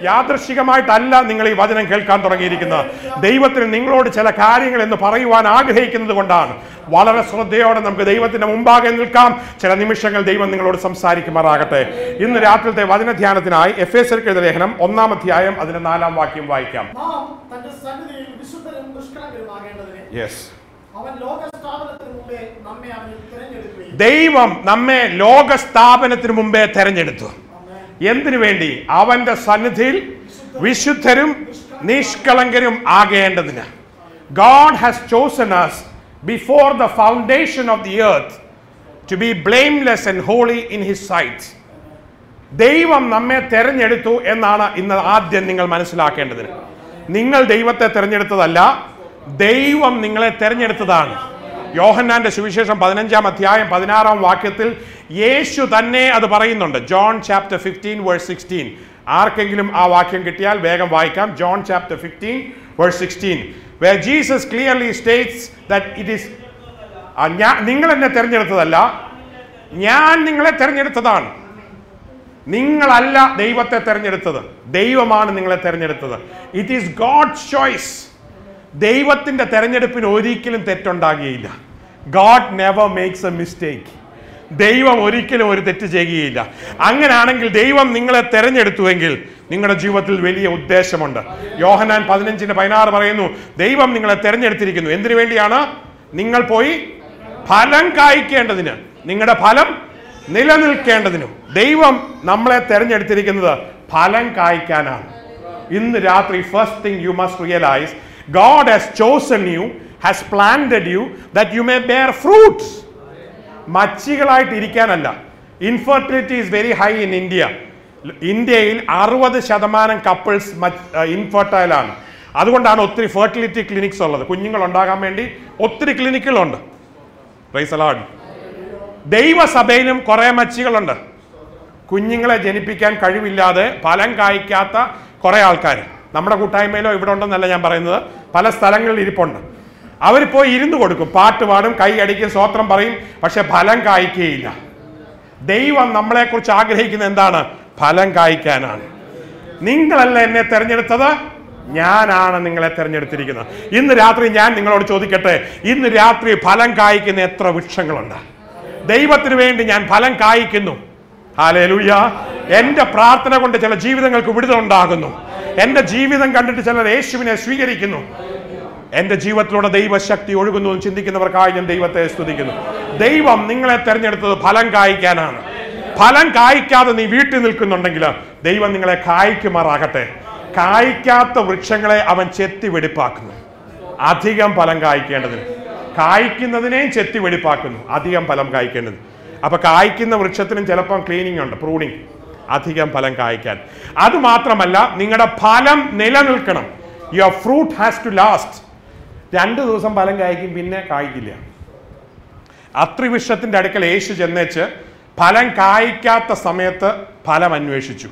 യാദൃശികമായിട്ടല്ല നിങ്ങൾ ഈ വചനം കേൾക്കാൻ തുടങ്ങിയിരിക്കുന്നത് ദൈവത്തിന് നിങ്ങളോട് ചില കാര്യങ്ങൾ എന്ന് പറയുവാൻ ആഗ്രഹിക്കുന്നത് കൊണ്ടാണ് വളരെ ശ്രദ്ധയോടെ നമുക്ക് ദൈവത്തിന്റെ മുമ്പാകെ നിൽക്കാം ചില നിമിഷങ്ങൾ ദൈവം നിങ്ങളോട് സംസാരിക്കുമാറാകട്ടെ ഇന്ന് രാത്രിത്തെ വചനധ്യാനത്തിനായി എഫ് എസ് എഴുതിയ ലേഖനം ഒന്നാം അധ്യായം അതിന്റെ നാലാം വാക്യം വായിക്കാം നാം തന്റെ സന്നിധിയിൽ വിശുദ്ധരും നിഷ്കളങ്കരുമാകേണ്ടതിന് യെസ് അവൻ ലോകസ്ഥാപനത്തിന് മുമ്പേ നമ്മെ അവനിൽ തിരഞ്ഞെടുക്കുകയും ദൈവം നമ്മെ ലോക സ്ഥാപനത്തിന് മുമ്പേ തെരഞ്ഞെടുത്തു എന്തിനു വേണ്ടി അവന്റെ സന്നിധിയിൽ വിശുദ്ധരും നിഷ്കളങ്കരും ആകേണ്ടതിന് God has chosen us before the foundation of the earth to be blameless and holy in his sight ദൈവം നമ്മെ തെരഞ്ഞെടുത്തു എന്നാണ് ഇന്ന് ആദ്യം നിങ്ങൾ മനസ്സിലാക്കേണ്ടതിന് നിങ്ങൾ ദൈവത്തെ തെരഞ്ഞെടുത്തതല്ല ദൈവം നിങ്ങളെ തെരഞ്ഞെടുത്തതാണ് യോഹന്നാന്റെ സുവിശേഷം പതിനഞ്ചാം അധ്യായം പതിനാറാം വാക്യത്തിൽ യേശു തന്നെ അത് പറയുന്നുണ്ട് John chapter fifteen verse sixteen ആർക്കെങ്കിലും ആ വാക്യം കിട്ടിയാൽ വേഗം വായിക്കാം John chapter fifteen verse sixteen where Jesus clearly states that it is ഞാൻ നിങ്ങൾ എന്നെ തെരഞ്ഞെടുത്തതല്ല ഞാൻ നിങ്ങളെ തെരഞ്ഞെടുത്തതാണ് നിങ്ങളല്ല ദൈവത്തെ തെരഞ്ഞെടുത്തത് ദൈവമാണ് നിങ്ങളെ തെരഞ്ഞെടുത്തത് ഇറ്റ് ഈസ് ഗോഡ് ചോയ്സ് ദൈവത്തിന്റെ തെരഞ്ഞെടുപ്പിന് ഒരിക്കലും തെറ്റുണ്ടാകുകയില്ല God never makes a mistake ദൈവം ഒരിക്കലും ഒരു തെറ്റ് ചെയ്യുകയില്ല അങ്ങനെയാണെങ്കിൽ ദൈവം നിങ്ങളെ തെരഞ്ഞെടുത്തുവെങ്കിൽ നിങ്ങളുടെ ജീവിതത്തിൽ വലിയ ഉദ്ദേശമുണ്ട് യോഹനാൻ പതിനഞ്ചിന്റെ പതിനാറ് പറയുന്നു ദൈവം നിങ്ങളെ തെരഞ്ഞെടുത്തിരിക്കുന്നു എന്തിനു വേണ്ടിയാണ് നിങ്ങൾ പോയി ഫലം കായ്ക്കേണ്ടതിന് നിങ്ങളുടെ ഫലം നിലനിൽക്കേണ്ടതിനും ദൈവം നമ്മളെ തെരഞ്ഞെടുത്തിരിക്കുന്നത് ഫലം കായ്ക്കാനാണ് ഇന്ന് രാത്രി first thing you must realise God has chosen you has planted you that you may bear fruits മച്ചികളായിട്ട് ഇരിക്കാനല്ല infertility is very high in India ഇന്ത്യയിൽ അറുപത് ശതമാനം കപ്പിൾസ് ഇൻഫെർട്ടൈൽ ആണ് അതുകൊണ്ടാണ് ഒത്തിരി ഫെർട്ടിലിറ്റി ക്ലിനിക്സ് ഉള്ളത് കുഞ്ഞുങ്ങൾ ഉണ്ടാകാൻ വേണ്ടി ഒത്തിരി ക്ലിനിക്കുകളുണ്ട് റൈസ് അലാഡ് ദൈവസഭയിലും കുറേ മച്ചികളുണ്ട് കുഞ്ഞുങ്ങളെ ജനിപ്പിക്കാൻ കഴിവില്ലാതെ ഫലം കായ്ക്കാത്ത കുറേ ആൾക്കാർ നമ്മുടെ കൂട്ടായ്മയിലോ ഇവിടെ ഉണ്ടെന്നല്ല ഞാൻ പറയുന്നത് പല സ്ഥലങ്ങളിൽ ഇരിപ്പുണ്ട് അവർ പോയി ഇരുന്ന് കൊടുക്കും പാട്ട് പാടും കൈ അടിക്കും സ്വോത്രം പറയും പക്ഷെ ഫലം കായ്ക്കുകയില്ല ദൈവം നമ്മളെക്കുറിച്ച് ആഗ്രഹിക്കുന്നത് എന്താണ് ഫലം കായ്ക്കാനാണ് നിങ്ങളല്ല എന്നെ തെരഞ്ഞെടുത്തത് ഞാനാണ് നിങ്ങളെ തെരഞ്ഞെടുത്തിരിക്കുന്നത് ഇന്ന് രാത്രി ഞാൻ നിങ്ങളോട് ചോദിക്കട്ടെ ഇന്ന് രാത്രി ഫലം കായ്ക്കുന്ന എത്ര വൃക്ഷങ്ങളുണ്ട് ദൈവത്തിന് വേണ്ടി ഞാൻ ഫലം കായ്ക്കുന്നു ഹാലേലൂയ എന്റെ പ്രാർത്ഥന കൊണ്ട് ചില ജീവിതങ്ങൾക്ക് വിടുതൽ ഉണ്ടാകുന്നു എന്റെ ജീവിതം കണ്ടിട്ട് ചിലർ യേശുവിനെ സ്വീകരിക്കുന്നു എന്റെ ജീവിതത്തിലൂടെ ദൈവശക്തി ഒഴുകുന്നു എന്ന് ചിന്തിക്കുന്നവർക്കായി ഞാൻ ദൈവത്തെ സ്തുതിക്കുന്നു ദൈവം നിങ്ങളെ തെരഞ്ഞെടുത്തത് ഫലം കായ്ക്കാനാണ് ഫലം കായ്ക്കാതെ നീ വീട്ടിൽ നിൽക്കുന്നുണ്ടെങ്കിൽ ദൈവം നിങ്ങളെ കായ്ക്കുമാറാകട്ടെ കായ്ക്കാത്ത വൃക്ഷങ്ങളെ അവൻ ചെത്തി വെടിപ്പാക്കുന്നു അധികം ഫലം കായ്ക്കേണ്ടതിന് കായ്ക്കുന്നതിനെയും ചെത്തി വെടിപ്പാക്കുന്നു അധികം ഫലം കായ്ക്കേണ്ടത് അപ്പൊ കായ്ക്കുന്ന വൃക്ഷത്തിനും ചിലപ്പം ക്ലീനിങ് ഉണ്ട് പ്രൂണിങ് അധികം ഫലം കായ്ക്കാൻ അത് മാത്രമല്ല നിങ്ങളുടെ ഫലം നിലനിൽക്കണം your fruit has to last രണ്ട് ദിവസം ഫലം കായ്ക്കും പിന്നെ കായ്ക്കില്ല അത്രിവൃക്ഷത്തിന്റെ അടുക്കൽ യേശു ചെന്നേച്ച് ഫലം കായ്ക്കാത്ത സമയത്ത് ഫലം അന്വേഷിച്ചു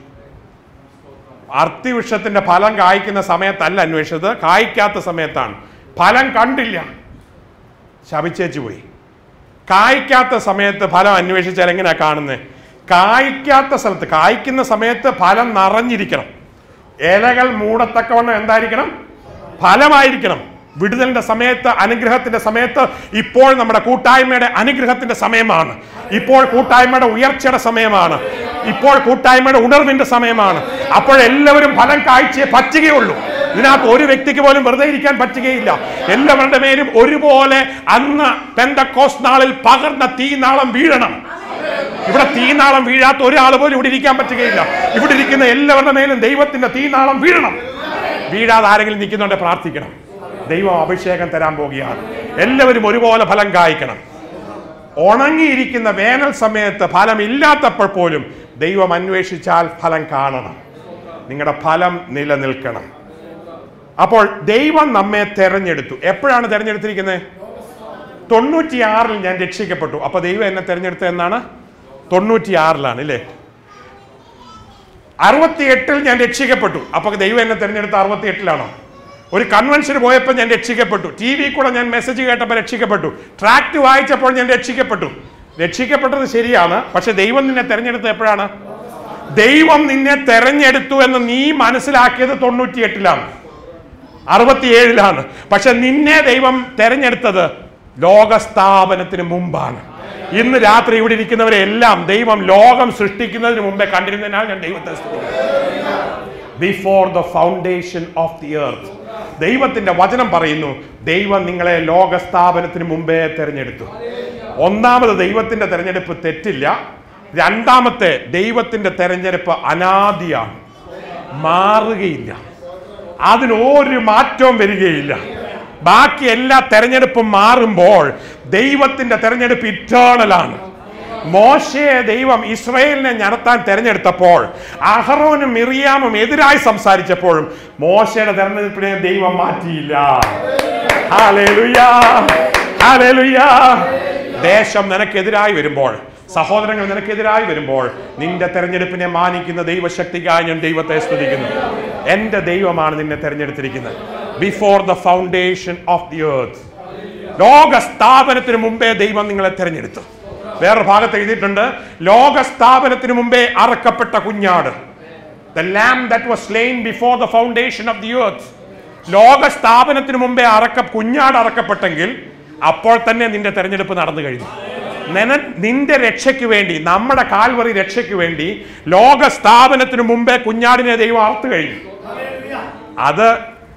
അർത്തിവൃക്ഷത്തിന്റെ ഫലം കായ്ക്കുന്ന സമയത്തല്ല അന്വേഷിച്ചത് കായ്ക്കാത്ത സമയത്താണ് ഫലം കണ്ടില്ല ശപിച്ചേച്ചു പോയി കായ്ക്കാത്ത സമയത്ത് ഫലം അന്വേഷിച്ചാൽ എങ്ങനെയാ കാണുന്നത് കായ്ക്കാത്ത സ്ഥലത്ത് കായ്ക്കുന്ന സമയത്ത് ഫലം നിറഞ്ഞിരിക്കണം ഇലകൾ മൂടത്തക്കവണ്ണം എന്തായിരിക്കണം ഫലമായിരിക്കണം വിടുതലിന്റെ സമയത്ത് അനുഗ്രഹത്തിന്റെ സമയത്ത് ഇപ്പോൾ നമ്മുടെ കൂട്ടായ്മയുടെ അനുഗ്രഹത്തിന്റെ സമയമാണ് ഇപ്പോൾ കൂട്ടായ്മയുടെ ഉയർച്ചയുടെ സമയമാണ് ഇപ്പോൾ കൂട്ടായ്മയുടെ ഉണർവിന്റെ സമയമാണ് അപ്പോഴെല്ലാവരും ഫലം കാഴ്ചയെ പറ്റുകയുള്ളൂ ഇതിനകത്ത് ഒരു വ്യക്തിക്ക് പോലും വെറുതെ ഇരിക്കാൻ പറ്റുകയില്ല എല്ലാവരുടെ മേലും ഒരുപോലെ അന്ന് പെന്തക്കോസ് നാളിൽ പകർന്ന തീനാളം വീഴണം ഇവിടെ തീനാളം വീഴാത്ത ഒരാൾ പോലും ഇവിടെ ഇരിക്കാൻ പറ്റുകയില്ല ഇവിടെ ഇരിക്കുന്ന എല്ലാവരുടെ മേലും ദൈവത്തിന്റെ തീനാളം വീഴണം വീഴാതെ ആരെങ്കിലും നിൽക്കുന്നുണ്ടെ പ്രാർത്ഥിക്കണം ദൈവം അഭിഷേകം തരാൻ പോകുകയാണ് എല്ലാവരും ഒരുപോലെ ഫലം കായ്ക്കണം ഉണങ്ങിയിരിക്കുന്ന വേനൽ സമയത്ത് ഫലം ഇല്ലാത്തപ്പോൾ പോലും ദൈവം അന്വേഷിച്ചാൽ ഫലം കാണണം നിങ്ങളുടെ ഫലം നിലനിൽക്കണം അപ്പോൾ ദൈവം നമ്മെ തെരഞ്ഞെടുത്തു എപ്പോഴാണ് തെരഞ്ഞെടുത്തിരിക്കുന്നത് തൊണ്ണൂറ്റിയാറിൽ ഞാൻ രക്ഷിക്കപ്പെട്ടു അപ്പൊ ദൈവം എന്നെ തെരഞ്ഞെടുത്തത് എന്നാണ് തൊണ്ണൂറ്റിയാറിലാണ് ഇല്ലേ അറുപത്തിയെട്ടിൽ ഞാൻ രക്ഷിക്കപ്പെട്ടു അപ്പൊ ദൈവം എന്നെ തെരഞ്ഞെടുത്ത അറുപത്തിയെട്ടിലാണോ ഒരു കൺവെൻഷന് പോയപ്പോൾ ഞാൻ രക്ഷിക്കപ്പെട്ടു ടി വി കൂടെ ഞാൻ മെസ്സേജ് കേട്ടപ്പോൾ രക്ഷിക്കപ്പെട്ടു ട്രാക്ട് വായിച്ചപ്പോൾ ഞാൻ രക്ഷിക്കപ്പെട്ടു രക്ഷിക്കപ്പെട്ടത് ശരിയാണ് പക്ഷെ ദൈവം നിന്നെ തെരഞ്ഞെടുത്തത് എപ്പോഴാണ് ദൈവം നിന്നെ തെരഞ്ഞെടുത്തു എന്ന് നീ മനസ്സിലാക്കിയത് തൊണ്ണൂറ്റിയെട്ടിലാണ് അറുപത്തിയേഴിലാണ് പക്ഷെ നിന്നെ ദൈവം തെരഞ്ഞെടുത്തത് ലോകസ്ഥാപനത്തിന് മുമ്പാണ് ഇന്ന് രാത്രി ഇവിടെ ഇരിക്കുന്നവരെ എല്ലാം ദൈവം ലോകം സൃഷ്ടിക്കുന്നതിന് മുമ്പേ കണ്ടിരുന്നതിനാൽ ഞാൻ ദൈവത്തെ before the foundation of the earth ദൈവത്തിന്റെ വചനം പറയുന്നു ദൈവം നിങ്ങളെ ലോകസ്ഥാപനത്തിന് മുമ്പേ തെരഞ്ഞെടുത്തു ഒന്നാമത് ദൈവത്തിന്റെ തെരഞ്ഞെടുപ്പ് തെറ്റില്ല രണ്ടാമത്തെ ദൈവത്തിന്റെ തെരഞ്ഞെടുപ്പ് അനാദിയാണ് മാറുകയില്ല അതിന് ഒരു മാറ്റവും വരികയില്ല ബാക്കി എല്ലാ തെരഞ്ഞെടുപ്പും മാറുമ്പോൾ ദൈവത്തിന്റെ തെരഞ്ഞെടുപ്പ് ഇറ്റേണലാണ് മോശയെ ദൈവം ഇസ്രയേലിനെ നടത്താൻ തെരഞ്ഞെടുത്തപ്പോൾ അഹറോനും മിറിയാമും എതിരായി സംസാരിച്ചപ്പോഴും മോശയുടെ തെരഞ്ഞെടുപ്പിനെ ദൈവം മാറ്റിയില്ല ഹല്ലേലൂയാ. ഹല്ലേലൂയാ. ദേശം നിനക്കെതിരായി വരുമ്പോൾ സഹോദരങ്ങൾ നിനക്കെതിരായി വരുമ്പോൾ നിന്റെ തെരഞ്ഞെടുപ്പിനെ മാനിക്കുന്ന ദൈവശക്തിക്കായി ഞാൻ ദൈവത്തെ സ്തുതിക്കുന്നു എന്റെ ദൈവമാണ് നിന്നെ തെരഞ്ഞെടുത്തിരിക്കുന്നത് before the foundation of the earth ലോക സ്ഥാപനത്തിന് മുമ്പേ ദൈവം നിങ്ങളെ തെരഞ്ഞെടുത്തു വേറൊരു ഭാഗത്ത് എഴുതിയിട്ടുണ്ട് ലോക സ്ഥാപനത്തിന് മുമ്പേ അറക്കപ്പെട്ട കുഞ്ഞാട് the lamb that was slain before the foundation of the earth ലോക സ്ഥാപനത്തിന് മുമ്പേ അറക്ക കുഞ്ഞാട് അറക്കപ്പെട്ടെങ്കിൽ അപ്പോൾ തന്നെ നിന്റെ തെരഞ്ഞെടുപ്പ് നടന്നു കഴിഞ്ഞു നിന നിന്റെ രക്ഷയ്ക്ക് വേണ്ടി നമ്മുടെ കാൽവറി രക്ഷയ്ക്ക് വേണ്ടി ലോക സ്ഥാപനത്തിന് മുമ്പേ കുഞ്ഞാടിനെ ദൈവം അറുത്തു കഴിഞ്ഞു അത്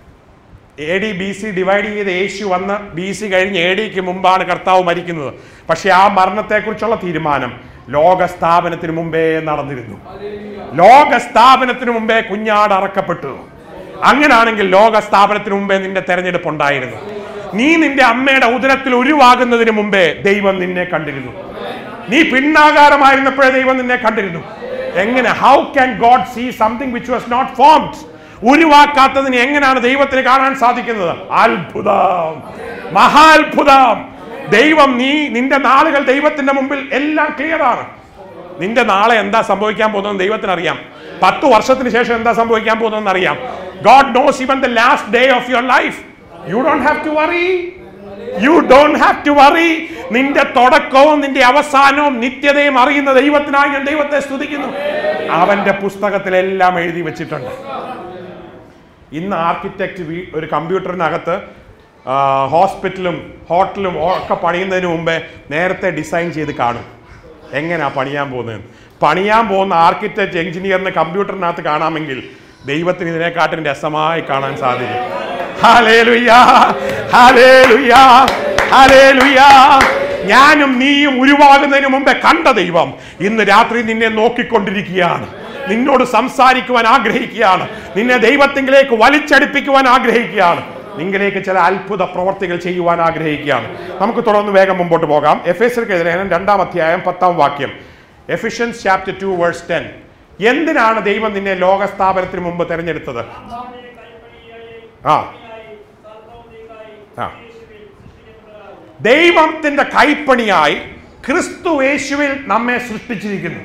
A D B C divide ചെയ്ത് യേശു വന്ന് ബി സി കഴിഞ്ഞ് എ ഡിക്ക് മുമ്പാണ് കർത്താവ് മരിക്കുന്നത് പക്ഷെ ആ മരണത്തെക്കുറിച്ചുള്ള തീരുമാനം ലോക സ്ഥാപനത്തിന് മുമ്പേ നടന്നിരുന്നു ലോക സ്ഥാപനത്തിന് മുമ്പേ കുഞ്ഞാട് അറക്കപ്പെട്ടു അങ്ങനാണെങ്കിൽ ലോക സ്ഥാപനത്തിന് മുമ്പേ നിന്റെ തെരഞ്ഞെടുപ്പ് ഉണ്ടായിരുന്നു നീ നിന്റെ അമ്മയുടെ ഉദരത്തിൽ ഉരുവാകുന്നതിന് മുമ്പേ ദൈവം നിന്നെ കണ്ടിരുന്നു നീ പിന്നാകാരമായിരുന്നപ്പോഴേ ദൈവം നിന്നെ കണ്ടിരുന്നു എങ്ങനെ how can God see something which was not formed ഉരുവാക്കാത്തതിന് എങ്ങനെയാണ് ദൈവത്തിന് കാണാൻ സാധിക്കുന്നത് അത്ഭുതം മഹാത്ഭുതം ദൈവം നീ നിന്റെ നാളുകൾ ദൈവത്തിന്റെ മുമ്പിൽ എല്ലാം ക്ലിയർ ആണ് നിന്റെ നാളെ എന്താ സംഭവിക്കാൻ പോകുന്നത് ദൈവത്തിന് അറിയാം പത്ത് വർഷത്തിന് ശേഷം എന്താ സംഭവിക്കാൻ പോകുന്നതെന്ന് അറിയാം God knows even the last day of your life you don't have to worry you don't have to worry നിന്റെ തുടക്കവും നിന്റെ അവസാനവും നിത്യതയും അറിയുന്ന ദൈവത്തിനായി ഞാൻ ദൈവത്തെ സ്തുതിക്കുന്നു അവന്റെ പുസ്തകത്തിലെല്ലാം എഴുതി വെച്ചിട്ടുണ്ട് ഇന്ന് ആർക്കിടെക്റ്റ് വീ ഒരു കമ്പ്യൂട്ടറിനകത്ത് ആ, ഹോസ്പിറ്റലും ഹോട്ടലും ഒക്കെ പണിയുന്നതിന് മുമ്പേ നേരത്തെ ഡിസൈൻ ചെയ്ത് കാണും എങ്ങനെയാ പണിയാൻ പോകുന്നത് പണിയാൻ പോകുന്ന ആർക്കിടെക്റ്റ് എഞ്ചിനീയറിന് കമ്പ്യൂട്ടറിനകത്ത് കാണാമെങ്കിൽ ദൈവത്തിന് ഇതിനെക്കാട്ടും രസമായി കാണാൻ സാധിക്കും ഹല്ലേലൂയാ, ഹല്ലേലൂയാ, ഹല്ലേലൂയാ. ഞാനും നീയും ഉരുവാകുന്നതിന് മുമ്പേ കണ്ട ദൈവം ഇന്ന് രാത്രി നിന്നെ നോക്കിക്കൊണ്ടിരിക്കുകയാണ് നിന്നോട് സംസാരിക്കുവാൻ ആഗ്രഹിക്കുകയാണ് നിന്നെ ദൈവത്തിങ്കിലേക്ക് വലിച്ചടിപ്പിക്കുവാൻ ആഗ്രഹിക്കുകയാണ് നിങ്ങളിലേക്ക് ചില അത്ഭുത പ്രവർത്തികൾ ചെയ്യുവാൻ ആഗ്രഹിക്കുകയാണ് നമുക്ക് തുടർന്ന് വേഗം മുമ്പോട്ട് പോകാം എഫ് എസ് ലേഖനം രണ്ടാം അധ്യായം പത്താം വാക്യം Ephesians chapter two verse ten എന്തിനാണ് ദൈവം നിന്നെ ലോകസ്ഥാപനത്തിന് മുമ്പ് തെരഞ്ഞെടുത്തത് ആ ആ ദൈവത്തിന്റെ കൈപ്പണിയായി ക്രിസ്തു യേശുവിൽ നമ്മെ സൃഷ്ടിച്ചിരിക്കുന്നു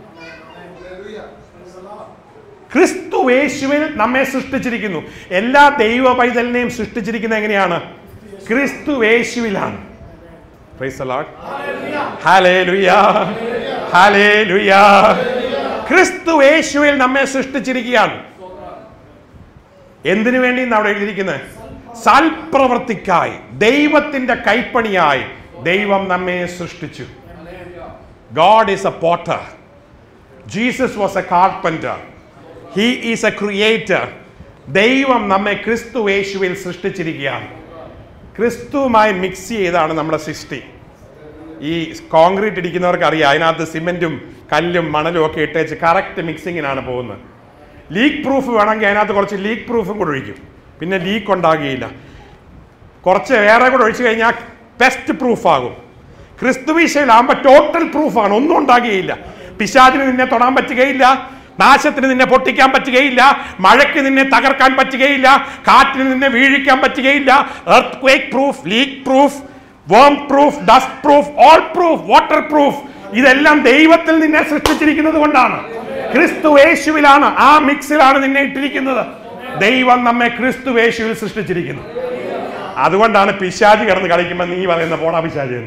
ക്രിസ്തു യേശുവിൽ നമ്മെ സൃഷ്ടിച്ചിരിക്കുന്നു എല്ലാ ദൈവ പൈതലിനെയും സൃഷ്ടിച്ചിരിക്കുന്നത് എങ്ങനെയാണ് ക്രിസ്തു യേശുവിലാണ് Praise the Lord. Hallelujah. Hallelujah. ക്രിസ്തു യേശുവിൽ നമ്മെ സൃഷ്ടിച്ചിരിക്കുകയാണ് എന്തിനു വേണ്ടി അവിടെ എഴുതിയിരിക്കുന്നത് സൽപ്രവർത്തിക്കായി ദൈവത്തിന്റെ കൈപ്പണിയായി ദൈവം നമ്മെ സൃഷ്ടിച്ചു God is a potter Jesus was a carpenter he is a creator ദൈവം നമ്മെ ക്രിസ്തു യേശുവിൽ സൃഷ്ടിച്ചിരിക്കുകയാണ് ക്രിസ്തുവുമായി മിക്സ് ചെയ്താണ് നമ്മുടെ സൃഷ്ടി ഈ കോൺക്രീറ്റ് ഇടിക്കുന്നവർക്ക് അറിയാം അതിനകത്ത് സിമെന്റും കല്ലും മണലും ഒക്കെ ഇട്ടേച്ച് കറക്റ്റ് മിക്സിങ്ങിനാണ് പോകുന്നത് ലീക്ക് പ്രൂഫ് വേണമെങ്കിൽ അതിനകത്ത് കുറച്ച് ലീക്ക് പ്രൂഫും കൂടെ ഒഴിക്കും പിന്നെ ലീക്ക് ഉണ്ടാകുകയില്ല കുറച്ച് ഏറെ കൂടെ ഒഴിച്ചു കഴിഞ്ഞാൽ പെസ്റ്റ് പ്രൂഫ് ആകും ക്രിസ്തുവിശയിലാകുമ്പോൾ ടോട്ടൽ പ്രൂഫാണ് ഒന്നും ഉണ്ടാകുകയില്ല പിശാചിന് നിന്നെ തൊടാൻ പറ്റുകയില്ല നാശത്തിന് നിന്നെ പൊട്ടിക്കാൻ പറ്റുകയില്ല മഴയ്ക്ക് നിന്നെ തകർക്കാൻ പറ്റുകയില്ല കാറ്റിന് നിന്നെ വീഴിക്കാൻ പറ്റുകയില്ല earthquake proof leak proof worm proof dust proof all proof waterproof ഇതെല്ലാം ദൈവത്തിൽ നിന്നെ സൃഷ്ടിച്ചിരിക്കുന്നത് കൊണ്ടാണ് ക്രിസ്തു യേശുവിലാണ് ആ മിക്സിലാണ് നിന്നെ ഇട്ടിരിക്കുന്നത് ദൈവം നമ്മെ ക്രിസ്തു യേശുവിൽ സൃഷ്ടിച്ചിരിക്കുന്നു അതുകൊണ്ടാണ് പിശാജ് കിടന്ന് കളിക്കുമ്പോൾ നീ പറയുന്ന പോടാ പിശാജ് എന്ന്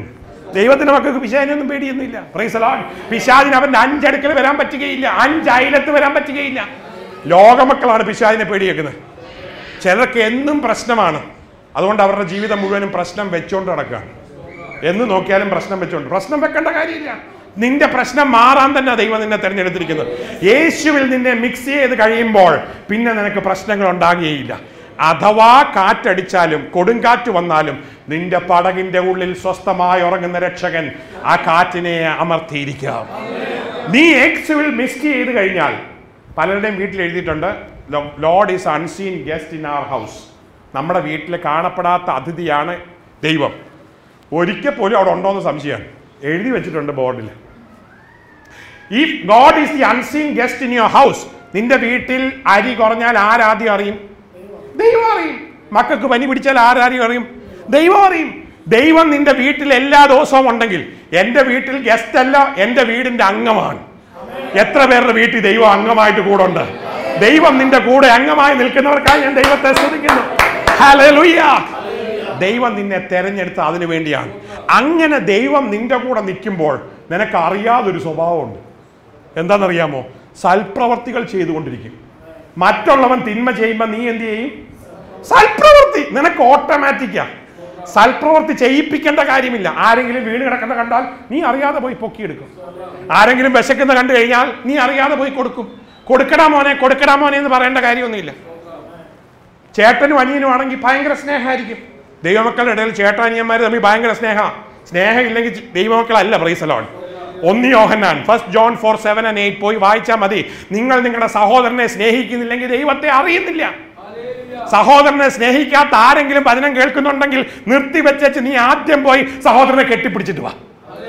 ദൈവത്തിന്റെ മക്കൾക്ക് പിശാചിനൊന്നും പേടിയൊന്നുമില്ല പ്രൈസലോൺ പിശാചിന് അവന്റെ അഞ്ചടുക്കൽ വരാൻ പറ്റുകയില്ല അഞ്ച് അയലത്ത് വരാൻ പറ്റുകയില്ല ലോകമക്കളാണ് പിശാചിനെ പേടിയേക്കുന്നത് ചിലർക്ക് എന്നും പ്രശ്നമാണ് അതുകൊണ്ട് അവരുടെ ജീവിതം മുഴുവനും പ്രശ്നം വെച്ചോണ്ട് നടക്കുകയാണ് എന്ന് നോക്കിയാലും പ്രശ്നം വെച്ചോണ്ട് പ്രശ്നം വെക്കേണ്ട കാര്യമില്ല നിന്റെ പ്രശ്നം മാറാൻ തന്നെ ദൈവം നിന്നെ തിരഞ്ഞെടുത്തിരിക്കുന്നത് യേശുവിൽ നിന്നെ മിക്സ് ചെയ്ത് കഴിയുമ്പോൾ പിന്നെ നിനക്ക് പ്രശ്നങ്ങൾ ഉണ്ടാകുകയില്ല അഥവാ കാറ്റടിച്ചാലും കൊടുങ്കാറ്റ് വന്നാലും നിന്റെ പടകിന്റെ ഉള്ളിൽ സ്വസ്ഥമായി ഉറങ്ങുന്ന രക്ഷകൻ ആ കാറ്റിനെ അമർത്തിയിരിക്കാം നീ യേശുവിൽ മിക്സ് ചെയ്ത് കഴിഞ്ഞാൽ പലരുടെയും വീട്ടിൽ എഴുതിയിട്ടുണ്ട് Lord is unseen guest in our house നമ്മുടെ വീട്ടിൽ കാണപ്പെടാത്ത അതിഥിയാണ് ദൈവം ഒരിക്കൽ പോലും അവിടെ ഉണ്ടോ എന്ന് സംശയമാണ് എഴുതി വെച്ചിട്ടുണ്ട് ബോർഡിൽ ഈ God is the unseen guest in your house നിന്റെ വീട്ടിൽ അരി കുറഞ്ഞാൽ ആരാദ്യം അറിയും ദൈവം അറിയും മക്കൾക്ക് പനി പിടിച്ചാൽ ആരാദ്യം അറിയും ദൈവം അറിയും ദൈവം നിന്റെ വീട്ടിൽ എല്ലാ ദിവസവും ഉണ്ടെങ്കിൽ എൻ്റെ വീട്ടിൽ ഗസ്റ്റ് അല്ല എൻ്റെ വീടിന്റെ അംഗമാണ് എത്ര പേരുടെ വീട്ടിൽ ദൈവം അംഗമായിട്ട് കൂടെ ഉണ്ട് ദൈവം നിന്റെ കൂടെ അംഗമായി നിൽക്കുന്നവർക്കായി ഞാൻ ദൈവത്തെ സ്തുതിക്കുന്നു ഹല്ലേലൂയ ദൈവം നിന്നെ തെരഞ്ഞെടുത്ത അതിനു വേണ്ടിയാണ് അങ്ങനെ ദൈവം നിന്റെ കൂടെ നിൽക്കുമ്പോൾ നിനക്ക് അറിയാതൊരു സ്വഭാവമുണ്ട് എന്താണെന്നറിയാമോ സൽപ്രവർത്തികൾ ചെയ്തുകൊണ്ടിരിക്കും മറ്റുള്ളവൻ തിന്മ ചെയ്യുമ്പോൾ നീ എന്ത് ചെയ്യും സൽപ്രവൃത്തി നിനക്ക് ഓട്ടോമാറ്റിക്കാ സൽപ്രവൃത്തി ചെയ്യിപ്പിക്കേണ്ട കാര്യമില്ല ആരെങ്കിലും വീണ് കിടക്കുന്ന കണ്ടാൽ നീ അറിയാതെ പോയി പൊക്കിയെടുക്കും ആരെങ്കിലും വിശക്കുന്ന കണ്ടു കഴിഞ്ഞാൽ നീ അറിയാതെ പോയി കൊടുക്കും കൊടുക്കടാ മോനെ കൊടുക്കടാ മോനെ എന്ന് പറയേണ്ട കാര്യമൊന്നുമില്ല ചേട്ടനും അനിയനും ആണെങ്കിൽ ഭയങ്കര സ്നേഹമായിരിക്കും ദൈവമക്കളുടെ ഇടയിൽ ചേട്ടാനിയന്മാർ തമ്മിൽ ഭയങ്കര സ്നേഹ സ്നേഹം ഇല്ലെങ്കിൽ ദൈവമക്കളല്ല പ്രൈസലോൺ ഒന്ന് Yohannan first John four seven and eight പോയി വായിച്ചാൽ മതി നിങ്ങൾ നിങ്ങളുടെ സഹോദരനെ സ്നേഹിക്കുന്നില്ലെങ്കിൽ ദൈവത്തെ അറിയുന്നില്ല സഹോദരനെ സ്നേഹിക്കാത്ത ആരെങ്കിലും വചനം കേൾക്കുന്നുണ്ടെങ്കിൽ നിർത്തി വെച്ചു നീ ആദ്യം പോയി സഹോദരനെ കെട്ടിപ്പിടിച്ചിട്ട് വാ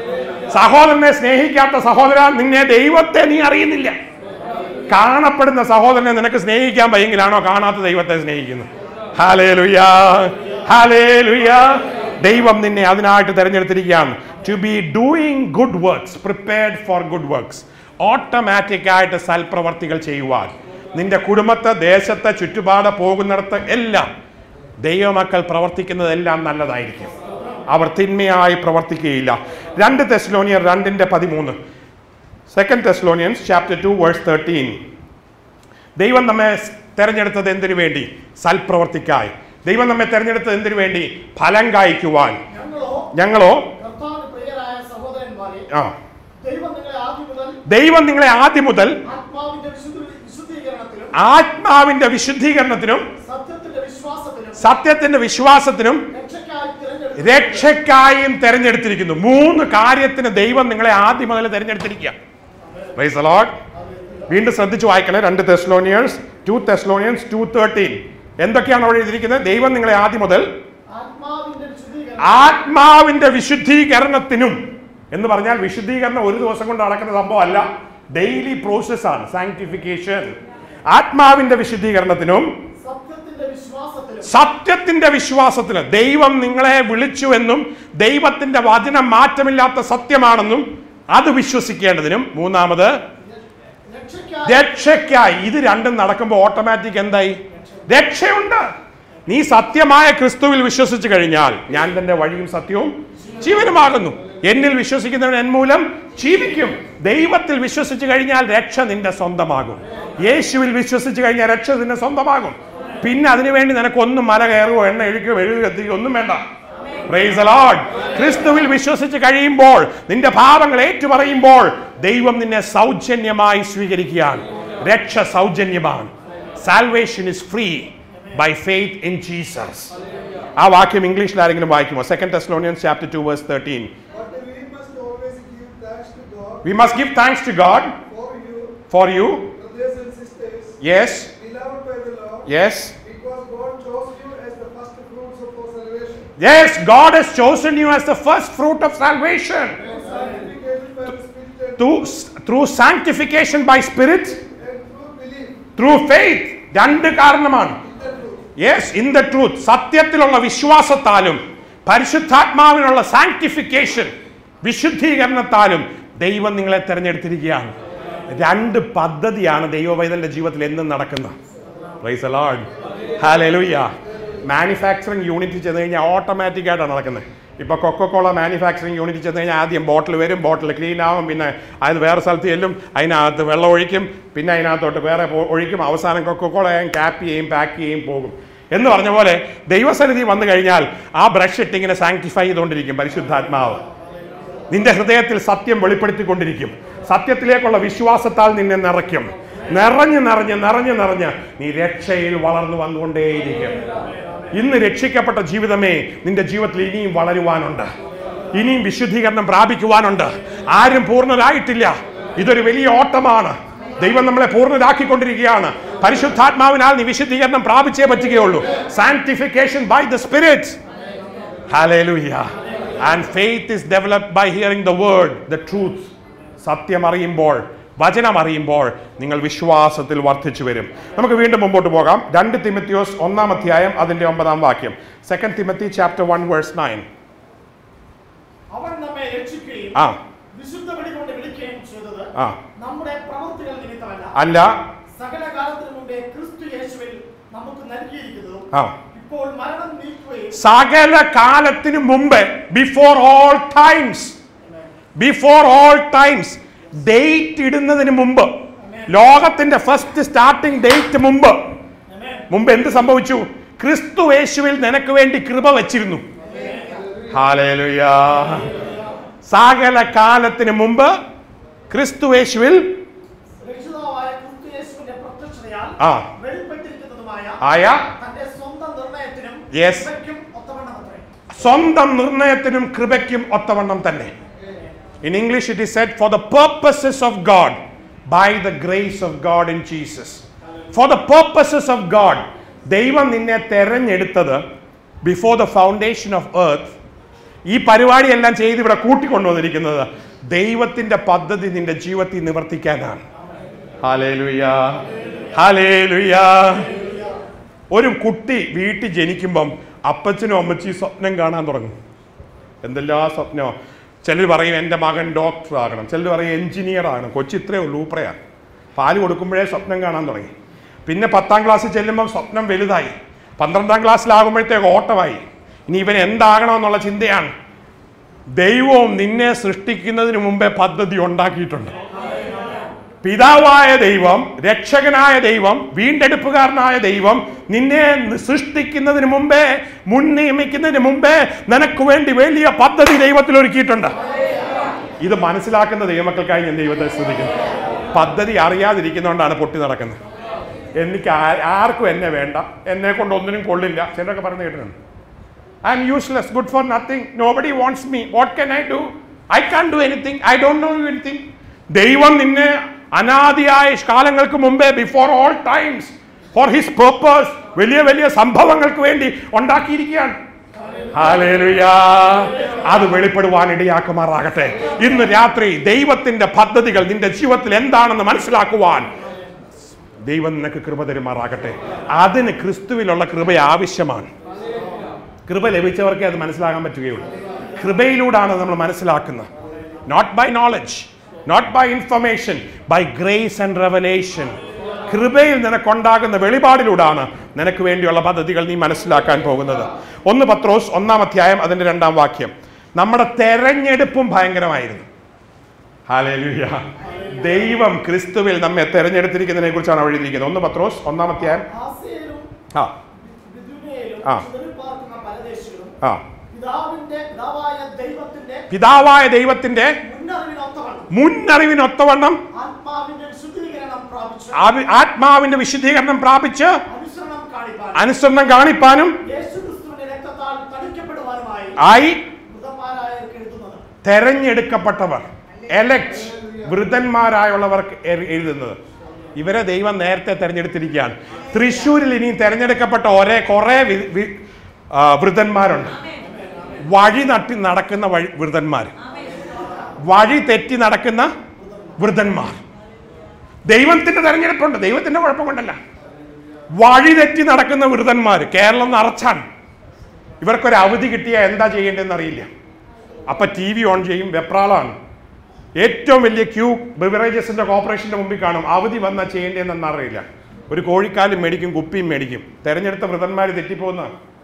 സഹോദരനെ സ്നേഹിക്കാത്ത സഹോദര നിന്നെ ദൈവത്തെ നീ അറിയുന്നില്ല കാണപ്പെടുന്ന സഹോദരനെ നിനക്ക് സ്നേഹിക്കാൻ വയ്യെങ്കിലാണോ കാണാത്ത ദൈവത്തെ സ്നേഹിക്കുന്നത് ഹാലേ ലുയാ ഹാലേ ലുയാ ദൈവം നിന്നെ അതിനായിട്ട് തിരഞ്ഞെടുത്തിരിക്കുകയാണ് to be doing good works prepared for good works automatic ആയിട്ട് സൽപ്രവർത്തികൾ ചെയ്യുവാൻ നിന്റെ കുടുംബത്തെ ദേശത്തെ ചുറ്റുപാട് പോകുന്നിടത്ത് എല്ലാം ദൈവമക്കൾ പ്രവർത്തിക്കുന്നതെല്ലാം നല്ലതായിരിക്കും അവർ തിന്മയായി പ്രവർത്തിക്കുകയില്ല രണ്ട് തെസ്ലോനിയർ രണ്ടിന്റെ പതിമൂന്ന് second Thessalonians chapter two verse thirteen ദൈവം നമ്മെ തെരഞ്ഞെടുത്തത് എന്തിനു വേണ്ടി സൽപ്രവർത്തിക്കായി ദൈവം നമ്മെ തെരഞ്ഞെടുത്തത് എന്തിനു വേണ്ടി ഫലം കായ്ക്കുവാൻ ഞങ്ങളോ ഞങ്ങളോ കർത്താവിന് പ്രിയരായ സഹോദരന്മാരെ ആ ദൈവം നിങ്ങളെ ആദ്യം മുതൽ ദൈവം നിങ്ങളെ ആദ്യം മുതൽ ആത്മാവിന്റെ വിശുദ്ധ വിശുദ്ധീകരണത്തിലും ആത്മാവിന്റെ വിശുദ്ധീകരണത്തിനും സത്യത്തിന്റെ വിശ്വാസത്തിലും സത്യത്തിന്റെ വിശ്വാസത്തിനും രക്ഷയ്ക്കായി തിരഞ്ഞെടുത്തു രക്ഷയ്ക്കായും തെരഞ്ഞെടുത്തിരിക്കുന്നു മൂന്ന് കാര്യത്തിന് ദൈവം നിങ്ങളെ ആദ്യം മുതൽ തെരഞ്ഞെടുത്തിരിക്കുക Praise the Lord. വീണ്ടും ശ്രദ്ധിച്ചു വായിക്കണേ രണ്ട് Thessalonians two Thessalonians two thirteen എന്തൊക്കെയാണ് അവിടെ എഴുതിയിരിക്കുന്നത് ദൈവം നിങ്ങളെ ആദ്യം മുതൽ ആത്മാവിന്റെ വിശുദ്ധീകരണം ആത്മാവിന്റെ വിശുദ്ധീകരണത്തിനും എന്ന് പറഞ്ഞാൽ വിശുദ്ധീകരണം ഒരു ദിവസം കൊണ്ട് നടക്കുന്ന സംഭവമല്ല ഡെയിലി പ്രോസസ്സാണ് സാങ്ക്ടിഫിക്കേഷൻ ആത്മാവിന്റെ വിശുദ്ധീകരണത്തിനും സത്യത്തിന്റെ വിശ്വാസത്തിലും സത്യത്തിന്റെ വിശ്വാസത്തിന് ദൈവം നിങ്ങളെ വിളിച്ചു എന്നും ദൈവത്തിന്റെ വചനം മാറ്റമില്ലാത്ത സത്യമാണെന്നും അത് വിശ്വസിക്കേണ്ടതിനും മൂന്നാമത് രക്ഷയ്ക്കായി രക്ഷയ്ക്കായി ഇത് രണ്ടും നടക്കുമ്പോൾ ഓട്ടോമാറ്റിക് എന്തായി രക്ഷയുണ്ട് നീ സത്യമായ ക്രിസ്തുവിൽ വിശ്വസിച്ചു കഴിഞ്ഞാൽ ഞാൻ തന്റെ വഴിയും സത്യവും ജീവനുമാകുന്നു എന്നിൽ വിശ്വസിക്കുന്നവൻ എൻ മൂലം ജീവിക്കും ദൈവത്തിൽ വിശ്വസിച്ചു കഴിഞ്ഞാൽ രക്ഷ നിന്റെ സ്വന്തമാകും യേശുവിൽ വിശ്വസിച്ചു കഴിഞ്ഞാൽ രക്ഷ നിന്റെ സ്വന്തമാകും പിന്നെ അതിനുവേണ്ടി നിനക്കൊന്നും മല കയറുകയോ എണ്ണ എഴുകയോ എഴുതുകയോ എത്തിക്കുകയോ ഒന്നും വേണ്ട Praise the Lord. ക്രിസ്തുവിൽ വിശ്വസിച്ച് കഴിയുമ്പോൾ നിന്റെ പാപങ്ങൾ ഏറ്റുപറയുമ്പോൾ ദൈവം നിന്നെ സൗജന്യമായി സ്വീകരിക്കുകയാണ് രക്ഷ സൗജന്യമാണ് salvation is free by faith in Jesus ആ വാക്യം ഇംഗ്ലീഷിൽ ആരെങ്കിലും വായിക്കുമോ second Thessalonians chapter two verse thirteen But we must always give thanks to God we must give thanks to God for you, for you brothers and sisters, yes beloved by the Lord, yes because God chose you as the first fruits of our salvation, yes God has chosen you as the first fruit of salvation sanctification by the Spirit and, through, through sanctification by spirit and through belief through faith രണ്ട് കാരണമാണ് in the truth. Yes in the truth സത്യത്തിലുള്ള വിശ്വാസത്താലും പരിശുദ്ധാത്മാവിനുള്ള sanctification വിശുദ്ധീകരണത്താലും ദൈവം നിങ്ങളെ തിരഞ്ഞെടുത്തിരിക്കുകയാണ് രണ്ട് പദ്ധതിയാണ് ദൈവവൈതലിന്റെ ജീവിതത്തിൽ എന്നും നടക്കുന്നത് Praise the Lord. Hallelujah. Manufacturing യൂണിറ്റിൽ ചെന്ന് കഴിഞ്ഞാൽ ഓട്ടോമാറ്റിക് ആയിട്ടാണ് നടക്കുന്നത് ഇപ്പോൾ കൊക്കക്കോള മാനുഫാക്ചറിങ് യൂണിറ്റിൽ ചെന്ന് കഴിഞ്ഞാൽ ആദ്യം ബോട്ടിൽ വരും ബോട്ടിൽ ക്ലീൻ ആവും പിന്നെ അത് വേറെ സ്ഥലത്ത് ചെല്ലും അതിനകത്ത് വെള്ളം ഒഴിക്കും പിന്നെ അതിനകത്തോട്ട് വേറെ പോ- ഒഴിക്കും അവസാനം കൊക്കക്കോള ക്യാപ്പ് ചെയ്യും പാക്ക് ചെയ്യും പോകും എന്ന് പറഞ്ഞ പോലെ ദൈവസന്നിധി വന്നു കഴിഞ്ഞാൽ ആ ബ്രഷ് ഇട്ട് ഇങ്ങനെ സാങ്ക്ടിഫൈ ചെയ്തുകൊണ്ടിരിക്കും പരിശുദ്ധാത്മാവ് നിന്റെ ഹൃദയത്തിൽ സത്യം വെളിപ്പെടുത്തിക്കൊണ്ടിരിക്കും സത്യത്തിലേക്കുള്ള വിശ്വാസത്താൽ നിന്നെ നിറയ്ക്കും നിറഞ്ഞ് നിറഞ്ഞ് നിറഞ്ഞ് നിറഞ്ഞ് നീ രക്ഷയിൽ വളർന്നു വന്നുകൊണ്ടേയിരിക്കും ഇന്ന് രക്ഷിക്കപ്പെട്ട ജീവിതമേ നിന്റെ ജീവിതത്തിൽ ഇനിയും വളരുവാനുണ്ട് ഇനിയും വിശുദ്ധീകരണം പ്രാപിക്കുവാനുണ്ട് ആരും പൂർണ്ണരായിട്ടില്ല ഇതൊരു വലിയ ഓട്ടമാണ് ദൈവം നമ്മളെ പൂർണ്ണരാക്കിക്കൊണ്ടിരിക്കുകയാണ് പരിശുദ്ധാത്മാവിനാൽ നീ വിശുദ്ധീകരണം പ്രാപിച്ചേ പറ്റുകയുള്ളൂ sanctification by the spirit Hallelujah. And faith is developed by hearing the word, the truth. സത്യം അറിയുമ്പോൾ വചനം അറിയുമ്പോൾ നിങ്ങൾ വിശ്വാസത്തിൽ വർദ്ധിച്ചു വരും നമുക്ക് വീണ്ടും മുമ്പോട്ട് പോകാം രണ്ട് തിമത്തിയോസ് ഒന്നാം അധ്യായം അതിന്റെ ഒമ്പതാം വാക്യം second Timothy chapter one verse nine അവൻ നമ്മെ രക്ഷിക്കുകയും ആ വിശുദ്ധ വിളി കൊണ്ട് വിളിക്കുകയും ചെയ്തത് ആ നമ്മുടെ പ്രവൃത്തികൾ നിമിത്തമല്ല അല്ല സകല കാലത്തിനു മുമ്പേ ക്രിസ്തു യേശുവിൽ നമുക്ക് നൽകിയിരിക്കുന്നതും ആ ഇപ്പോൾ മരണം നീക്കുകയും സകല കാലത്തിനു മുമ്പ് before all times before all times date ഇടുന്നതിന് മുമ്പ് ലോകത്തിന്റെ ഫസ്റ്റ് സ്റ്റാർട്ടിംഗ് ഡേറ്റ് മുമ്പ് Amen. മുമ്പ് എന്ത് സംഭവിച്ചു ക്രിസ്തു യേശുവിൽ നിനക്ക് വേണ്ടി കൃപ വച്ചിരുന്നു ഹാലേലുയാ സകല കാലത്തിന് മുമ്പ് ക്രിസ്തു യേശുവിൽ രക്ഷിതാവായ ക്രിസ്തു യേശുവിന്റെ പ്രത്യക്ഷതയാൽ ആ വെളിപ്പെട്ടിരിക്കുന്നതുമായ ആയ തന്റെ സ്വന്തം നിർണയത്തിനും Yes. കൃപയ്ക്കും ഒത്തവണ്ണമത്രേ. സ്വന്തം നിർണയത്തിനും കൃപയ്ക്കും ഒത്തവണ്ണം തന്നെ in English it is set for the purposes of God by the grace of God in Jesus for the purposes of God ദൈവം നിന്നെ തെരഞ്ഞെടുത്തത് before the foundation of earth ഈ പരിപാടിയെല്ലാം ചെയ്ത് ഇവിടെ കൂട്ടിക്കൊണ്ടുവന്നിരിക്കുന്നത് ദൈവത്തിന്റെ പദ്ധതി നിന്റെ ജീവിതത്തിൽ നിവർത്തിക്കാനാണ് ഹാലേലുയാ ഹാലേലുയാ ഒരു കുട്ടി വീട്ടിൽ ജനിക്കുമ്പം അപ്പച്ചനും അമ്മച്ചിയും സ്വപ്നം കാണാൻ തുടങ്ങും എന്തെല്ലാം സ്വപ്നമോ ചിലർ പറയും എൻ്റെ മകൻ ഡോക്ടർ ആകണം ചിലർ പറയും എഞ്ചിനീയർ ആകണം കൊച്ചി ഇത്രയേ ഉള്ളൂ ഊപ്പറയാണ് പാല് കൊടുക്കുമ്പോഴേ സ്വപ്നം കാണാൻ തുടങ്ങി പിന്നെ പത്താം ക്ലാസ്സിൽ ചെല്ലുമ്പം സ്വപ്നം വലുതായി പന്ത്രണ്ടാം ക്ലാസ്സിലാകുമ്പോഴത്തേക്ക് ഓട്ടമായി ഇനി ഇവൻ എന്താകണമെന്നുള്ള ചിന്തയാണ് ദൈവവും നിന്നെ സൃഷ്ടിക്കുന്നതിന് മുമ്പേ പദ്ധതി ഉണ്ടാക്കിയിട്ടുണ്ട് പിതാവായ ദൈവം രക്ഷകനായ ദൈവം വീണ്ടെടുപ്പുകാരനായ ദൈവം നിന്നെ സൃഷ്ടിക്കുന്നതിന് മുമ്പേ മുൻ നിയമിക്കുന്നതിന് മുമ്പേ നിനക്ക് വേണ്ടി വലിയ പദ്ധതി ദൈവത്തിൽ ഒരുക്കിയിട്ടുണ്ട് ഇത് മനസ്സിലാക്കുന്ന ദൈവമക്കൾക്കായി ഞാൻ ദൈവത്തെ സ്തുതിക്കുന്നു പദ്ധതി അറിയാതിരിക്കുന്നതുകൊണ്ടാണ് പൊട്ടി നടക്കുന്നത് എനിക്ക് ആ- ആർക്കും എന്നെ വേണ്ട എന്നെ കൊണ്ട് ഒന്നിനും കൊള്ളില്ല ചിലരൊക്കെ പറഞ്ഞു കേട്ടിട്ടുണ്ട് I'm useless good for nothing nobody wants me what can I do I can do anything I don't know anything ദൈവം നിന്നെ അനാദിയായ കാലങ്ങൾക്ക് മുമ്പേ before all times for his purpose വലിയ വലിയ സംഭവങ്ങൾക്ക് വേണ്ടി ഉണ്ടാക്കിയിരിക്കുകയാണ് ഹല്ലേലൂയാ. അത് വെളിപ്പെടുവാൻ ഇടയാക്കുമാറാകട്ടെ ഇന്ന് രാത്രി ദൈവത്തിന്റെ പദ്ധതികൾ നിന്റെ ജീവിതത്തിൽ എന്താണെന്ന് മനസ്സിലാക്കുവാൻ ദൈവം നിനക്ക് കൃപ തരുമാറാകട്ടെ അതിന് ക്രിസ്തുവിലുള്ള കൃപ ആവശ്യമാണ് കൃപ ലഭിച്ചവർക്കേ അത് മനസ്സിലാക്കാൻ പറ്റുകയുള്ളൂ കൃപയിലൂടെയാണ് നമ്മൾ മനസ്സിലാക്കുന്നത് not by knowledge not by information by grace and revelation കൃപയിൽ നിനക്കുണ്ടാകുന്ന വെളിപാടിലൂടെയാണ് നിനക്ക് വേണ്ടിയുള്ള പദ്ധതികൾ നീ മനസ്സിലാക്കാൻ പോകുന്നത് ഒന്ന് പത്രോസ് ഒന്നാം അധ്യായം അതിന്റെ രണ്ടാം വാക്യം നമ്മുടെ തെരഞ്ഞെടുപ്പും ഭയങ്കരമായിരുന്നു ഹാലേലുയ ദൈവം ക്രിസ്തുവിൽ നമ്മെ തെരഞ്ഞെടുത്തിരിക്കുന്നതിനെ കുറിച്ചാണ് അവിടെ എഴുതിയിരിക്കുന്നത് ഒന്ന് പത്രോസ് ഒന്നാം അധ്യായം ആസയിലും ആ ബിദുനയിലും ആ. ചിതറിപ്പാർക്കുന്ന പരദേശികളും ആ പിതാവിന്റെ പിതാവായ ദൈവത്തിന്റെ പിതാവായ ദൈവത്തിന്റെ മുന്നറിവിനൊത്തവണ്ണം മുന്നറിവിനൊത്തവണ്ണം ആത്മാവിന്റെ ശുദ്ധീകരണം പ്രാപിച്ചു ആവി- ആത്മാവിന്റെ വിശുദ്ധീകരണം പ്രാപിച്ച് അനുസരണം കാണിപ്പാൻ അനുസരണം കാണിപ്പാനും യേശുക്രിസ്തുവിന്റെ രക്തത്താൽ തളിക്കപ്പെടുവാനുമായി ആയി വൃതന്മാരായവർക്ക് എഴുതുന്നത് തെരഞ്ഞെടുക്കപ്പെട്ടവർ എലക്ട് വൃദ്ധന്മാരായുള്ളവർക്ക് എ- എഴുതുന്നത് ഇവരെ ദൈവം നേരത്തെ തെരഞ്ഞെടുത്തിരിക്കുകയാണ് തൃശ്ശൂരിൽ ഇനി തെരഞ്ഞെടുക്കപ്പെട്ട ഒരേ കുറെ വി- വി- ആ, വൃദ്ധന്മാരുണ്ട് വഴി നട്ടി നടക്കുന്ന വഴി വൃദ്ധന്മാർ വഴി തെറ്റി നടക്കുന്ന വൃദ്ധന്മാർ ദൈവത്തിന്റെ തെരഞ്ഞെടുപ്പുണ്ട് ദൈവത്തിന്റെ കുഴപ്പം കൊണ്ടല്ല വഴി തെറ്റി നടക്കുന്ന വൃദ്ധന്മാർ കേരളം നിറച്ചാണ് ഇവർക്കൊരു അവധി കിട്ടിയാൽ എന്താ ചെയ്യേണ്ടതെന്ന് അറിയില്ല അപ്പൊ ടി വി ഓൺ ചെയ്യും വെപ്രാളാണ് ഏറ്റവും വലിയ ക്യൂ ബിവറേജസിന്റെ കോർപ്പറേഷന്റെ മുമ്പിൽ കാണും അവധി വന്നാൽ ചെയ്യേണ്ടതെന്ന് അറിയില്ല ഒരു കോഴിക്കാലും മേടിക്കും കുപ്പിയും മേടിക്കും തെരഞ്ഞെടുത്ത വൃതന്മാർ തെറ്റിപ്പോകുന്ന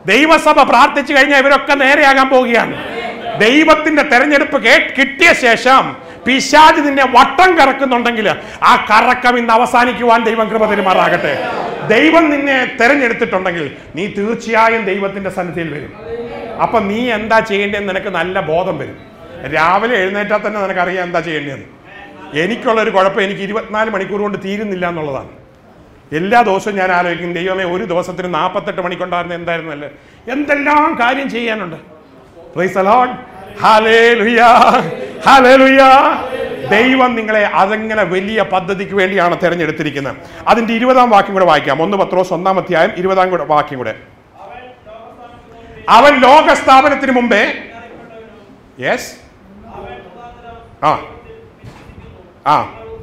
ദൈവസഭ പ്രാർത്ഥിച്ചു കഴിഞ്ഞാൽ ഇവരൊക്കെ നേരെയാകാൻ പോവുകയാണ് ദൈവത്തിന്റെ തെരഞ്ഞെടുപ്പ് കേ- കിട്ടിയ ശേഷം പിശാജ് നിന്നെ വട്ടം കറക്കുന്നുണ്ടെങ്കിൽ ആ കറക്കം ഇന്ന് അവസാനിക്കുവാൻ ദൈവം കൃപ പെരുമാറാകട്ടെ ദൈവം നിന്നെ തെരഞ്ഞെടുത്തിട്ടുണ്ടെങ്കിൽ നീ തീർച്ചയായും ദൈവത്തിന്റെ സന്നിധിയിൽ വരും അപ്പൊ നീ എന്താ ചെയ്യേണ്ടതെന്ന് നിനക്ക് നല്ല ബോധം വരും രാവിലെ എഴുന്നേറ്റാൽ തന്നെ നിനക്കറിയാം എന്താ ചെയ്യേണ്ടതെന്ന് എനിക്കുള്ള ഒരു കുഴപ്പം എനിക്ക് ഇരുപത്തിനാല് മണിക്കൂർ കൊണ്ട് തീരുന്നില്ല എന്നുള്ളതാണ് എല്ലാ ദിവസവും ഞാൻ ആലോചിക്കും ദൈവമേ ഒരു ദിവസത്തിന് നാൽപ്പത്തെട്ട് മണിക്കൊണ്ടായിരുന്നു എന്തായിരുന്നല്ലേ എന്തെല്ലാം കാര്യം ചെയ്യാനുണ്ട് Praise the Lord. Hallelujah. Hallelujah. ദൈവം നിങ്ങളെ അതെങ്ങനെ വലിയ പദ്ധതിക്ക് വേണ്ടിയാണ് തിരഞ്ഞെടുത്തിരിക്കുന്നത് അതിന്റെ ഇരുപതാം വാക്യം കൂടെ വായിക്കാം ഒന്ന് പത്രോസ് ഒന്നാം അധ്യായം ഇരുപതാം കൂടെ വാക്യം കൂടെ അവൻ ലോക സ്ഥാപനത്തിന് മുമ്പേ യെസ് ആ ആ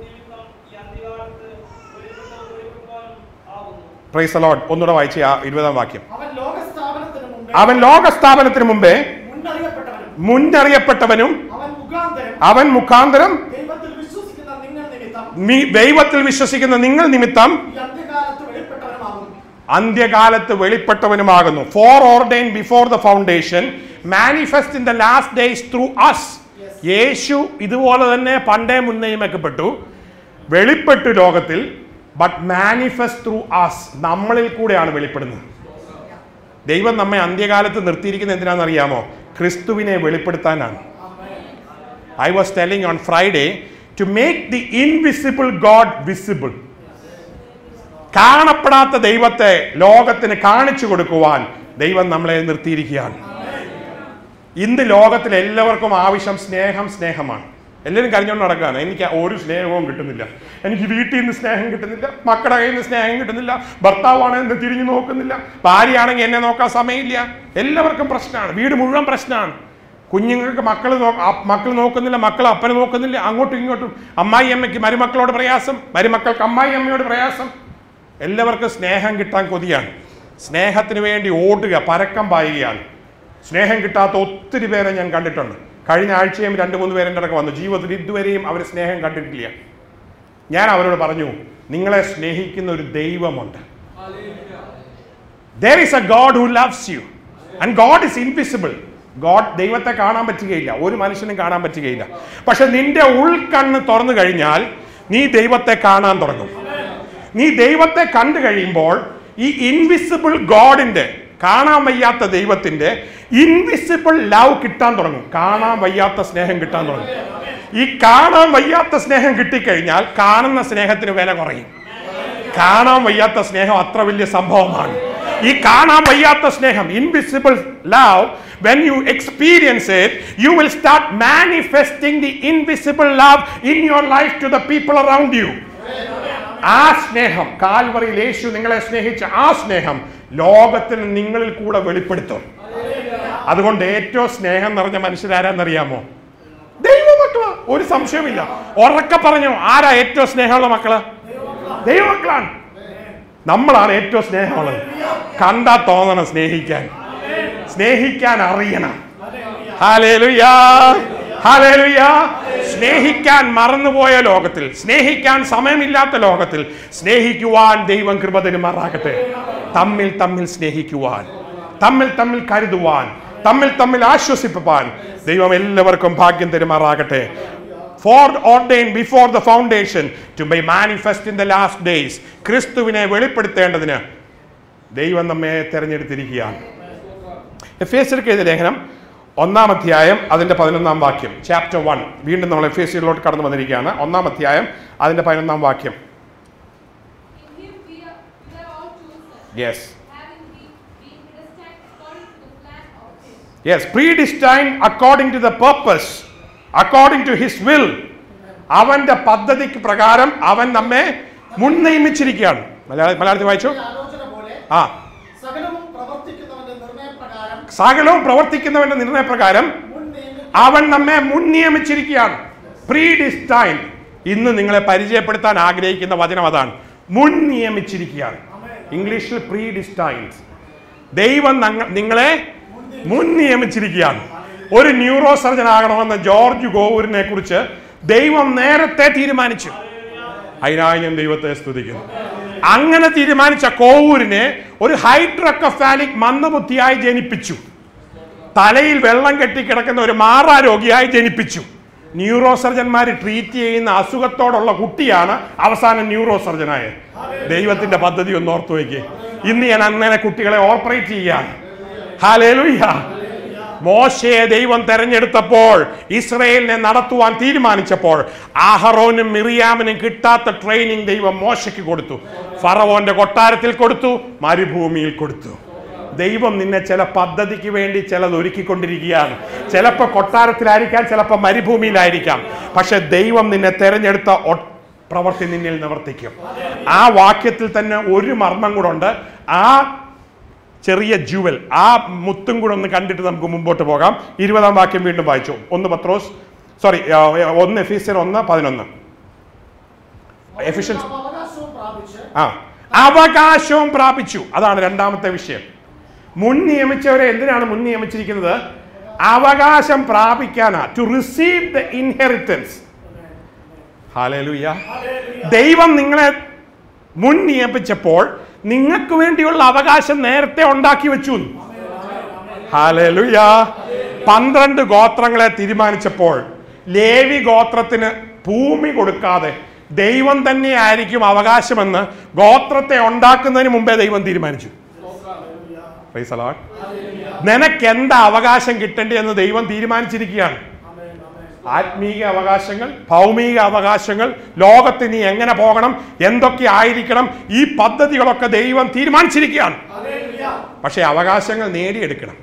പ്രൈസ് ലോഡ് ഒന്നുകൂടെ വായിച്ച ആ ഇരുപതാം വാക്യം അവൻ ലോകസ്ഥാപനത്തിന് മുമ്പേ അവൻ ലോക സ്ഥാപനത്തിന് മുമ്പേ മുന്നറിയപ്പെട്ടവനും മുന്നറിയപ്പെട്ടവനും അവൻ മുഖാന്തരം അവൻ മുഖാന്തരം ദൈവത്തിൽ വിശ്വസിക്കുന്ന നിങ്ങൾ നിമിത്തം മി- ദൈവത്തിൽ വിശ്വസിക്കുന്ന നിങ്ങൾ നിമിത്തം ഈ അന്ത്യകാലത്ത് വെളിപ്പെട്ടവനുമാകുന്നു അന്ത്യകാലത്ത് വെളിപ്പെട്ടവനുമാകുന്നു for ordain before the foundation manifest in the last days through us Yeshu ഇതുപോലെ തന്നെ പണ്ടേ മുന്നേമക്കപ്പെട്ടു വെളിപ്പെട്ടു ലോകത്തിൽ ബട്ട് മാനിഫെസ്റ്റ് ത്രൂ അസ് നമ്മളിൽ കൂടെയാണ് വെളിപ്പെടുന്നത് ദൈവം നമ്മെ അന്ത്യകാലത്ത് നിർത്തിയിരിക്കുന്നത് എന്തിനാണെന്നറിയാമോ ക്രിസ്തുവിനെ വെളിപ്പെടുത്താനാണ് I was telling on Friday to make the invisible God visible കാണപ്പെടാത്ത ദൈവത്തെ ലോകത്തിന് കാണിച്ചു കൊടുക്കുവാൻ ദൈവം നമ്മളെ നിർത്തിയിരിക്കുകയാണ് ഇന്ന് ലോകത്തിൽ എല്ലാവർക്കും ആവശ്യം സ്നേഹം സ്നേഹമാണ് എല്ലാവരും കരഞ്ഞുകൊണ്ട് നടക്കുകയാണ് എനിക്ക് ഒരു സ്നേഹവും കിട്ടുന്നില്ല എനിക്ക് വീട്ടിൽ നിന്ന് സ്നേഹം കിട്ടുന്നില്ല മക്കളുടെ കയ്യിൽ നിന്ന് സ്നേഹം കിട്ടുന്നില്ല ഭർത്താവാണെങ്കിൽ എന്നെ തിരിഞ്ഞു നോക്കുന്നില്ല ഭാര്യയാണെങ്കിൽ എന്നെ നോക്കാൻ സമയമില്ല എല്ലാവർക്കും പ്രശ്നമാണ് വീട് മുഴുവൻ പ്രശ്നമാണ് കുഞ്ഞുങ്ങൾക്ക് മക്കൾ മക്കൾ നോക്കുന്നില്ല മക്കൾ അപ്പനെ നോക്കുന്നില്ല അങ്ങോട്ടും ഇങ്ങോട്ടും അമ്മായി അമ്മയ്ക്ക് മരുമക്കളോട് പ്രയാസം മരുമക്കൾക്ക് അമ്മായി അമ്മയോട് പ്രയാസം എല്ലാവർക്കും സ്നേഹം കിട്ടാൻ കൊതിയാണ് സ്നേഹത്തിന് വേണ്ടി ഓടുക പരക്കം പായുകയാണ് സ്നേഹം കിട്ടാത്ത ഒത്തിരി പേരെ ഞാൻ കണ്ടിട്ടുണ്ട് കഴിഞ്ഞ ആഴ്ചയും രണ്ട് മൂന്ന് പേരെൻ്റെ ഇടയ്ക്ക് വന്നു ജീവിതത്തിൽ ഇതുവരെയും അവർ സ്നേഹം കണ്ടിട്ടില്ല ഞാൻ അവരോട് പറഞ്ഞു നിങ്ങളെ സ്നേഹിക്കുന്ന ഒരു ദൈവമുണ്ട് there is a God who loves you and God is invisible God ദൈവത്തെ കാണാൻ പറ്റുകയില്ല ഒരു മനുഷ്യനും കാണാൻ പറ്റുകയില്ല പക്ഷെ നിന്റെ ഉൾക്കണ്ണ് തുറന്നു കഴിഞ്ഞാൽ നീ ദൈവത്തെ കാണാൻ തുടങ്ങും നീ ദൈവത്തെ കണ്ടു കഴിയുമ്പോൾ ഈ ഇൻവിസിബിൾ ഗോഡിന്റെ കാണാൻ വയ്യാത്ത ദൈവത്തിന്റെ ഇൻവിസിബിൾ ലവ് കിട്ടാൻ തുടങ്ങും കാണാൻ വയ്യാത്ത സ്നേഹം കിട്ടാൻ തുടങ്ങും ഈ കാണാൻ വയ്യാത്ത സ്നേഹം കിട്ടിക്കഴിഞ്ഞാൽ കാണുന്ന സ്നേഹത്തിന് വില കുറയും കാണാൻ വയ്യാത്ത സ്നേഹം അത്ര വലിയ സംഭവമാണ് ഈ കാണാൻ വയ്യാത്ത സ്നേഹം invisible love when you experience it you will start manifesting the invisible love in your life to the people around you ആ സ്നേഹം കാൽവറിയിൽ യേശു നിങ്ങളെ സ്നേഹിച്ച ആ സ്നേഹം ലോകത്തിന് നിങ്ങളിൽ കൂടെ വെളിപ്പെടുത്തും അതുകൊണ്ട് ഏറ്റവും സ്നേഹം നിറഞ്ഞ മനുഷ്യരാരാന്നറിയാമോ ദൈവമക്കളാ ഒരു സംശയമില്ല ഉറക്കെ പറഞ്ഞു ആരാ ഏറ്റവും സ്നേഹമുള്ള മക്കള് ദൈവമക്കളാണ് നമ്മളാണ് ഏറ്റവും സ്നേഹമുള്ളത് കണ്ടാ തോന്നണം സ്നേഹിക്കാൻ സ്നേഹിക്കാൻ അറിയണം ഹാലേലുയാ ഹാലേലുയാ സ്നേഹിക്കാൻ മറന്നുപോയ ലോകത്തിൽ സ്നേഹിക്കാൻ സമയമില്ലാത്ത ലോകത്തിൽ സ്നേഹിക്കുവാൻ ദൈവം കൃപ തരുമാറാകട്ടെ തമ്മിൽ തമ്മിൽ സ്നേഹിക്കുവാൻ തമ്മിൽ തമ്മിൽ കരുതുവാൻ തമ്മിൽ തമ്മിൽ ആശ്വസിപ്പാൻ ദൈവം എല്ലാവർക്കും ഭാഗ്യം തരുമാറാകട്ടെ for ordain before the foundation to by manifest in the last days ക്രിസ്തുവിനെ വെളിപ്പെടുത്തേണ്ടതിന് ദൈവം നമ്മെ തെരഞ്ഞെടുത്തിരിക്കുകയാണ് എഫ് എസ് എഴുതിയ ലേഖനം ഒന്നാം അധ്യായം അതിന്റെ പതിനൊന്നാം വാക്യം ചാപ്റ്റർ വൺ വീണ്ടും നമ്മൾ എഫ് എസിലോട്ട് കടന്നു വന്നിരിക്കുകയാണ് ഒന്നാം അധ്യായം അതിന്റെ പതിനൊന്നാം വാക്യം In him we are, we are all chosen, yes having been, been predestined according to the plan of him. Yes predestine according to the purpose according to his will അവന്റെ പദ്ധതിക്ക് പ്രകാരം അവൻ നമ്മെ മുൻനിയമിച്ചിരിക്കുകയാണ് മലയാള മലയാളത്തിൽ വായിച്ചു ഈ ആലോചന പോലെ ആ സകലവും പ്രവർത്തിക്കുന്നവന്റെ നിർണയപ്രകാരം സകലവും പ്രവർത്തിക്കുന്നവന്റെ നിർണയപ്രകാരം മുൻ നിയമി അവൻ നമ്മെ മുൻ നിയമിച്ചിരിക്കുകയാണ് പ്രീ ഡിസ്റ്റൈൻ ഇന്ന് നിങ്ങളെ പരിചയപ്പെടുത്താൻ ആഗ്രഹിക്കുന്ന വചനം അതാണ് മുൻ നിയമിച്ചിരിക്കുകയാണ് ഇംഗ്ലീഷിൽ പ്രീ ഡിസ്റ്റൈൻസ് ദൈവം നങ്ങ- നിങ്ങളെ മുൻ നിയമിച്ചിരിക്കുകയാണ് ഒരു ന്യൂറോ സർജൻ ആകണമെന്ന ജോർജ് ഗോവൂരിനെ കുറിച്ച് ദൈവം നേരത്തെ തീരുമാനിച്ചു അതിനായി ഞാൻ ദൈവത്തെ സ്തുതിക്കുന്നു അങ്ങനെ തീരുമാനിച്ച കോവൂരിനെ ഒരു ഹൈഡ്രക്കഫാലിക് മന്ദബുദ്ധിയായി ജനിപ്പിച്ചു തലയിൽ വെള്ളം കെട്ടിക്കിടക്കുന്ന ഒരു മാറാ രോഗിയായി ജനിപ്പിച്ചു ന്യൂറോ സർജന്മാർ ട്രീറ്റ് ചെയ്യുന്ന അസുഖത്തോടുള്ള കുട്ടിയാണ് അവസാനം ന്യൂറോ സർജനായത് ദൈവത്തിന്റെ പദ്ധതി ഒന്ന് ഓർത്തു വയ്ക്കേ ഇന്ന് ഞാൻ അങ്ങനെ കുട്ടികളെ ഓപ്പറേറ്റ് ചെയ്യാണ് ഹാലേലുയ്യ മോശയെ ദൈവം തെരഞ്ഞെടുത്തപ്പോൾ ഇസ്രയേലിനെ നടത്തുവാൻ തീരുമാനിച്ചപ്പോൾ ആഹറോനും മിറിയാമിനും കിട്ടാത്ത ട്രെയിനിങ് ദൈവം മോശയ്ക്ക് കൊടുത്തു ഫറവോന്റെ കൊട്ടാരത്തിൽ കൊടുത്തു മരുഭൂമിയിൽ കൊടുത്തു ദൈവം നിന്നെ ചില പദ്ധതിക്ക് വേണ്ടി ചിലത് ഒരുക്കിക്കൊണ്ടിരിക്കുകയാണ് ചിലപ്പോൾ കൊട്ടാരത്തിലായിരിക്കാം ചിലപ്പോൾ മരുഭൂമിയിലായിരിക്കാം പക്ഷെ ദൈവം നിന്നെ തെരഞ്ഞെടുത്ത ഒ- പ്രവൃത്തി നിന്നിൽ നിവർത്തിക്കും ആ വാക്യത്തിൽ തന്നെ ഒരു മർമ്മം കൂടെ ഉണ്ട് ആ ചെറിയ ജുവൽ ആ മുത്തും കൂടെ ഒന്ന് കണ്ടിട്ട് നമുക്ക് മുമ്പോട്ട് പോകാം ഇരുപതാം വാക്യം വീണ്ടും വായിച്ചു ഒന്ന് പത്രോസ് സോറി ഒന്ന് എഫീസിയർ ഒന്ന് പതിനൊന്ന് എഫിഷ്യൻസ് നാം അവകാശവും പ്രാപിച്ച് ആ അവകാശവും പ്രാപിച്ചു അതാണ് രണ്ടാമത്തെ വിഷയം മുൻ നിയമിച്ചവരെ എന്തിനാണ് മുൻ നിയമിച്ചിരിക്കുന്നത് അവകാശം പ്രാപിക്കാനാ to receive the inheritance hallelujah ദൈവം നിങ്ങളെ മുൻ നിയമിച്ചപ്പോൾ നിങ്ങൾക്ക് വേണ്ടിയുള്ള അവകാശം നേരത്തെ ഉണ്ടാക്കി വെച്ചു ഹാലേലുയ്യ പന്ത്രണ്ട് ഗോത്രങ്ങളെ തീരുമാനിച്ചപ്പോൾ ലേവി ഗോത്രത്തിന് ഭൂമി കൊടുക്കാതെ ദൈവം തന്നെയായിരിക്കും അവകാശമെന്ന് ഗോത്രത്തെ ഉണ്ടാക്കുന്നതിന് മുമ്പേ ദൈവം തീരുമാനിച്ചു Praise the Lord. നിനക്ക് എന്താ അവകാശം കിട്ടേണ്ടതെന്ന് ദൈവം തീരുമാനിച്ചിരിക്കുകയാണ് ആത്മീക അവകാശങ്ങൾ ഭൗമിക അവകാശങ്ങൾ ലോകത്ത് നീ എങ്ങനെ പോകണം എന്തൊക്കെ ആയിരിക്കണം ഈ പദ്ധതികളൊക്കെ ദൈവം തീരുമാനിച്ചിരിക്കുകയാണ് പക്ഷേ അവകാശങ്ങൾ നേടിയെടുക്കണം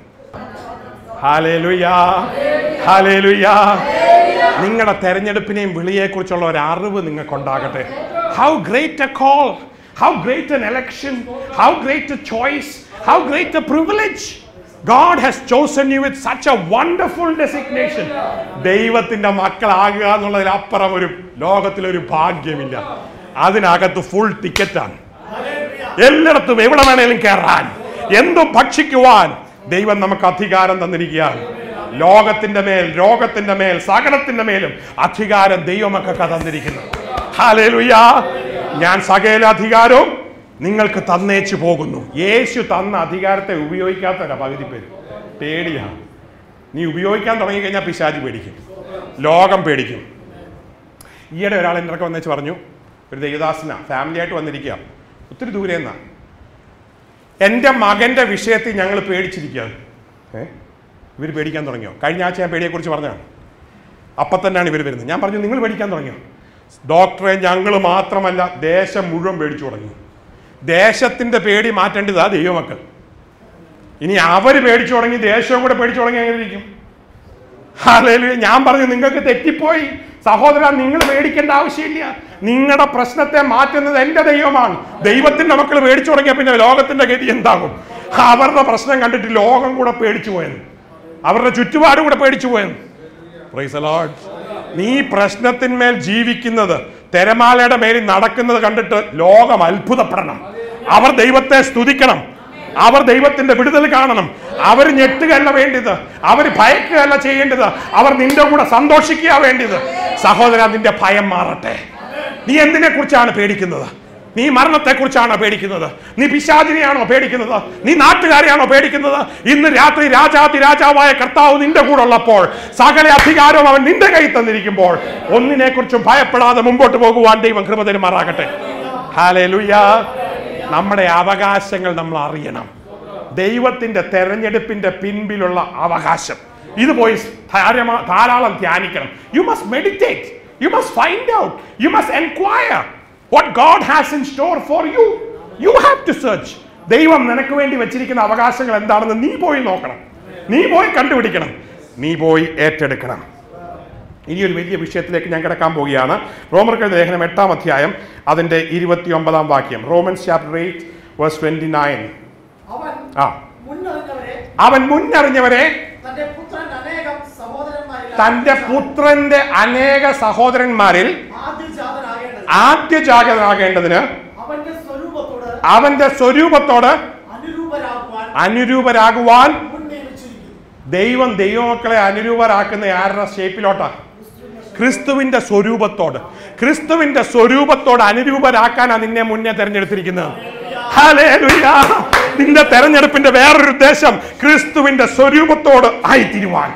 ഹാലേലുയാ ഹാലേലുയാ നിങ്ങളുടെ തെരഞ്ഞെടുപ്പിനെയും വിളിയെക്കുറിച്ചുള്ള ഒരു അറിവ് നിങ്ങൾക്കുണ്ടാകട്ടെ how great a call how great an election how great a choice how great a privilege God has chosen you with such a wonderful designation ദൈവത്തിന്റെ മക്കളാകുക എന്നുള്ളതിലപ്പുറം ഒരു ലോകത്തിലൊരു ഭാഗ്യമില്ല അതിനകത്ത് ഫുൾ ടിക്കറ്റാണ് എല്ലായിടത്തും എവിടെ വേണേലും കയറാൻ എന്തും ഭക്ഷിക്കുവാൻ ദൈവം നമുക്ക് അധികാരം തന്നിരിക്കുകയാണ് ലോകത്തിന്റെ മേൽ രോഗത്തിന്റെ മേൽ സകലത്തിന്റെ മേലും അധികാരം ദൈവമൊക്കെ തന്നിരിക്കുന്നു ഹാലേലുയാ ഞാൻ സകല അധികാരവും നിങ്ങൾക്ക് തന്നേച്ചു പോകുന്നു യേശു തന്ന അധികാരത്തെ ഉപയോഗിക്കാത്തല്ല പകുതി പേര് പേടിയാ നീ ഉപയോഗിക്കാൻ തുടങ്ങിക്കഴിഞ്ഞാൽ പിശാചി പേടിക്കും ലോകം പേടിക്കും ഈയിടെ ഒരാൾ എൻ്റെ അടുക്ക വന്നേച്ച് പറഞ്ഞു ഒരു ദേവദാസന ഫാമിലി ആയിട്ട് വന്നിരിക്കുക ഒത്തിരി ദൂരെ നിന്നാ എൻ്റെ മകൻ്റെ വിഷയത്തിൽ ഞങ്ങൾ പേടിച്ചിരിക്കുകയാണ് ഏ ഇവർ പേടിക്കാൻ തുടങ്ങിയോ കഴിഞ്ഞ ആഴ്ച ഞാൻ പേടിയെക്കുറിച്ച് പറഞ്ഞതാണ് അപ്പം തന്നെയാണ് ഇവർ വരുന്നത് ഞാൻ പറഞ്ഞു നിങ്ങൾ പേടിക്കാൻ തുടങ്ങിയോ ഡോക്ടറെ ഞങ്ങൾ മാത്രമല്ല ദേശം മുഴുവൻ പേടിച്ചു തുടങ്ങി ദേശത്തിൻ്റെ പേടി മാറ്റേണ്ടതാ ദൈവമക്കൾ ഇനി അവർ പേടിച്ചു തുടങ്ങി ദേശവും കൂടെ പേടിച്ചു തുടങ്ങി എങ്ങനെ ഇരിക്കും ഹാലേലൂയ ഞാൻ പറഞ്ഞു നിങ്ങൾക്ക് തെറ്റിപ്പോയി സഹോദര നിങ്ങൾ പേടിക്കേണ്ട ആവശ്യമില്ല നിങ്ങളുടെ പ്രശ്നത്തെ മാറ്റുന്നത് എന്റെ ദൈവമാണ് ദൈവത്തിന്റെ മക്കൾ പേടിച്ചു തുടങ്ങിയ പിന്നെ ലോകത്തിന്റെ ഗതി എന്താകും അവരുടെ പ്രശ്നം കണ്ടിട്ട് ലോകം കൂടെ പേടിച്ചു പോയെന്ന് അവരുടെ ചുറ്റുപാട് കൂടെ പേടിച്ചു പോയെന്ന് Praise the Lord. നീ പ്രശ്നത്തിന്മേൽ ജീവിക്കുന്നത് തിരമാലയുടെ മേലിൽ നടക്കുന്നത് കണ്ടിട്ട് ലോകം അത്ഭുതപ്പെടണം അവർ ദൈവത്തെ സ്തുതിക്കണം അവർ ദൈവത്തിന്റെ വിടുതൽ കാണണം അവർ ഞെട്ടുകയല്ല വേണ്ടത് അവർ ഭയക്കുകയല്ല ചെയ്യേണ്ടത് അവർ നിന്റെ കൂടെ സന്തോഷിക്കുക വേണ്ടത് സഹോദര നിന്റെ ഭയം മാറട്ടെ നീ എന്തിനെ കുറിച്ചാണ് പേടിക്കുന്നത് നീ മരണത്തെക്കുറിച്ചാണോ പേടിക്കുന്നത് നീ പിശാചിനെയാണോ പേടിക്കുന്നത് നീ നാട്ടുകാരെയാണോ പേടിക്കുന്നത് ഇന്ന് രാത്രി രാജാതി രാജാവായ കർത്താവ് നിന്റെ കൂടെ ഉള്ളപ്പോൾ സകല അധികാരവും അവൻ നിന്റെ കയ്യിൽ തന്നിരിക്കുമ്പോൾ ഒന്നിനെ കുറിച്ചും ഭയപ്പെടാതെ മുമ്പോട്ട് പോകുവാൻ ദൈവം കൃപ തരുമാറാകട്ടെ ഹാലേലുയ്യ നമ്മുടെ അവകാശങ്ങൾ നമ്മൾ അറിയണം ദൈവത്തിന്റെ തെരഞ്ഞെടുപ്പിന്റെ പിൻപിലുള്ള അവകാശം ഇത് പോയി ധാരമാ- ധാരാളം ധ്യാനിക്കണം you must meditate you must find out you must enquire what God has in store for you you have to search ദൈവം നിനക്ക് വേണ്ടി വെച്ചിരിക്കുന്ന അവകാശങ്ങൾ എന്താണെന്ന് നീ പോയി നോക്കണം നീ പോയി കണ്ടുപിടിക്കണം നീ പോയി ഏറ്റെടുക്കണം ഇനി ഒരു വലിയ വിഷയത്തിലേക്ക് ഞാൻ കിടക്കാൻ പോവുകയാണ് റോമർക്കെഴുത ലേഖനം എട്ടാം അധ്യായം അതിന്റെ ഇരുപത്തി ഒമ്പതാം വാക്യം Romans chapter eight verse twenty nine അവൻ ആ മുന്നറിഞ്ഞവരെ അവൻ മുന്നറിഞ്ഞവരെ തന്റെ പുത്രൻ അനേകം സഹോദരന്മാരിൽ തന്റെ പുത്രന്റെ അനേക സഹോദരന്മാരിൽ ആദ്യജാതനാകേണ്ടത് ആദ്യജാഗതനാകേണ്ടതിന് അവന്റെ സ്വരൂപത്തോട് അവന്റെ സ്വരൂപത്തോട് അനുരൂപരാകുവാൻ അനുരൂപരാകുവാൻ മുൻ നിയമിച്ചിരിക്കുന്നു ദൈവം ദൈവമക്കളെ അനുരൂപരാക്കുന്ന ആരുടെ ഷേപ്പിലോട്ടാ ക്രിസ്തുവിന്റെ സ്വരൂപത്തോട് ക്രിസ്തുവിന്റെ സ്വരൂപത്തോട് അനുരൂപരാക്കാനാണ് നിന്നെ മുന്നേ തെരഞ്ഞെടുത്തിരിക്കുന്നത് ഹല്ലേലൂയ. നിന്റെ തെരഞ്ഞെടുപ്പിന്റെ വേറൊരു ഉദ്ദേശം ക്രിസ്തുവിന്റെ സ്വരൂപത്തോട് ആയിത്തീരുവാൻ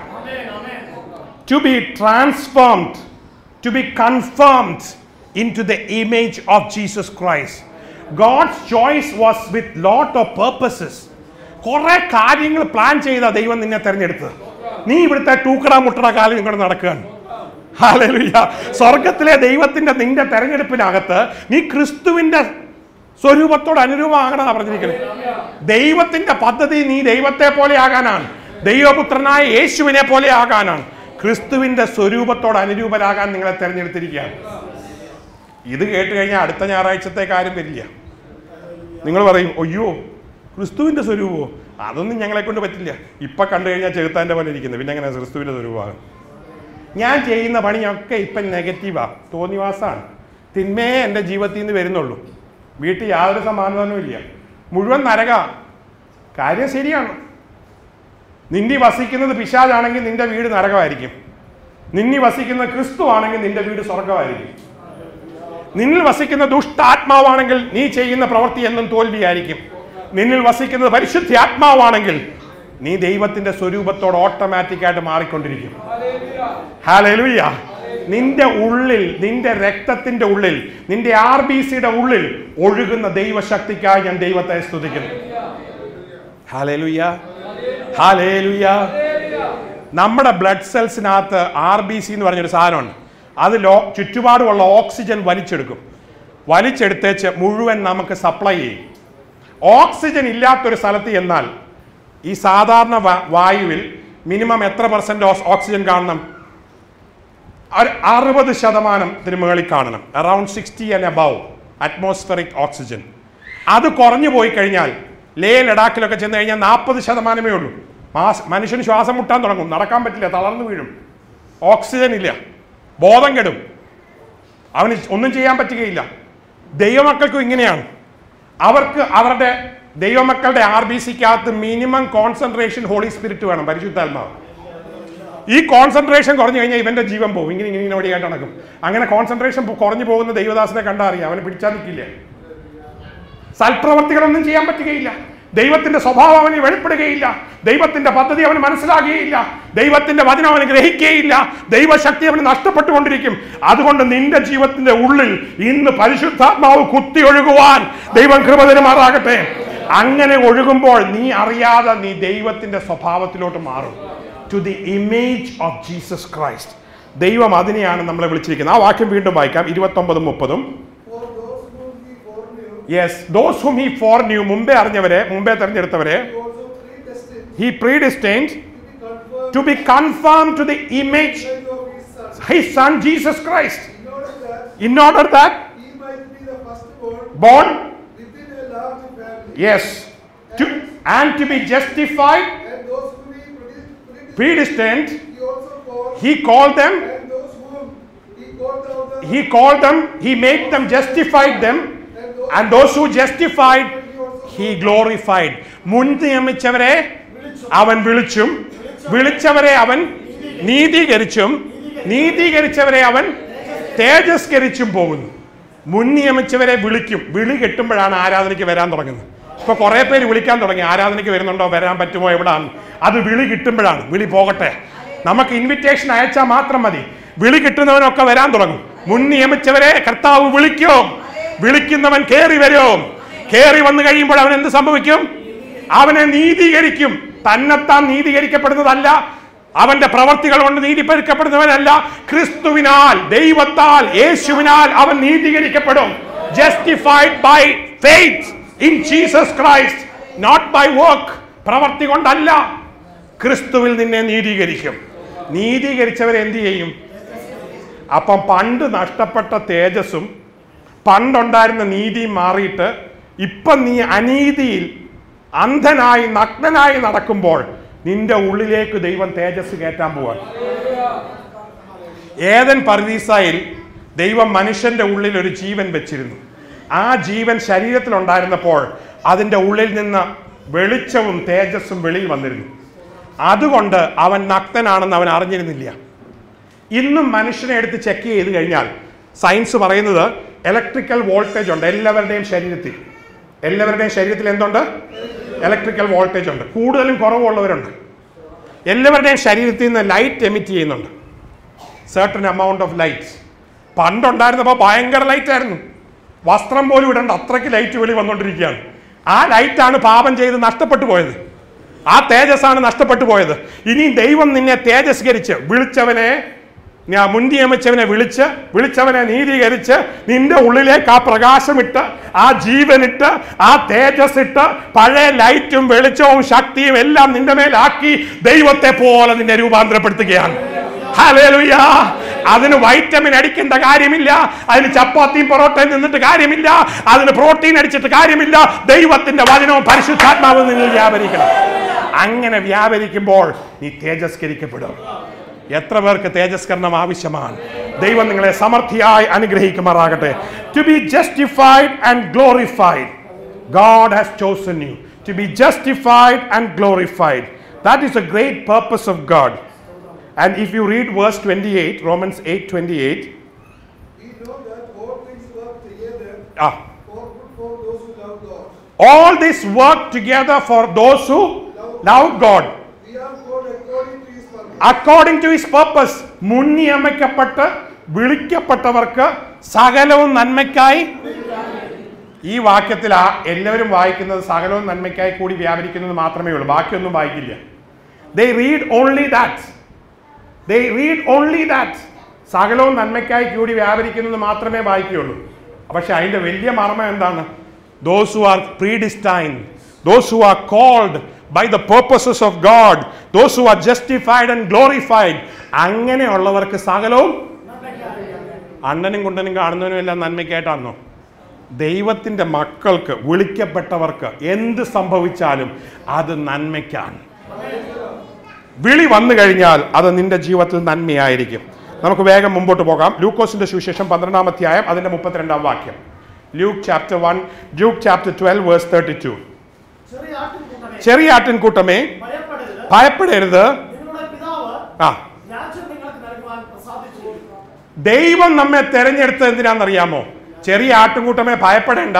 to be transformed, to be confirmed into the image of Jesus Christ. God's choice was with lot of purposes. കുറെ കാര്യങ്ങൾ പ്ലാൻ ചെയ്ത ദൈവം നിന്നെ തെരഞ്ഞെടുത്തത് നീ ഇവിടുത്തെ ടൂക്കട മുട്ടട കാലം ഇങ്ങോട്ട് നടക്കുകയാണ് ഹാലലുയ്യ സ്വർഗത്തിലെ ദൈവത്തിന്റെ നിന്റെ തെരഞ്ഞെടുപ്പിനകത്ത് നീ ക്രിസ്തുവിന്റെ സ്വരൂപത്തോട് അനുരൂപമാകണമെന്നാണ് പറഞ്ഞിരിക്കുന്നത് ദൈവത്തിന്റെ പദ്ധതി നീ ദൈവത്തെ പോലെ ആകാനാണ് ദൈവപുത്രനായ യേശുവിനെ പോലെ ആകാനാണ് ക്രിസ്തുവിന്റെ സ്വരൂപത്തോട് അനുരൂപരാകാൻ നിങ്ങളെ തെരഞ്ഞെടുത്തിരിക്കുകയാണ് ഇത് കേട്ട് കഴിഞ്ഞാൽ അടുത്ത ഞായറാഴ്ചത്തെ കാര്യം വരില്ല നിങ്ങൾ പറയും അയ്യോ ക്രിസ്തുവിന്റെ സ്വരൂപമോ അതൊന്നും ഞങ്ങളെ കൊണ്ട് പറ്റില്ല ഇപ്പൊ കണ്ടു കഴിഞ്ഞാൽ ചെറുത്താൻ്റെ പോലെ ഇരിക്കുന്നത് പിന്നെ എങ്ങനെ ക്രിസ്തുവിന്റെ സ്വരൂപമാകും ഞാൻ ചെയ്യുന്ന പണിയൊക്കെ ഇപ്പം നെഗറ്റീവാ തോന്നിവാസാണ് തിന്മയെ എൻ്റെ ജീവിതത്തിൽ നിന്ന് വരുന്നുള്ളൂ വീട്ടിൽ യാതൊരു സമാധാനവും ഇല്ല മുഴുവൻ നരക കാര്യം ശരിയാണ് നിന്നി വസിക്കുന്നത് പിശാചാണെങ്കിൽ നിന്റെ വീട് നരകമായിരിക്കും നിന്നി വസിക്കുന്ന ക്രിസ്തു ആണെങ്കിൽ നിന്റെ വീട് സ്വർഗമായിരിക്കും നിന്നിൽ വസിക്കുന്ന ദുഷ്ടാത്മാവാണെങ്കിൽ നീ ചെയ്യുന്ന പ്രവൃത്തി എന്നും തോൽവിയായിരിക്കും നിന്നിൽ വസിക്കുന്നത് പരിശുദ്ധ ആത്മാവാണെങ്കിൽ നീ ദൈവത്തിന്റെ സ്വരൂപത്തോട് ഓട്ടോമാറ്റിക്കായിട്ട് മാറിക്കൊണ്ടിരിക്കും ഹാലലുയ്യ നിന്റെ ഉള്ളിൽ നിന്റെ രക്തത്തിന്റെ ഉള്ളിൽ നിന്റെ ആർ ബി സിയുടെ ഉള്ളിൽ ഒഴുകുന്ന ദൈവശക്തിക്കായി ഞാൻ ദൈവത്തെ സ്തുതിക്കുന്നു ഹാലേലുയ്യ ഹാലേലുയ്യ നമ്മുടെ ബ്ലഡ് സെൽസിനകത്ത് ആർ ബി സി എന്ന് പറഞ്ഞൊരു സാധനമുണ്ട് അത് ലോ ചുറ്റുപാടുമുള്ള ഓക്സിജൻ വലിച്ചെടുക്കും വലിച്ചെടുത്തേച്ച് മുഴുവൻ നമുക്ക് സപ്ലൈ ചെയ്യും ഓക്സിജൻ ഇല്ലാത്തൊരു സ്ഥലത്ത് എന്നാൽ ഈ സാധാരണ വാ- വായുവിൽ മിനിമം എത്ര പെർസെന്റ് ഓക്സിജൻ കാണണം ഒരു അറുപത് ശതമാനത്തിന് മുകളിൽ കാണണം around sixty and above atmospheric oxygen അത് കുറഞ്ഞു പോയി കഴിഞ്ഞാൽ ലേ ലഡാക്കിലൊക്കെ ചെന്ന് കഴിഞ്ഞാൽ നാൽപ്പത് ശതമാനമേ ഉള്ളൂ മാസ് മനുഷ്യന് ശ്വാസം മുട്ടാൻ തുടങ്ങും നടക്കാൻ പറ്റില്ല തളർന്നു വീഴും ഓക്സിജൻ ഇല്ല ബോധം കെടും അവന് ഒന്നും ചെയ്യാൻ പറ്റുകയില്ല ദൈവമക്കൾക്കും ഇങ്ങനെയാണ് അവർക്ക് അവരുടെ ദൈവമക്കളുടെ ആർ ബി സിക്കകത്ത് മിനിമം കോൺസെൻട്രേഷൻ ഹോളി സ്പിരിറ്റ് വേണം പരിശുദ്ധാത്മാവ് ഈ കോൺസെൻട്രേഷൻ കുറഞ്ഞു കഴിഞ്ഞാൽ ഇവന്റെ ജീവൻ പോകും ഇങ്ങനെ ഇങ്ങനെ ഓടിയായിട്ട് നടക്കും അങ്ങനെ കോൺസെൻട്രേഷൻ കുറഞ്ഞു പോകുന്ന ദൈവദാസനെ കണ്ടാൽ അറിയാം അവനെ പിടിച്ചാൽ നിൽക്കില്ല സൽപ്രവർത്തികളൊന്നും ചെയ്യാൻ പറ്റുകയില്ല ദൈവത്തിന്റെ സ്വഭാവം അവന് വെളിപ്പെടുകയില്ല ദൈവത്തിന്റെ പദ്ധതി അവന് മനസ്സിലാകുകയില്ല ദൈവത്തിന്റെ വചനം അവന് ഗ്രഹിക്കുകയില്ല ദൈവശക്തി അവന് നഷ്ടപ്പെട്ടുകൊണ്ടിരിക്കും അതുകൊണ്ട് നിന്റെ ജീവിതത്തിന്റെ ഉള്ളിൽ ഇന്ന് പരിശുദ്ധാത്മാവ് കുത്തി ഒഴുകുവാൻ ദൈവം കൃപ തരുമാറാകട്ടെ അങ്ങനെ ഒഴുകുമ്പോൾ നീ അറിയാതെ നീ ദൈവത്തിന്റെ സ്വഭാവത്തിലോട്ട് മാറും to the image of Jesus Christ ദൈവം അതിനെയാണ് നമ്മളെ വിളിച്ചിരിക്കുന്നത് ആ വാക്യം വീണ്ടും വായിക്കാം ഇരുപത്തൊമ്പതും മുപ്പതും For those whom he foreknew, യെസ് those whom he foreknew മുമ്പേ അറിഞ്ഞവരെ മുമ്പേ തെരഞ്ഞെടുത്തവരെ he also predestined he predestined to be confirmed to be confirm to the image in the image of his son, his son Jesus Christ in order that in order that he might be the firstborn born within a large family. Yes to and to be justified And those whom he predestined, predestined he also called. He call them And those whom he called out the he call them he make them justified them and those and those who justified he glorified മുൻ നിയമിച്ചവരെ അവൻ വിളിച്ചും വിളിച്ചവരെ അവൻ നീതീകരിച്ചും നീതീകരിച്ചവരെ അവൻ തേജസ്കരിച്ചും പോകുന്നു മുൻ നിയമിച്ചവരെ വിളിക്കും വിളി കെട്ടുമ്പോഴാണ് ആരാധനയ്ക്ക് വരാൻ തുടങ്ങുന്നത് ഇപ്പൊ കുറെ പേര് വിളിക്കാൻ തുടങ്ങി ആരാധനയ്ക്ക് വരുന്നുണ്ടോ വരാൻ പറ്റുമോ എവിടാണ് അത് വിളി കിട്ടുമ്പോഴാണ് വിളി പോകട്ടെ നമുക്ക് ഇൻവിറ്റേഷൻ അയച്ചാൽ മാത്രം മതി വിളി കിട്ടുന്നവനൊക്കെ വരാൻ തുടങ്ങും മുൻ നിയമിച്ചവരെ കർത്താവ് വിളിക്കും വിളിക്കുന്നവൻ കയറി വരും കയറി വന്നു കഴിയുമ്പോൾ അവൻ എന്ത് സംഭവിക്കും അവനെ നീതീകരിക്കും തന്നെത്താൻ നീതീകരിക്കപ്പെടുന്നതല്ല അവന്റെ പ്രവർത്തികൾ കൊണ്ട് നീതിപ്പെടുക്കപ്പെടുന്നവനല്ല ക്രിസ്തുവിനാൽ ദൈവത്താൽ യേശുവിനാൽ അവൻ നീതീകരിക്കപ്പെടും justified by faith in Jesus Christ not by work പ്രവർത്തി കൊണ്ടല്ല ക്രിസ്തുവിൽ നിന്നെ നീതീകരിക്കും നീതീകരിച്ചവരെ എന്ത് ചെയ്യും അപ്പം പണ്ട് നഷ്ടപ്പെട്ട തേജസ്സും പണ്ടുണ്ടായിരുന്ന നീതിയും മാറിയിട്ട് ഇപ്പം നീ അനീതിയിൽ അന്ധനായി നഗ്നനായി നടക്കുമ്പോൾ നിന്റെ ഉള്ളിലേക്ക് ദൈവം തേജസ് കയറ്റാൻ പോവാൻ ഏതൻ പർദീസായിൽ ദൈവം മനുഷ്യന്റെ ഉള്ളിൽ ഒരു ജീവൻ വെച്ചിരുന്നു ആ ജീവൻ ശരീരത്തിലുണ്ടായിരുന്നപ്പോൾ അതിൻ്റെ ഉള്ളിൽ നിന്ന് വെളിച്ചവും തേജസ്സും വെളിയിൽ വന്നിരുന്നു അതുകൊണ്ട് അവൻ നഗ്നനാണെന്ന് അവൻ അറിഞ്ഞിരുന്നില്ല ഇന്നും മനുഷ്യനെ എടുത്ത് ചെക്ക് ചെയ്ത് കഴിഞ്ഞാൽ സയൻസ് പറയുന്നത് ഇലക്ട്രിക്കൽ വോൾട്ടേജ് ഉണ്ട് എല്ലാവരുടെയും ശരീരത്തിൽ എല്ലാവരുടെയും ശരീരത്തിൽ എന്തുണ്ട് ഇലക്ട്രിക്കൽ വോൾട്ടേജ് ഉണ്ട് കൂടുതലും കുറവുള്ളവരുണ്ട് എല്ലാവരുടെയും ശരീരത്തിൽ നിന്ന് ലൈറ്റ് എമിറ്റ് ചെയ്യുന്നുണ്ട് സർട്ടൻ എമൗണ്ട് ഓഫ് ലൈറ്റ്സ് പണ്ടുണ്ടായിരുന്നപ്പോൾ ഭയങ്കര ലൈറ്റ് ആയിരുന്നു വസ്ത്രം പോലും ഇടേണ്ട അത്രയ്ക്ക് ലൈറ്റ് വെളി വന്നുകൊണ്ടിരിക്കുകയാണ് ആ ലൈറ്റാണ് പാപം ചെയ്ത് നഷ്ടപ്പെട്ടു പോയത് ആ തേജസ്സാണ് നഷ്ടപ്പെട്ടു പോയത് ഇനി ദൈവം നിന്നെ തേജസ്കരിച്ച് വിളിച്ചവനെ ഞാൻ മുൻനിയമിച്ചവനെ വിളിച്ച് വിളിച്ചവനെ നീതീകരിച്ച് നിന്റെ ഉള്ളിലേക്ക് ആ പ്രകാശമിട്ട് ആ ജീവനിട്ട് ആ തേജസ് ഇട്ട് പഴയ ലൈറ്റും വെളിച്ചവും ശക്തിയും എല്ലാം നിന്റെ മേലാക്കി ദൈവത്തെ പോലെ നിന്നെ രൂപാന്തരപ്പെടുത്തുകയാണ് ഹല്ലേലൂയ അതിന് വൈറ്റമിൻ അടിക്കേണ്ട കാര്യമില്ല അതിന് ചപ്പാത്തിയും പൊറോട്ടയും നിന്നിട്ട് കാര്യമില്ല അതിന് പ്രോട്ടീൻ അടിച്ചിട്ട് കാര്യമില്ല ദൈവത്തിന്റെ വചനവും പരിശുദ്ധാത്മാവും നിങ്ങൾ വ്യാപരിക്കണം അങ്ങനെ വ്യാപരിക്കുമ്പോൾ നീ തേജസ്കരിക്കപ്പെടും എത്ര പേർക്ക് തേജസ്കരണം ആവശ്യമാണ് ദൈവം നിങ്ങളെ സമൃദ്ധിയായി അനുഗ്രഹിക്കുമാറാകട്ടെ to be justified and glorified God has chosen you to be justified and glorified. That is a great purpose of God. And if you read verse 28, Romans 8 28, We know that all things work together ah, for good for those who love God. all this work together for those who love God. We are called according to His purpose. According to his purpose മുൻനിയമിക്കപ്പെട്ട് വിളിക്കപ്പെട്ടവർക്ക് സകലവും നന്മയ്ക്കായി ഈ വാക്യത്തിൽ ആ എല്ലാവരും വായിക്കുന്നത് സകലവും നന്മയ്ക്കായി കൂടി വ്യാപരിക്കുന്നത് മാത്രമേ ഉള്ളൂ ബാക്കിയൊന്നും വായിക്കില്ല they read only that they read only that സകലവും നന്മയ്ക്കായി കൂടി വ്യാപരിക്കുന്നത് മാത്രമേ വായിക്കുകയുള്ളൂ പക്ഷെ അതിൻ്റെ വലിയ മർമ്മം എന്താണ് those who are predestine those who are called by the purposes of God those who are justified and glorified അങ്ങനെയുള്ളവർക്ക് സകലവും അണ്ണനും കുണ്ടനും കാണുന്നവനും എല്ലാം നന്മയ്ക്കായിട്ടാണോ ദൈവത്തിൻ്റെ മക്കൾക്ക് വിളിക്കപ്പെട്ടവർക്ക് എന്ത് സംഭവിച്ചാലും അത് നന്മയ്ക്കാണ് വിളി വന്നു കഴിഞ്ഞാൽ അത് നിന്റെ ജീവിതത്തിൽ നന്മയായിരിക്കും നമുക്ക് വേഗം മുമ്പോട്ട് പോകാം ലൂക്കോസിന്റെ സുവിശേഷം പന്ത്രണ്ടാം അധ്യായം അതിന്റെ മുപ്പത്തിരണ്ടാം വാക്യം Luke chapter one Luke chapter twelve verse thirty two ചെറിയ ആട്ടിൻകൂട്ടമേ ചെറിയ ആട്ടിൻകൂട്ടമേ ഭയപ്പെടരുത് ഭയപ്പെടരുത് നിങ്ങളുടെ പിതാവ് ആ രാജ്യം നിങ്ങൾക്ക് നൽകുവാൻ പ്രസാദിച്ചു ദൈവം നമ്മെ തെരഞ്ഞെടുത്തത് എന്തിനാണെന്നറിയാമോ ചെറിയ ആട്ടിൻകൂട്ടമേ ഭയപ്പെടേണ്ട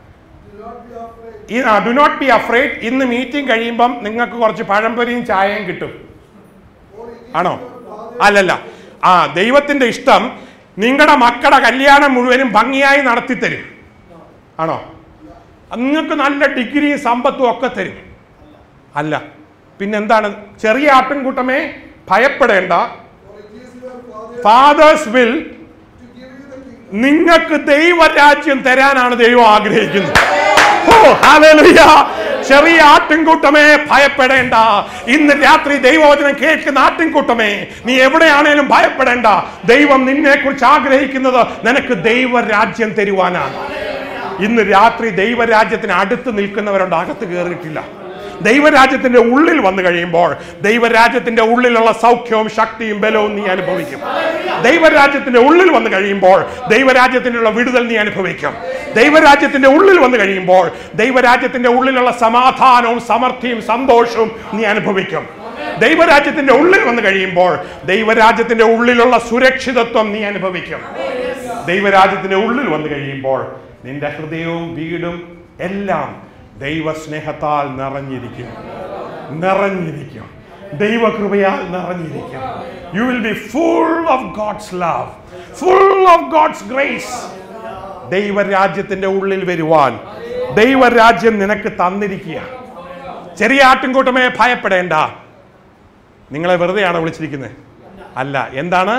Do not be afraid. Do not be afraid ഇന്ന് മീറ്റിംഗ് കഴിയുമ്പം നിങ്ങൾക്ക് കുറച്ച് പഴംപൊരിയും ചായയും കിട്ടും For it is ആണോ your Father അല്ലല്ല ആ ദൈവത്തിന്റെ ഇഷ്ടം നിങ്ങളുടെ മക്കളുടെ കല്യാണം മുഴുവനും ഭംഗിയായി നടത്തിത്തരും ആണോ നിങ്ങൾക്ക് നല്ല ഡിഗ്രിയും സമ്പത്തും ഒക്കെ തരും അല്ല പിന്നെന്താണ് ചെറിയ ആട്ടിൻകൂട്ടമേ ഭയപ്പെടേണ്ട For it is your Father father's will to give you the kingdom. നിങ്ങൾക്ക് ദൈവരാജ്യം തരാനാണ് ദൈവം ആഗ്രഹിക്കുന്നത് ഓ ഹല്ലേലൂയ ചെറിയ ആട്ടിൻകൂട്ടമേ ഭയപ്പെടേണ്ട ഇന്ന് രാത്രി ദൈവവചനം കേൾക്കുന്ന ആട്ടിൻകൂട്ടമേ നീ എവിടെയാണേലും ഭയപ്പെടേണ്ട ദൈവം നിന്നെ കുറിച്ച് ആഗ്രഹിക്കുന്നത് നിനക്ക് ദൈവരാജ്യം തരുവാനാണ് ഇന്ന് രാത്രി ദൈവരാജ്യത്തിന് അടുത്ത് നിൽക്കുന്നവരുണ്ട് അകത്ത് കയറിയിട്ടില്ല ദൈവരാജ്യത്തിന്റെ ഉള്ളിൽ വന്നു കഴിയുമ്പോൾ ദൈവരാജ്യത്തിന്റെ ഉള്ളിലുള്ള സൗഖ്യവും ശക്തിയും ബലവും നീ അനുഭവിക്കും ദൈവരാജ്യത്തിന്റെ ഉള്ളിൽ വന്നു കഴിയുമ്പോൾ ദൈവരാജ്യത്തിനുള്ള വിടുതൽ നീ അനുഭവിക്കും ദൈവരാജ്യത്തിന്റെ ഉള്ളിൽ വന്നു കഴിയുമ്പോൾ ദൈവരാജ്യത്തിന്റെ ഉള്ളിലുള്ള സമാധാനവും സമൃദ്ധിയും സന്തോഷവും നീ അനുഭവിക്കും ദൈവരാജ്യത്തിന്റെ ഉള്ളിൽ വന്നു കഴിയുമ്പോൾ ദൈവരാജ്യത്തിന്റെ ഉള്ളിലുള്ള സുരക്ഷിതത്വം നീ അനുഭവിക്കും ദൈവരാജ്യത്തിന്റെ ഉള്ളിൽ വന്നു കഴിയുമ്പോൾ നിന്റെ ഹൃദയവും വീടും എല്ലാം ദൈവസ്നേഹത്താൽ നിറഞ്ഞിരിക്കും നിറഞ്ഞിരിക്കും ദൈവകൃപയാൽ നിറഞ്ഞിരിക്കും you will be full of God's love full of God's grace ദൈവരാജ്യത്തിന്റെ ഉള്ളിൽ വരുവാൻ ദൈവരാജ്യം നിനക്ക് തന്നിരിക്കുക ചെറിയ ആട്ടിൻകൂട്ടമേ ഭയപ്പെടേണ്ട നിങ്ങളെ വെറുതെയാണ് വിളിച്ചിരിക്കുന്നത് അല്ല എന്താണ്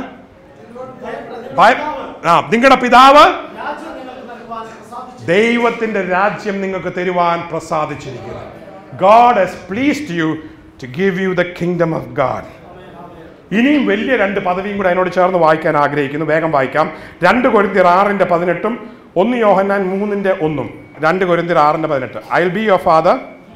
ഭയ- ആ നിങ്ങളുടെ പിതാവ് രാജ്യം നിങ്ങൾക്ക് നൽകുവാൻ പ്രസാദിച്ചു ദൈവത്തിന്റെ രാജ്യം നിങ്ങൾക്ക് തരുവാൻ പ്രസാദിച്ചിരിക്കുന്നു God has pleased you to give you the kingdom of God ഇനിയും വലിയ രണ്ട് പദവിയും കൂടെ അതിനോട് ചേർന്ന് വായിക്കാൻ ആഗ്രഹിക്കുന്നു വേഗം വായിക്കാം രണ്ട് കൊരിന്തിയർ ആറിന്റെ പതിനെട്ടും ഒന്ന് യോഹന്നാൻ മൂന്നിന്റെ ഒന്നും രണ്ട് കൊരിന്തിയർ ആറിന്റെ പതിനെട്ട് I will be your father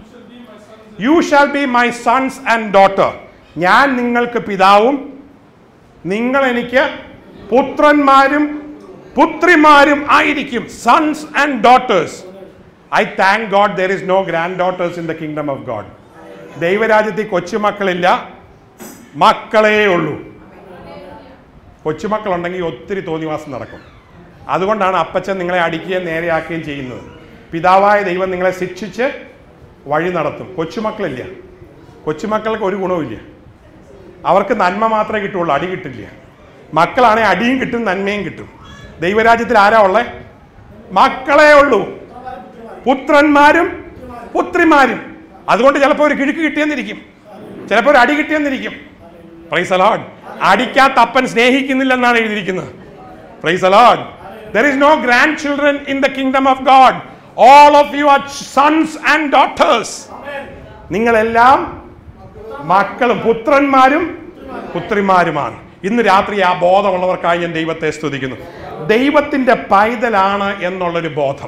you shall be my sons and daughter ഞാൻ നിങ്ങൾക്ക് പിതാവും നിങ്ങൾ എനിക്ക് പുത്രന്മാരും പുത്രിമാരും ആയിരിക്കും sons and daughters I thank God there is no granddaughters in the kingdom of God ദൈവരാജ്യത്തിൽ കൊച്ചുമക്കളില്ല മക്കളേ ഉള്ളൂ കൊച്ചുമക്കളുണ്ടെങ്കിൽ ഒത്തിരി തോന്നിവാസം നടക്കും അതുകൊണ്ടാണ് അപ്പച്ചൻ നിങ്ങളെ അടിക്കുകയും നേരെയാക്കുകയും ചെയ്യുന്നത് പിതാവായ ദൈവം നിങ്ങളെ ശിക്ഷിച്ച് വഴി നടത്തും കൊച്ചുമക്കളില്ല കൊച്ചുമക്കൾക്ക് ഒരു ഗുണവുമില്ല അവർക്ക് നന്മ മാത്രമേ കിട്ടുള്ളൂ അടി കിട്ടില്ല മക്കളാണെങ്കിൽ അടിയും കിട്ടും നന്മയും കിട്ടും ദൈവരാജ്യത്തിൽ ആരാ ഉള്ളേ മക്കളേ ഉള്ളൂ പുത്രന്മാരും പുത്രിമാരും അതുകൊണ്ട് ചിലപ്പോൾ ഒരു കിഴുക്ക് കിട്ടിയെന്നിരിക്കും ചിലപ്പോൾ ഒരു അടി കിട്ടിയെന്നിരിക്കും പ്രൈസ് അലോഡ് അടിക്കാത്ത അപ്പൻ സ്നേഹിക്കുന്നില്ലെന്നാണ് എഴുതിയിരിക്കുന്നത് praise the Lord there is no grandchildren in the kingdom of God all of you are sons and daughters നിങ്ങളെല്ലാം മക്കളും പുത്രന്മാരും പുത്രിമാരുമാണ് ഇന്ന് രാത്രി ആ ബോധമുള്ളവർക്കായി ഞാൻ ദൈവത്തെ സ്തുതിക്കുന്നു ദൈവത്തിന്റെ പൈതലാണ് എന്നുള്ളൊരു ബോധം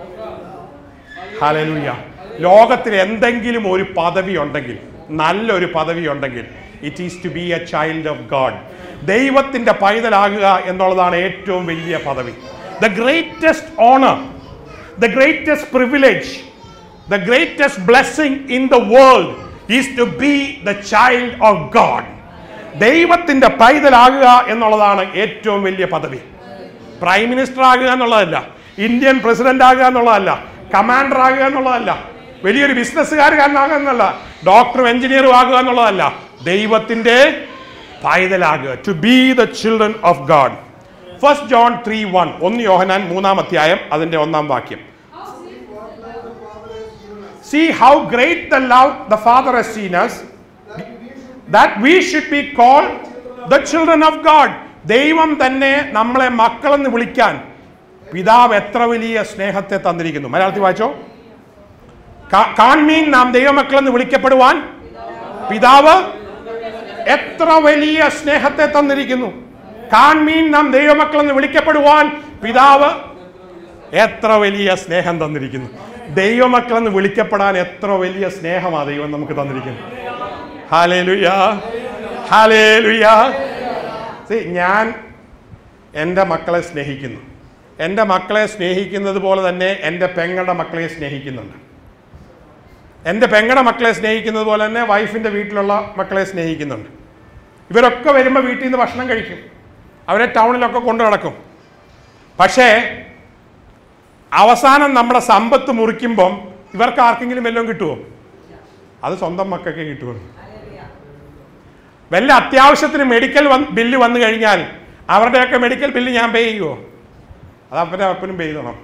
ഹലലുയ ലോകത്തിൽ എന്തെങ്കിലും ഒരു പദവി ഉണ്ടെങ്കിൽ നല്ലൊരു പദവി ഉണ്ടെങ്കിൽ it is to be a child of God ദൈവത്തിന്റെ പൈതലാകുക എന്നുള്ളതാണ് ഏറ്റവും വലിയ പദവി the greatest honour the greatest privilege the greatest blessing in the world is to be the child of God ദൈവത്തിന്റെ പൈതലാകുക എന്നുള്ളതാണ് ഏറ്റവും വലിയ പദവി പ്രൈം മിനിസ്റ്റർ ആകുക എന്നുള്ളതല്ല ഇന്ത്യൻ പ്രസിഡന്റ് ആകുക എന്നുള്ളതല്ല കമാൻഡർ ആകുക എന്നുള്ളതല്ല വലിയൊരു ബിസിനസ്സുകാരനാകുക എന്നല്ല ഡോക്ടറും എഞ്ചിനീയറും ആകുക എന്നുള്ളതല്ല ദൈവത്തിന്റെ പൈതലാകുക to be the children of God first John three one ഒന്ന് യോഹനാൻ മൂന്നാം അധ്യായം അതിന്റെ ഒന്നാം വാക്യം See how great the love the Father has seen us, that we should be called the children of God. ദൈവം തന്നെ നമ്മളെ മക്കളെന്ന് വിളിക്കാൻ പിതാവ് എത്ര വലിയ സ്നേഹത്തെ തന്നിരിക്കുന്നു മലയാളത്തിൽ വായിച്ചോ കാ- കാൺമീൻ നാം ദൈവമക്കളെന്ന് വിളിക്കപ്പെടുവാൻ പിതാവ് എത്ര വലിയ സ്നേഹത്തെ തന്നിരിക്കുന്നു കാൺമീൻ നാം ദൈവമക്കളെന്ന് വിളിക്കപ്പെടുവാൻ പിതാവ് എത്ര വലിയ സ്നേഹം തന്നിരിക്കുന്നു ദൈവമക്കളെന്ന് വിളിക്കപ്പെടാൻ എത്ര വലിയ സ്നേഹമാണ് ദൈവം നമുക്ക് തന്നിരിക്കുന്നത് ഹാലേലുയാ ഹാലേലുയാ See, ഞാൻ എൻ്റെ മക്കളെ സ്നേഹിക്കുന്നു എൻ്റെ മക്കളെ സ്നേഹിക്കുന്നത് പോലെ തന്നെ എൻ്റെ പെങ്ങളുടെ മക്കളെ സ്നേഹിക്കുന്നുണ്ട് എൻ്റെ പെങ്ങളുടെ മക്കളെ സ്നേഹിക്കുന്നത് പോലെ തന്നെ വൈഫിൻ്റെ വീട്ടിലുള്ള മക്കളെ സ്നേഹിക്കുന്നുണ്ട് ഇവരൊക്കെ വരുമ്പോൾ വീട്ടിൽ നിന്ന് ഭക്ഷണം കഴിക്കും അവരെ ടൗണിലൊക്കെ കൊണ്ടു നടക്കും പക്ഷേ അവസാനം നമ്മുടെ സമ്പത്ത് മുറിക്കുമ്പം ഇവർക്ക് ആർക്കെങ്കിലും വല്ലതും കിട്ടുമോ അത് സ്വന്തം മക്കൾക്ക് കിട്ടുമോ വല്ല അത്യാവശ്യത്തിന് മെഡിക്കൽ വന്ന് ബില്ല് വന്നു കഴിഞ്ഞാൽ അവരുടെയൊക്കെ മെഡിക്കൽ ബില്ല് ഞാൻ പേ ചെയ്യുമോ അത് അപ്പൻ്റെ അപ്പനും പേ ചെയ്തണം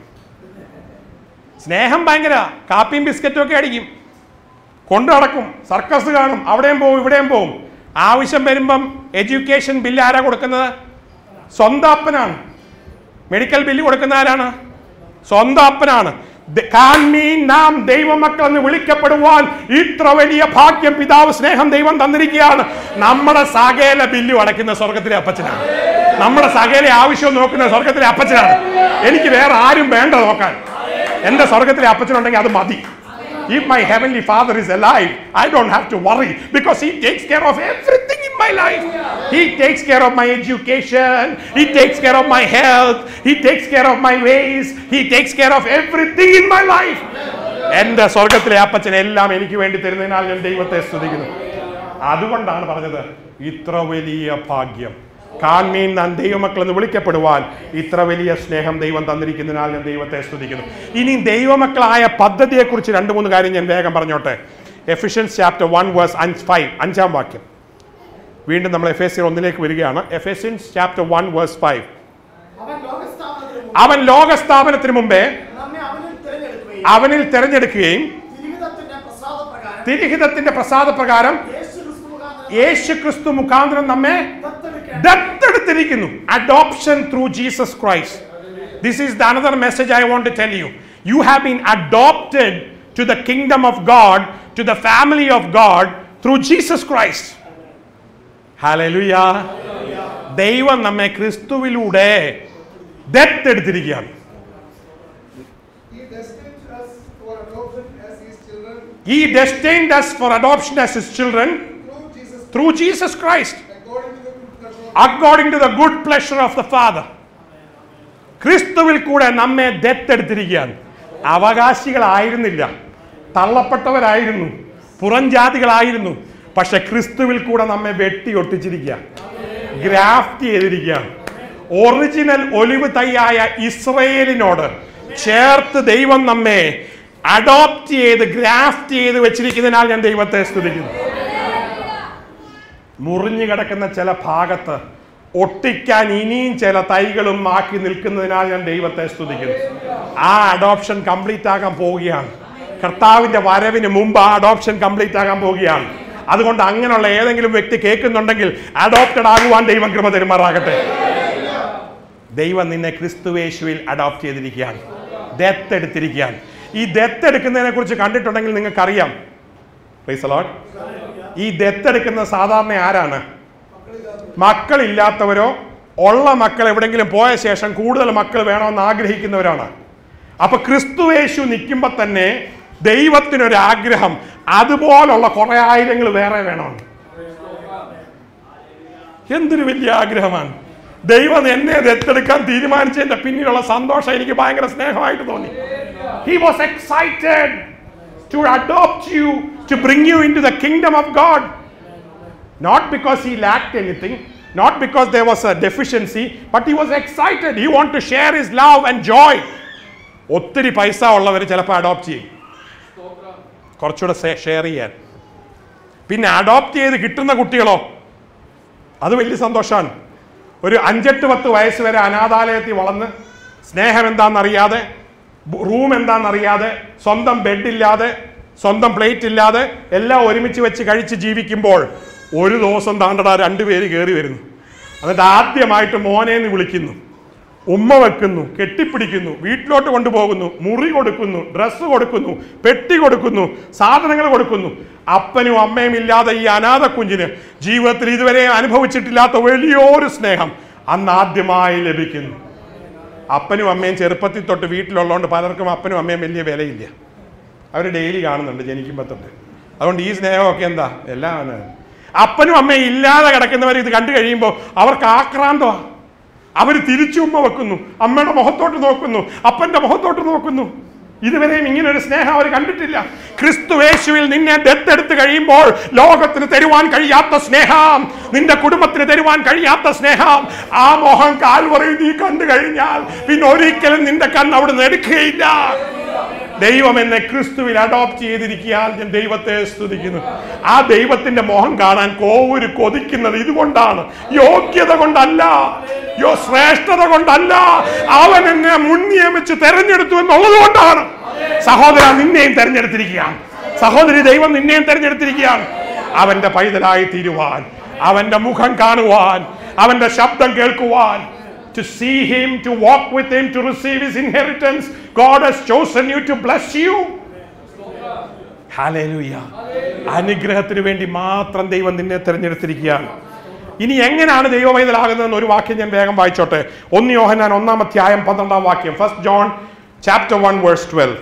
സ്നേഹം ഭയങ്കര കാപ്പിയും ബിസ്ക്കറ്റും ഒക്കെ അടിക്കും കൊണ്ടു നടക്കും സർക്കസ് കാണും അവിടെയും പോവും ഇവിടെയും പോവും ആവശ്യം വരുമ്പം എഡ്യൂക്കേഷൻ ബില്ല് ആരാ കൊടുക്കുന്നത് സ്വന്തം അപ്പനാണ് മെഡിക്കൽ ബില്ല് കൊടുക്കുന്ന ആരാണ് സ്വന്തം അപ്പനാണ് ദ- കാൺമീൻ നാം ദൈവമക്കൾ എന്ന് വിളിക്കപ്പെടുവാൻ ഇത്ര വലിയ ഭാഗ്യം പിതാവ് സ്നേഹം ദൈവം തന്നിരിക്കുകയാണ് നമ്മുടെ സകല ബില്ലും അടയ്ക്കുന്ന സ്വർഗത്തിലെ അപ്പച്ചനാണ് നമ്മുടെ സകല ആവശ്യം നോക്കുന്ന സ്വർഗത്തിലെ അപ്പച്ചനാണ് എനിക്ക് വേറെ ആരും വേണ്ട നോക്കാൻ എന്റെ സ്വർഗത്തിലെ അപ്പച്ചനുണ്ടെങ്കിൽ അത് മതി If my heavenly father is alive, I don't have to worry because he takes care of everything in my life. He takes care of my education, he takes care of my health, he takes care of my ways, he takes care of everything in my life. എന്റെ സ്വർഗത്തിലെ അപ്പച്ചൻ എല്ലാം എനിക്ക് വേണ്ടി തരുന്നതിനാൽ ഞാൻ ദൈവത്തെ സ്തുതിക്കുന്നു അതുകൊണ്ടാണ് പറഞ്ഞത് ഇത്ര വലിയ ഭാഗ്യം കാൺമീൻ നാൻ ദൈവമക്കൾ എന്ന് വിളിക്കപ്പെടുവാൻ ഇത്ര വലിയ സ്നേഹം ദൈവം തന്നിരിക്കുന്നതിനാൽ ഞാൻ ദൈവത്തെ സ്തുതിക്കുന്നു ഇനി ദൈവമക്കളായ പദ്ധതിയെക്കുറിച്ച് രണ്ട് മൂന്ന് കാര്യം ഞാൻ വേഗം പറഞ്ഞോട്ടെ എഫിഷ്യൻസ് ചാപ്റ്റർ വൺ വേഴ്സ് അഞ്ച് ഫൈവ് അഞ്ചാം വാക്യം വീണ്ടും നമ്മൾ എഫ് എസ് ഒന്നിലേക്ക് വരികയാണ് Ephesians chapter one verse five അവൻ ലോകസ്ഥാപനത്തിന് മുമ്പ് അവൻ ലോകസ്ഥാപനത്തിന് മുമ്പേ നമ്മെ അവനിൽ തിരഞ്ഞെടുക്കുകയും അവനിൽ തിരഞ്ഞെടുക്കുകയും തിരുവിധത്തിന്റെ പ്രസാദപ്രകാരം തിരിഹിതത്തിന്റെ പ്രസാദപ്രകാരം യേശു ക്രിസ്തു മുഖാന്തരം യേശു ക്രിസ്തു മുഖാന്തരം നമ്മെ ദത്തെടുക്കേണ്ട ദത്തെടുത്തിരിക്കുന്നു adoption through Jesus Christ this is the another message I want to tell you you have been adopted to the kingdom of God to the family of God through Jesus Christ hallelujah ദൈവം നമ്മെ ക്രിസ്തുവിലൂടെ ദത്തെടുത്തിരിക്കുകയാണ് He destined us for adoption as his children ഈ destined us for adoption as his children through Jesus through Jesus Christ according to the good according to the good pleasure of pleasure of the Father. ക്രിസ്തുവിൽ കൂടെ നമ്മെ ദത്തെടുത്തിരിക്കുകയാണ് അവകാശികളായിരുന്നില്ല തള്ളപ്പെട്ടവരായിരുന്നു പുറംജാതികളായിരുന്നു പക്ഷെ ക്രിസ്തുവിൽ കൂടെ നമ്മെ വെട്ടി ഒട്ടിച്ചിരിക്കുക ഗ്രാഫ്റ്റ് ചെയ്തിരിക്കുകയാണ് ഒറിജിനൽ ഒലിവ് തൈയായ ഇസ്രയേലിനോട് ചേർത്ത് ദൈവം നമ്മെ അഡോപ്റ്റ് ചെയ്ത് ഗ്രാഫ്റ്റ് ചെയ്ത് വെച്ചിരിക്കുന്നതിനാൽ ഞാൻ ദൈവത്തെ സ്തുതിക്കുന്നു മുറിഞ്ഞു കിടക്കുന്ന ചില ഭാഗത്ത് ഒട്ടിക്കാൻ ഇനിയും ചില തൈകളും ആക്കി നിൽക്കുന്നതിനാൽ ഞാൻ ദൈവത്തെ സ്തുതിക്കുന്നു ആ അഡോപ്ഷൻ കംപ്ലീറ്റ് ആകാൻ പോവുകയാണ് കർത്താവിന്റെ വരവിന് മുമ്പ് ആ അഡോപ്ഷൻ കംപ്ലീറ്റ് ആകാൻ പോവുകയാണ് അതുകൊണ്ട് അങ്ങനെയുള്ള ഏതെങ്കിലും വ്യക്തി കേൾക്കുന്നുണ്ടെങ്കിൽ അഡോപ്റ്റഡ് ആകുവാൻ ദൈവം കൃപ തരുമാറാകട്ടെ ദൈവം നിന്നെ ക്രിസ്തുവേശുവിൽ അഡോപ്റ്റ് ചെയ്തിരിക്കുകയാണ് ദത്ത് എടുത്തിരിക്കുകയാണ് ഈ ദത്ത് എടുക്കുന്നതിനെ കുറിച്ച് കണ്ടിട്ടുണ്ടെങ്കിൽ നിങ്ങൾക്കറിയാം Praise the Lord. ഈ ദത്തെടുക്കുന്ന സാധാരണ ആരാണ് മക്കളില്ലാത്തവരോ ഉള്ള മക്കൾ എവിടെങ്കിലും പോയ ശേഷം കൂടുതൽ മക്കൾ വേണമെന്ന് ആഗ്രഹിക്കുന്നവരാണ് അപ്പൊ ക്രിസ്തുവേശു നിൽക്കുമ്പോൾ തന്നെ ദൈവത്തിനൊരു ആഗ്രഹം അതുപോലുള്ള കുറെ ആയിരങ്ങൾ വേറെ വേണമെന്ന് എന്തൊരു വലിയ ആഗ്രഹമാണ് ദൈവം എന്നെ ദത്തെടുക്കാൻ തീരുമാനിച്ചതിന്റെ പിന്നിലുള്ള സന്തോഷം എനിക്ക് ഭയങ്കര സ്നേഹമായിട്ട് തോന്നി he was excited to adopt you to bring you into the kingdom of God not because he lacked anything, not because there was a deficiency, but he was excited. He wanted to share his love and joy. ഒത്തിരി പൈസ ഉള്ളവർ ചിലപ്പോൾ adopt ചെയ്യും കുറച്ചുകൂടെ share ചെയ്യാൻ പിന്നെ adopt ചെയ്ത് കിട്ടുന്ന കുട്ടികളോ അത് വലിയ സന്തോഷമാണ് ഒരു അഞ്ചെട്ട് പത്ത് വയസ്സ് വരെ അനാഥാലയത്തിൽ വളർന്ന് സ്നേഹം എന്താണെന്നറിയാതെ റൂം എന്താണെന്നറിയാതെ സ്വന്തം ബെഡില്ലാതെ സ്വന്തം പ്ലേറ്റ് ഇല്ലാതെ എല്ലാം ഒരുമിച്ച് വെച്ച് കഴിച്ച് ജീവിക്കുമ്പോൾ ഒരു ദിവസം താണ്ടടാ രണ്ടുപേര് കയറി വരുന്നു എന്നിട്ട് ആദ്യമായിട്ട് മോനേന്ന് വിളിക്കുന്നു ഉമ്മ വെക്കുന്നു കെട്ടിപ്പിടിക്കുന്നു വീട്ടിലോട്ട് കൊണ്ടുപോകുന്നു മുറി കൊടുക്കുന്നു ഡ്രസ്സ് കൊടുക്കുന്നു പെട്ടി കൊടുക്കുന്നു സാധനങ്ങൾ കൊടുക്കുന്നു അപ്പനും അമ്മയും ഇല്ലാതെ ഈ അനാഥ കുഞ്ഞിന് ജീവിതത്തിൽ ഇതുവരെ അനുഭവിച്ചിട്ടില്ലാത്ത വലിയൊരു സ്നേഹം അന്ന് ആദ്യമായി ലഭിക്കുന്നു അപ്പനും അമ്മയും ചെറുപ്പത്തിൽ തൊട്ട് വീട്ടിലുള്ളതുകൊണ്ട് പലർക്കും അപ്പനും അമ്മയും വലിയ വിലയില്ല അവർ ഡെയിലി കാണുന്നുണ്ട് ജനിക്കുമ്പോൾ തൊട്ട് അതുകൊണ്ട് ഈ സ്നേഹമൊക്കെ എന്താ എല്ലാം ആണ്. അപ്പനും അമ്മയും ഇല്ലാതെ കിടക്കുന്നവർ ഇത് കണ്ടു കഴിയുമ്പോൾ അവർക്ക് ആക്രാന്തമാണ് അവർ തിരിച്ചുമ്മ വെക്കുന്നു അമ്മയുടെ മുഖത്തോട്ട് നോക്കുന്നു അപ്പന്റെ മുഖത്തോട്ട് നോക്കുന്നു ഇതുവരെയും ഇങ്ങനെ ഒരു സ്നേഹം അവർ കണ്ടിട്ടില്ല ക്രിസ്തുവേശുവിൽ നിന്നെ ദത്തെടുത്ത് കഴിയുമ്പോൾ ലോകത്തിന് തരുവാൻ കഴിയാത്ത സ്നേഹം നിന്റെ കുടുംബത്തിന് തരുവാൻ കഴിയാത്ത സ്നേഹം ആ മോഹം കാൽവറിയിൽ നീ കണ്ടു കഴിഞ്ഞാൽ പിന്നെ ഒരിക്കലും നിന്റെ കണ്ണ് അവിടെ എടുക്കുകയില്ല ദൈവം എന്നെ ക്രിസ്തുവിൽ അഡോപ്റ്റ് ചെയ്തിരിക്കാൻ ഞാൻ ദൈവത്തെ സ്തുതിക്കുന്നു ആ ദൈവത്തിന്റെ മോഹം കാണാൻ കോവൂര് കൊതിക്കുന്നത് ഇതുകൊണ്ടാണ് യോഗ്യത കൊണ്ടല്ല യോ ശ്രേഷ്ഠത കൊണ്ടല്ല അവൻ എന്നെ മുൻ നിയമിച്ച് തെരഞ്ഞെടുത്തു എന്നുള്ളത് കൊണ്ടാണ് സഹോദര നിന്നെയും തെരഞ്ഞെടുത്തിരിക്കുകയാണ് സഹോദരി ദൈവം നിന്നെയും തെരഞ്ഞെടുത്തിരിക്കുകയാണ് അവന്റെ പൈതലായി തീരുവാൻ അവന്റെ മുഖം കാണുവാൻ അവന്റെ ശബ്ദം കേൾക്കുവാൻ to see him, to walk with him, to receive his inheritance. God has chosen you to bless you. Hallelujah. അനുഗ്രഹത്തിന് വേണ്ടി മാത്രം ദൈവം നിന്നെ തിരഞ്ഞെടുത്തിരിക്കുകയാണ് ഇനി എങ്ങനെയാണ് ദൈവവൈതലാകുന്നതെന്ന് ഒരു വാക്യം ഞാൻ വേഗം വായിച്ചോട്ടെ ഒന്ന് യോഹനാൻ ഒന്നാം അധ്യായം പന്ത്രണ്ടാം വാക്യം first John chapter one verse twelve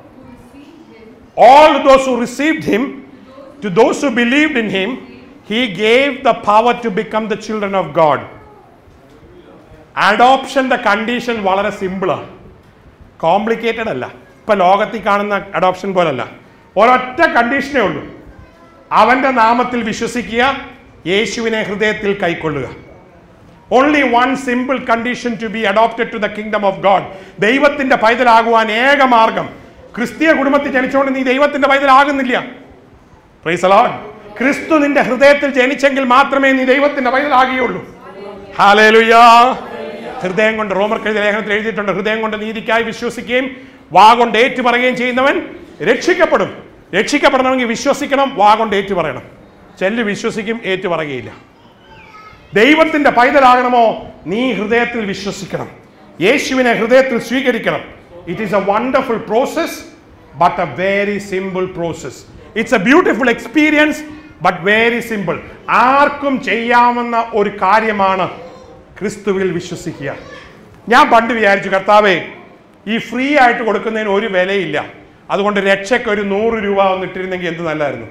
All all who received him, those who received him, to those who believed in him, he gave the power to become the children of God. അഡോപ്ഷന്റെ condition വളരെ സിമ്പിളാണ് complicated അല്ല ഇപ്പൊ ലോകത്തിൽ കാണുന്ന adoption പോലല്ല ഒരൊറ്റ കണ്ടീഷനേ ഉള്ളൂ അവന്റെ നാമത്തിൽ വിശ്വസിക്കുക യേശുവിനെ ഹൃദയത്തിൽ കൈക്കൊള്ളുക only one simple condition to be adopted to the kingdom of God ദൈവത്തിന്റെ പൈതലാകുവാൻ ഏക മാർഗം ക്രിസ്തീയ കുടുംബത്തിൽ ജനിച്ചുകൊണ്ട് നീ ദൈവത്തിന്റെ പൈതലാകുന്നില്ല Praise the Lord. ക്രിസ്തു നിന്റെ ഹൃദയത്തിൽ ജനിച്ചെങ്കിൽ മാത്രമേ നീ ദൈവത്തിന്റെ പൈതലാകുകയുള്ളൂ ഹാലേലുയാ ഹൃദയം കൊണ്ട് റോമർ കഴുതിയ ലേഖനത്തിൽ എഴുതിയിട്ടുണ്ട് ഹൃദയം കൊണ്ട് നീതിക്കായി വിശ്വസിക്കുകയും വാ കൊണ്ട് ഏറ്റു പറയുകയും ചെയ്യുന്നവൻ രക്ഷിക്കപ്പെടും രക്ഷിക്കപ്പെടണമെങ്കിൽ വിശ്വസിക്കണം വാ കൊണ്ട് ഏറ്റു പറയണം ചെല്ല് വിശ്വസിക്കും ഏറ്റു പറയുകയില്ല ദൈവത്തിന്റെ പൈതലാകണമോ നീ ഹൃദയത്തിൽ വിശ്വസിക്കണം യേശുവിനെ ഹൃദയത്തിൽ സ്വീകരിക്കണം it is a wonderful process but a very simple process it's a beautiful experience but very simple ആർക്കും ചെയ്യാവുന്ന ഒരു കാര്യമാണ് ക്രിസ്തുവിൽ വിശ്വസിക്കുക ഞാൻ പണ്ട് വിചാരിച്ചു കർത്താവേ ഈ ഫ്രീ ആയിട്ട് കൊടുക്കുന്നതിന് ഒരു വിലയില്ല അതുകൊണ്ട് രക്ഷയ്ക്ക് ഒരു നൂറ് രൂപ ഒന്നിട്ടിരുന്നെങ്കിൽ എന്ത് നല്ലായിരുന്നു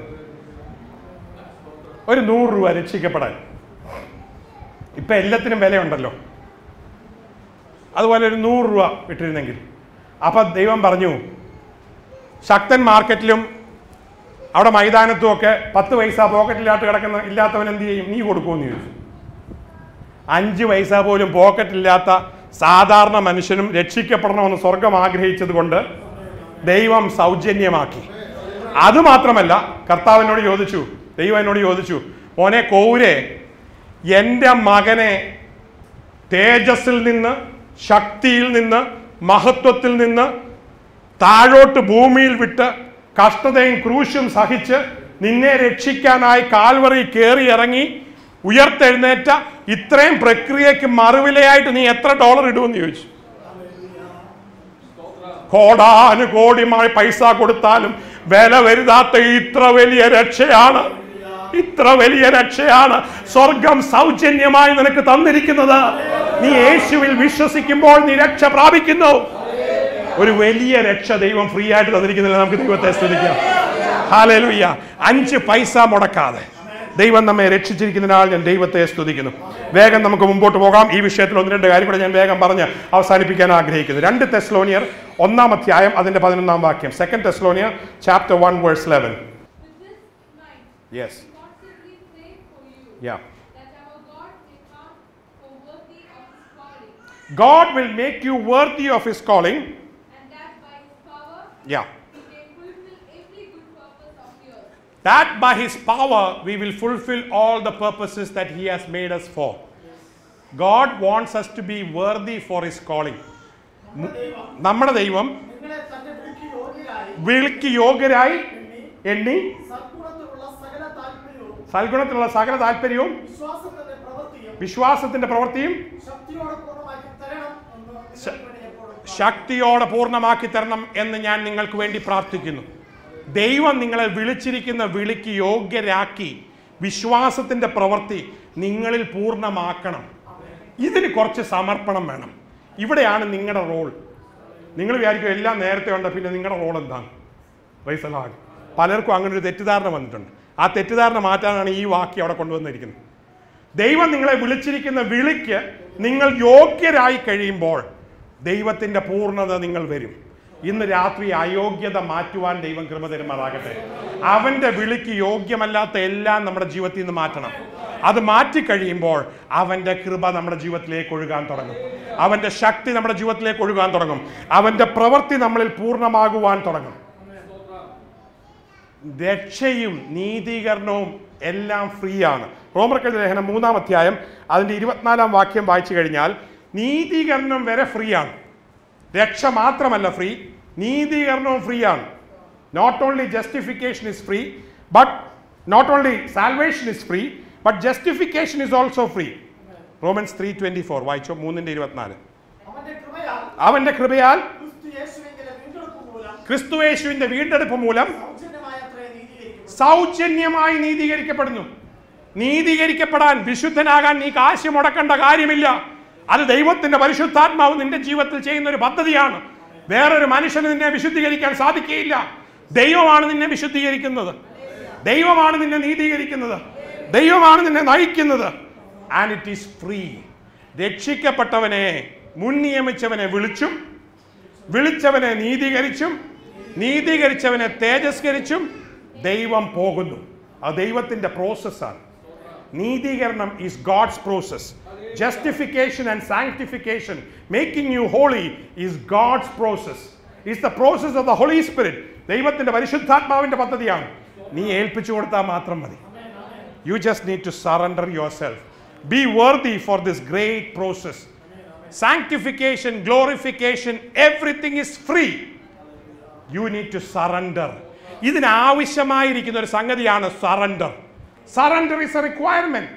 ഒരു നൂറ് രൂപ രക്ഷിക്കപ്പെടാൻ ഇപ്പൊ എല്ലാത്തിനും വിലയുണ്ടല്ലോ അതുപോലെ ഒരു നൂറ് രൂപ ഇട്ടിരുന്നെങ്കിൽ അപ്പൊ ദൈവം പറഞ്ഞു ശക്തൻ മാർക്കറ്റിലും അവിടെ മൈതാനത്തും ഒക്കെ പത്ത് പൈസ പോക്കറ്റിലാട്ട് കിടക്കുന്ന ഇല്ലാത്തവൻ എന്ത് ചെയ്യും നീ കൊടുക്കുമെന്ന് ചോദിച്ചു അഞ്ച് പൈസ പോലും പോക്കറ്റില്ലാത്ത സാധാരണ മനുഷ്യനും രക്ഷിക്കപ്പെടണമെന്ന് സ്വർഗം ആഗ്രഹിച്ചത് കൊണ്ട് ദൈവം സൗജന്യമാക്കി അത് മാത്രമല്ല കർത്താവിനോട് ചോദിച്ചു ദൈവം എന്നോട് ചോദിച്ചു മോനെ കോവൂരെ എൻ്റെ മകനെ തേജസ്സിൽ നിന്ന് ശക്തിയിൽ നിന്ന് മഹത്വത്തിൽ നിന്ന് താഴോട്ട് ഭൂമിയിൽ വിട്ട് കഷ്ടതയും ക്രൂശും സഹിച്ച് നിന്നെ രക്ഷിക്കാനായി കാൽവറി കയറി ഇറങ്ങി ഉയർത്തെഴുന്നേറ്റ ഇത്രയും പ്രക്രിയക്ക് മറുവിലയായിട്ട് നീ എത്ര ഡോളർ ഇടുമെന്ന് ചോദിച്ചു കോടാനുകോടിമായി പൈസ കൊടുത്താലും വില വരുതാത്ത ഇത്ര വലിയ രക്ഷയാണ് ഇത്ര വലിയ രക്ഷയാണ് സ്വർഗം സൗജന്യമായി നിനക്ക് തന്നിരിക്കുന്നത് നീ യേശുവിൽ വിശ്വസിക്കുമ്പോൾ നീ രക്ഷ പ്രാപിക്കുന്നു ഒരു വലിയ രക്ഷ ദൈവം ഫ്രീ ആയിട്ട് തന്നിരിക്കുന്നില്ല നമുക്ക് ദൈവത്തെ സ്തുതിക്കാം ഹാലലുയ്യ അഞ്ച് പൈസ മുടക്കാതെ ദൈവം നമ്മെ രക്ഷിച്ചിരിക്കുന്നതിനാൽ ഞാൻ ദൈവത്തെ സ്തുതിക്കുന്നു വേഗം നമുക്ക് മുമ്പോട്ട് പോകാം ഈ വിഷയത്തിൽ ഒന്ന് രണ്ട് കാര്യം കൂടെ ഞാൻ വേഗം പറഞ്ഞ് അവസാനിപ്പിക്കാൻ ആഗ്രഹിക്കുന്നു രണ്ട് തെസ്ലോനിയർ ഒന്നാം അധ്യായം അതിന്റെ പതിനൊന്നാം വാക്യം സെക്കൻഡ് തെസ്ലോനിയർ chapter one verse eleven With this mind, yes we constantly pray for you, yeah that our God may count for worthy of his calling, God will make you worthy of his calling. and that by his power Yeah. he may fulfill every good purpose of yours. That by his power we will fulfill all the purposes that he has made us for. God wants us to be worthy for his calling. നമ്മുടെ ദൈവം നമ്മുടെ ദൈവം നിങ്ങളെ തന്റെ വിളിക്ക് യോഗ്യരായി വിളിക്ക് യോഗ്യരായി എണ്ണി എണ്ണി സദ്ഗുണത്തിലുള്ള സകല താല്പര്യവും സൽഗുണത്തിലുള്ള സകല താല്പര്യവും വിശ്വാസത്തിന്റെ പ്രവൃത്തിയും വിശ്വാസത്തിന്റെ പ്രവൃത്തിയും ശക്തിയോടെ പൂർണ്ണമാക്കി തരണം എന്ന് നിങ്ങൾക്ക് വേണ്ടി എപ്പോഴും ശക്തിയോടെ പൂർണ്ണമാക്കി തരണം എന്ന് ഞാൻ നിങ്ങൾക്ക് വേണ്ടി പ്രാർത്ഥിക്കുന്നു ദൈവം നിങ്ങളെ വിളിച്ചിരിക്കുന്ന വിളിക്ക് യോഗ്യരാക്കി വിശ്വാസത്തിന്റെ പ്രവൃത്തി നിങ്ങളിൽ പൂർണ്ണമാക്കണം ഇതിന് കുറച്ച് സമർപ്പണം വേണം ഇവിടെയാണ് നിങ്ങളുടെ റോൾ നിങ്ങൾ വിചാരിക്കും എല്ലാം നേരത്തെ ഉണ്ട് പിന്നെ നിങ്ങളുടെ റോൾ എന്താണ് റൈസലാഡ് പലർക്കും അങ്ങനെ ഒരു തെറ്റിദ്ധാരണ വന്നിട്ടുണ്ട് ആ തെറ്റിദ്ധാരണ മാറ്റാനാണ് ഈ വാക്യം അവിടെ കൊണ്ടുവന്നിരിക്കുന്നത് ദൈവം നിങ്ങളെ വിളിച്ചിരിക്കുന്ന വിളിക്ക് നിങ്ങൾ യോഗ്യരായി കഴിയുമ്പോൾ ദൈവത്തിൻ്റെ പൂർണ്ണത നിങ്ങൾ വരും ഇന്ന് രാത്രി അയോഗ്യത മാറ്റുവാൻ ദൈവം കൃപ തരുമാറാകട്ടെ അവൻ്റെ വിളിക്ക് യോഗ്യമല്ലാത്ത എല്ലാം നമ്മുടെ ജീവിതത്തിൽ നിന്ന് മാറ്റണം അത് മാറ്റിക്കഴിയുമ്പോൾ അവൻ്റെ കൃപ നമ്മുടെ ജീവിതത്തിലേക്ക് ഒഴുകാൻ തുടങ്ങും അവൻ്റെ ശക്തി നമ്മുടെ ജീവിതത്തിലേക്ക് ഒഴുകാൻ തുടങ്ങും അവൻ്റെ പ്രവൃത്തി നമ്മളിൽ പൂർണ്ണമാകുവാൻ തുടങ്ങും രക്ഷയും നീതീകരണവും എല്ലാം ഫ്രീ ആണ് റോമർക്കെഴുതിയ ലേഖനം മൂന്നാം അധ്യായം അതിൻ്റെ ഇരുപത്തിനാലാം വാക്യം വായിച്ചു കഴിഞ്ഞാൽ നീതീകരണം വരെ ഫ്രീ ആണ് രക്ഷ മാത്രമല്ല ഫ്രീ നീതീകരണവും ഫ്രീ ആണ് not only justification is free but not only salvation is free but justification is also free Romans three twenty four വായിച്ചോ മൂന്നിന്റെ ഇരുപത്തിനാല് അവന്റെ കൃപയാൽ അവന്റെ കൃപയാൽ ക്രിസ്തു യേശുവിന്റെ വീണ്ടെടുപ്പ് മൂലം ക്രിസ്തുവേശുവിന്റെ വീണ്ടെടുപ്പ് മൂലം സൗജന്യമായ അത്രേ നീതീകരിക്കും സൗജന്യമായി നീതീകരിക്കപ്പെടുന്നു നീതീകരിക്കപ്പെടാൻ വിശുദ്ധനാകാൻ നീ കാശ് മുടക്കേണ്ട കാര്യമില്ല അത് ദൈവത്തിന്റെ പരിശുദ്ധാത്മാവ് നിന്റെ ജീവിതത്തിൽ ചെയ്യുന്ന ഒരു പദ്ധതിയാണ് വേറൊരു മനുഷ്യന് നിന്നെ വിശുദ്ധീകരിക്കാൻ സാധിക്കുകയില്ല ദൈവമാണ് നിന്നെ വിശുദ്ധീകരിക്കുന്നത് ദൈവമാണ് നിന്നെ നീതീകരിക്കുന്നത് ദൈവമാണ് നിന്നെ നയിക്കുന്നത് ആൻഡ് ഇറ്റ് ഈസ് ഫ്രീ രക്ഷിക്കപ്പെട്ടവനെ മുൻ നിയമിച്ചവനെ വിളിച്ചും വിളിച്ചവനെ നീതീകരിച്ചും നീതീകരിച്ചവനെ തേജസ്കരിച്ചും ദൈവം പോകുന്നു അത് ദൈവത്തിന്റെ പ്രോസസ്സാണ് നീതീകരണം is God's process justification and sanctification making you holy is God's process is the process of the Holy Spirit ദൈവത്തിന്റെ പരിശുദ്ധാത്മാവിന്റെ പദ്ധതിയാണ് നീ ഏൽപ്പിച്ചു കൊടുത്താൽ മാത്രം മതി you just need to surrender yourself be worthy for this great process sanctification glorification everything is free you need to surrender ഇതിനാവശ്യമായിരിക്കുന്ന ഒരു സംഗതിയാണ് surrender surrender is a requirement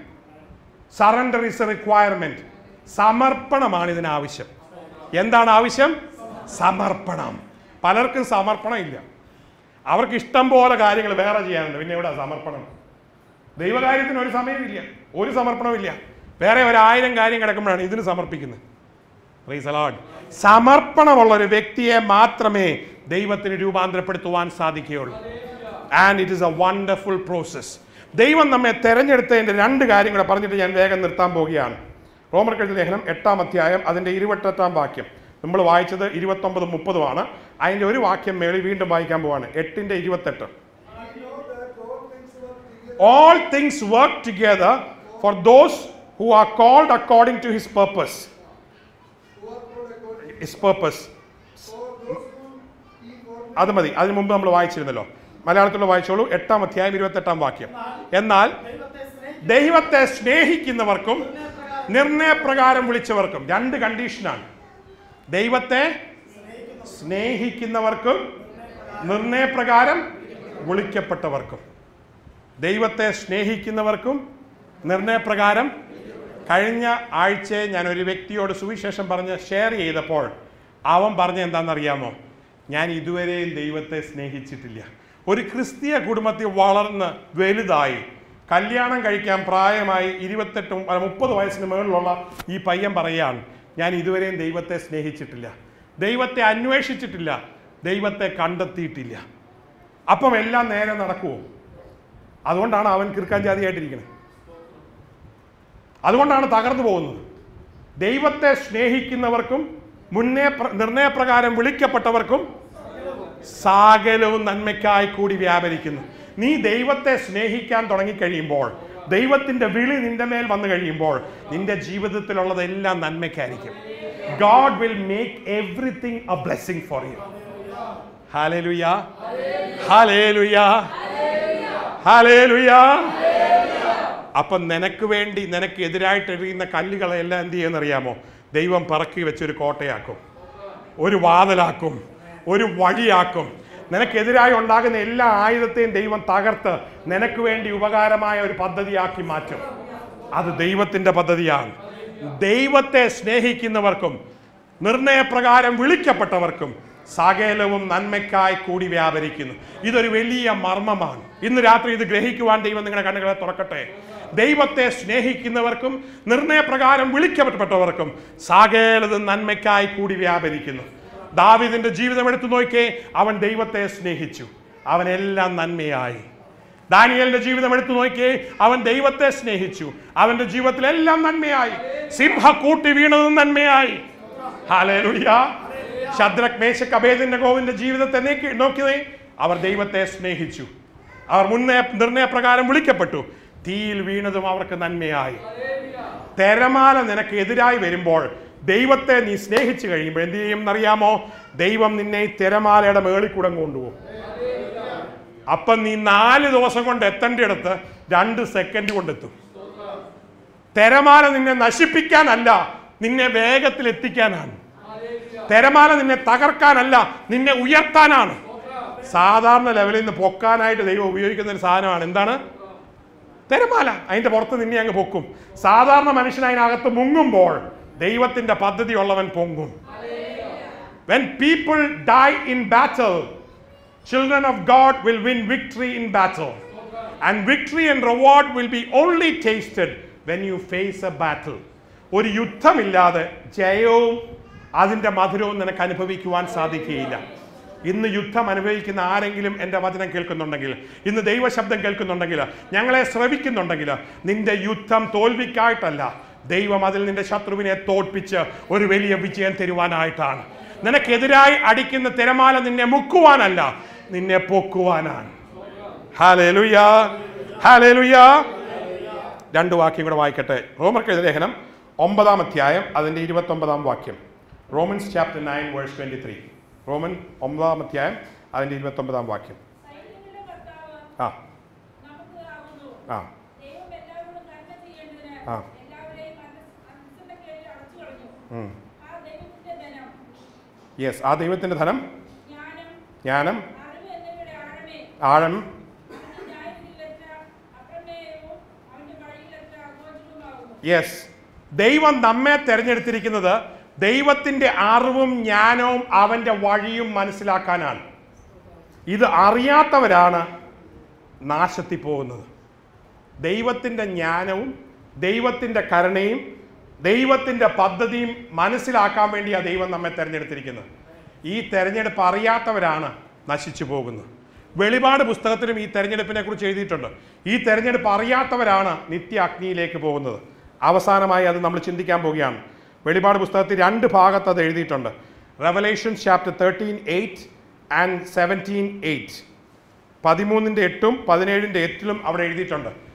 surrender is a requirement സമർപ്പണമാണ് ഇതിനാവശ്യം എന്താണ് ആവശ്യം സമർപ്പണം പലർക്കും സമർപ്പണം ഇല്ല അവർക്ക് ഇഷ്ടം പോലെ കാര്യങ്ങൾ വേറെ ചെയ്യാനുണ്ട് പിന്നെ ഇവിടെ സമർപ്പണം ദൈവകാര്യത്തിന് ഒരു സമയമില്ല ഒരു സമർപ്പണമില്ല വേറെ ഒരായിരം കാര്യം കിടക്കുമ്പോഴാണ് ഇതിന് സമർപ്പിക്കുന്നത് Praise the Lord. സമർപ്പണമുള്ള ഒരു വ്യക്തിയെ മാത്രമേ ദൈവത്തിന് രൂപാന്തരപ്പെടുത്തുവാൻ സാധിക്കുകയുള്ളൂ and it is a wonderful process ദൈവം നമ്മെ തെരഞ്ഞെടുത്തതിൻ്റെ രണ്ട് കാര്യം കൂടെ പറഞ്ഞിട്ട് ഞാൻ വേഗം നിർത്താൻ പോവുകയാണ് റോമർ കഴുതി ലേഖനം എട്ടാം അധ്യായം അതിൻ്റെ ഇരുപത്തെട്ടാം വാക്യം നമ്മൾ വായിച്ചത് ഇരുപത്തൊമ്പതും മുപ്പതുമാണ് അതിൻ്റെ ഒരു വാക്യം മേളിൽ വീണ്ടും വായിക്കാൻ പോവാണ് എട്ടിൻ്റെ ഇരുപത്തെട്ട് I know that all things work together all things work together for those who are called according to his purpose who are called according his purpose for those who he foreknew അത് മതി അതിന് മുമ്പ് നമ്മൾ വായിച്ചിരുന്നല്ലോ മലയാളത്തിലുള്ള വായിച്ചോളൂ എട്ടാം അധ്യായം ഇരുപത്തെട്ടാം വാക്യം എന്നാൽ ദൈവത്തെ സ്നേഹിക്കുന്ന ദൈവത്തെ സ്നേഹിക്കുന്നവർക്കും പ്രകാരം നിർണയപ്രകാരം വിളിച്ചവർക്കും രണ്ട് കണ്ടീഷനാണ് ദൈവത്തെ സ്നേഹിക്കുന്നവർക്കും നിർണയപ്രകാരം വിളിക്കപ്പെട്ടവർക്കും ദൈവത്തെ സ്നേഹിക്കുന്നവർക്കും നിർണയപ്രകാരം കഴിഞ്ഞ ആഴ്ച ഞാൻ ഒരു വ്യക്തിയോട് സുവിശേഷം പറഞ്ഞ് ഷെയർ ചെയ്തപ്പോൾ അവൻ പറഞ്ഞ എന്താണെന്നറിയാമോ ഞാൻ ഇതുവരെയും ദൈവത്തെ സ്നേഹിച്ചിട്ടില്ല ഒരു ക്രിസ്തീയ കുടുംബത്തിൽ വളർന്ന് വലുതായി കല്യാണം കഴിക്കാൻ പ്രായമായി ഇരുപത്തെട്ടും അല്ല, മുപ്പത് വയസ്സിന് മുകളിലുള്ള ഈ പയ്യൻ പറയുകയാണ് ഞാൻ ഇതുവരെയും ദൈവത്തെ സ്നേഹിച്ചിട്ടില്ല ദൈവത്തെ അന്വേഷിച്ചിട്ടില്ല ദൈവത്തെ കണ്ടെത്തിയിട്ടില്ല അപ്പം എല്ലാം നേരെ നടക്കുമോ അതുകൊണ്ടാണ് അവൻ കിർക്കാൻ ജാതിയായിട്ടിരിക്കുന്നത് അതുകൊണ്ടാണ് തകർന്നു പോകുന്നത് ദൈവത്തെ സ്നേഹിക്കുന്നവർക്കും മുന്നേ പ്ര- നിർണയപ്രകാരം വിളിക്കപ്പെട്ടവർക്കും സകലവും നന്മയ്ക്കായി കൂടി വ്യാപരിക്കുന്നു നീ ദൈവത്തെ സ്നേഹിക്കാൻ തുടങ്ങിക്കഴിയുമ്പോൾ ദൈവത്തിന്റെ വിളി നിന്റെ മേൽ വന്നു കഴിയുമ്പോൾ നിന്റെ ജീവിതത്തിലുള്ളതെല്ലാം നന്മയ്ക്കായിരിക്കും God will make everything a blessing for you hallelujah hallelujah hallelujah അപ്പൊ നിനക്ക് വേണ്ടി നിനക്ക് എതിരായിട്ട് എറിയുന്ന കല്ലുകളെല്ലാം എന്ത് ചെയ്യുമെന്നറിയാമോ ദൈവം പറക്കി വെച്ചൊരു കോട്ടയാക്കും ഒരു വാതിലാക്കും ഒരു വഴിയാക്കും നിനക്കെതിരായി ഉണ്ടാകുന്ന എല്ലാ ആയുധത്തെയും ദൈവം തകർത്ത് നിനക്ക് വേണ്ടി ഉപകാരമായ ഒരു പദ്ധതിയാക്കി മാറ്റും അത് ദൈവത്തിന്റെ പദ്ധതിയാണ് ദൈവത്തെ സ്നേഹിക്കുന്നവർക്കും നിർണയപ്രകാരം വിളിക്കപ്പെട്ടവർക്കും സകലവും നന്മയ്ക്കായി കൂടി വ്യാപരിക്കുന്നു ഇതൊരു വലിയ മർമ്മമാണ് ഇന്ന് രാത്രി ഇത് ഗ്രഹിക്കുവാൻ ദൈവം നിങ്ങളുടെ കണ്ണുകളെ തുറക്കട്ടെ ദൈവത്തെ സ്നേഹിക്കുന്നവർക്കും നിർണയപ്രകാരം വിളിക്കപ്പെട്ടവർക്കും സകലതും നന്മയ്ക്കായി കൂടി വ്യാപരിക്കുന്നു ദാവിദിന്റെ ജീവിതം എടുത്തു നോക്കിയേ അവൻ ദൈവത്തെ സ്നേഹിച്ചു അവനെല്ലാം നന്മയായി ദാനിയലിന്റെ ജീവിതം എടുത്തു നോക്കിയേ അവൻ ദൈവത്തെ സ്നേഹിച്ചു അവന്റെ ജീവിതത്തിൽ എല്ലാം നന്മയായി സിംഹ കൂട്ടി വീണതും നന്മയായി ഹാലേലുയ്യ ശദ്രക് മേശക് അഭേദിന്റെ ഗോവിന്റെ ജീവിതത്തെ നീക്കി നോക്കിയതേ അവർ ദൈവത്തെ സ്നേഹിച്ചു അവർ മുന്നേ നിർണയപ്രകാരം വിളിക്കപ്പെട്ടു തീയിൽ വീണതും അവർക്ക് നന്മയായി തിരമാല നിനക്ക് എതിരായി വരുമ്പോൾ ദൈവത്തെ നീ സ്നേഹിച്ചു കഴിയുമ്പോൾ എന്ത് ചെയ്യും എന്നറിയാമോ ദൈവം നിന്നെ ഈ തിരമാലയുടെ മേളിൽ കൂടെ കൊണ്ടുപോകും അപ്പം നീ നാല് ദിവസം കൊണ്ട് എത്തേണ്ടിടത്ത് രണ്ട് സെക്കൻഡ് കൊണ്ടെത്തും തിരമാല നിന്നെ നശിപ്പിക്കാനല്ല നിന്നെ വേഗത്തിൽ എത്തിക്കാനാണ് തിരമാല നിന്നെ തകർക്കാനല്ല നിന്നെ ഉയർത്താനാണ് സാധാരണ ലെവലിൽ നിന്ന് പൊക്കാനായിട്ട് ദൈവം ഉപയോഗിക്കുന്ന ഒരു സാധനമാണ് എന്താണ് തിരമാല അതിന്റെ പുറത്ത് നിന്നെ അങ്ങ് പൊക്കും സാധാരണ മനുഷ്യൻ അതിനകത്ത് മുങ്ങുമ്പോൾ ദൈവത്തിന്റെ പദ്ധതി ഉള്ളവൻ പൊങ്ങും when people die in battle children of God will win victory in battle. And victory and reward will be only tasted when you face a battle. ഒരു യുദ്ധമില്ലാതെ ജയവും അതിൻ്റെ മധുരവും നിനക്ക് അനുഭവിക്കുവാൻ സാധിക്കുകയില്ല ഇന്ന് യുദ്ധം അനുഭവിക്കുന്ന ആരെങ്കിലും എൻ്റെ വചനം കേൾക്കുന്നുണ്ടെങ്കിൽ ഇന്ന് ദൈവശബ്ദം കേൾക്കുന്നുണ്ടെങ്കിൽ ഞങ്ങളെ ശ്രവിക്കുന്നുണ്ടെങ്കിൽ നിന്റെ യുദ്ധം തോൽവിക്കായിട്ടല്ല ദൈവം അതിൽ നിന്റെ ശത്രുവിനെ തോൽപ്പിച്ച് ഒരു വലിയ വിജയം തരുവാനായിട്ടാണ് നിനക്കെതിരായി അടിക്കുന്ന തിരമാല നിന്നെ മുക്കുവാനല്ല നിന്നെ പൊക്കുവാനാണ് ഹാലേലുയ ഹാലേലുയ രണ്ട് വാക്യം കൂടെ വായിക്കട്ടെ റോമർക്ക് എഴുതിയ ലേഖനം ഒമ്പതാം അധ്യായം അതിൻ്റെ ഇരുപത്തി ഒമ്പതാം വാക്യം Romans chapter nine verse twenty three Roman ഒമ്പതാം അധ്യായം അതിൻ്റെ ഇരുപത്തി ഒമ്പതാം വാക്യം സൈന്യങ്ങളുടെ കർത്താവ് ആ നമുക്ക് ആകുന്നു. ആ ദൈവം എല്ലാവരോടും നന്മ ചെയ്യേണ്ടതിന് ആ. എല്ലാവരെയും മനസ്സ്- മനസ്സിന്റെ കീഴിൽ അടച്ചു കളഞ്ഞു. ഉം. ആ ദൈവത്തിന്റെ ധനം, യെസ് ആ ദൈവത്തിൻ്റെ ധനം ജ്ഞാനം, ജ്ഞാനം അറിവ് എന്നിവയുടെ ആഴമേ, ആഴം അവന്റെ ന്യായത്തിലത്ര അപ്രമേയവും അവന്റെ വഴിയിലത്ര അഗോചരവുമാകുന്നു. യെസ് ദൈവം നമ്മെ തിരഞ്ഞെടുത്തിരിക്കുന്നത് ദൈവത്തിൻ്റെ അറിവും ജ്ഞാനവും അവൻ്റെ വഴിയും മനസ്സിലാക്കാനാണ് ഇത് അറിയാത്തവരാണ് നാശത്തിൽ പോകുന്നത് ദൈവത്തിൻ്റെ ജ്ഞാനവും ദൈവത്തിൻ്റെ കരുണയും ദൈവത്തിൻ്റെ പദ്ധതിയും മനസ്സിലാക്കാൻ വേണ്ടിയാണ് ദൈവം നമ്മെ തിരഞ്ഞെടുത്തിരിക്കുന്നത് ഈ തെരഞ്ഞെടുപ്പ് അറിയാത്തവരാണ് നശിച്ചു പോകുന്നത് വെളിപാട് പുസ്തകത്തിലും ഈ തെരഞ്ഞെടുപ്പിനെ കുറിച്ച് എഴുതിയിട്ടുണ്ട് ഈ തെരഞ്ഞെടുപ്പ് അറിയാത്തവരാണ് നിത്യ അഗ്നിയിലേക്ക് പോകുന്നത് അവസാനമായി അത് നമ്മൾ ചിന്തിക്കാൻ പോവുകയാണ് വെളിപാട് പുസ്തകത്തിൽ രണ്ട് ഭാഗത്ത് അത് എഴുതിയിട്ടുണ്ട് Revelation chapter thirteen eight and seventeen eight പതിമൂന്നിൻ്റെ എട്ടും പതിനേഴിൻ്റെ എട്ടിലും അവിടെ എഴുതിയിട്ടുണ്ട്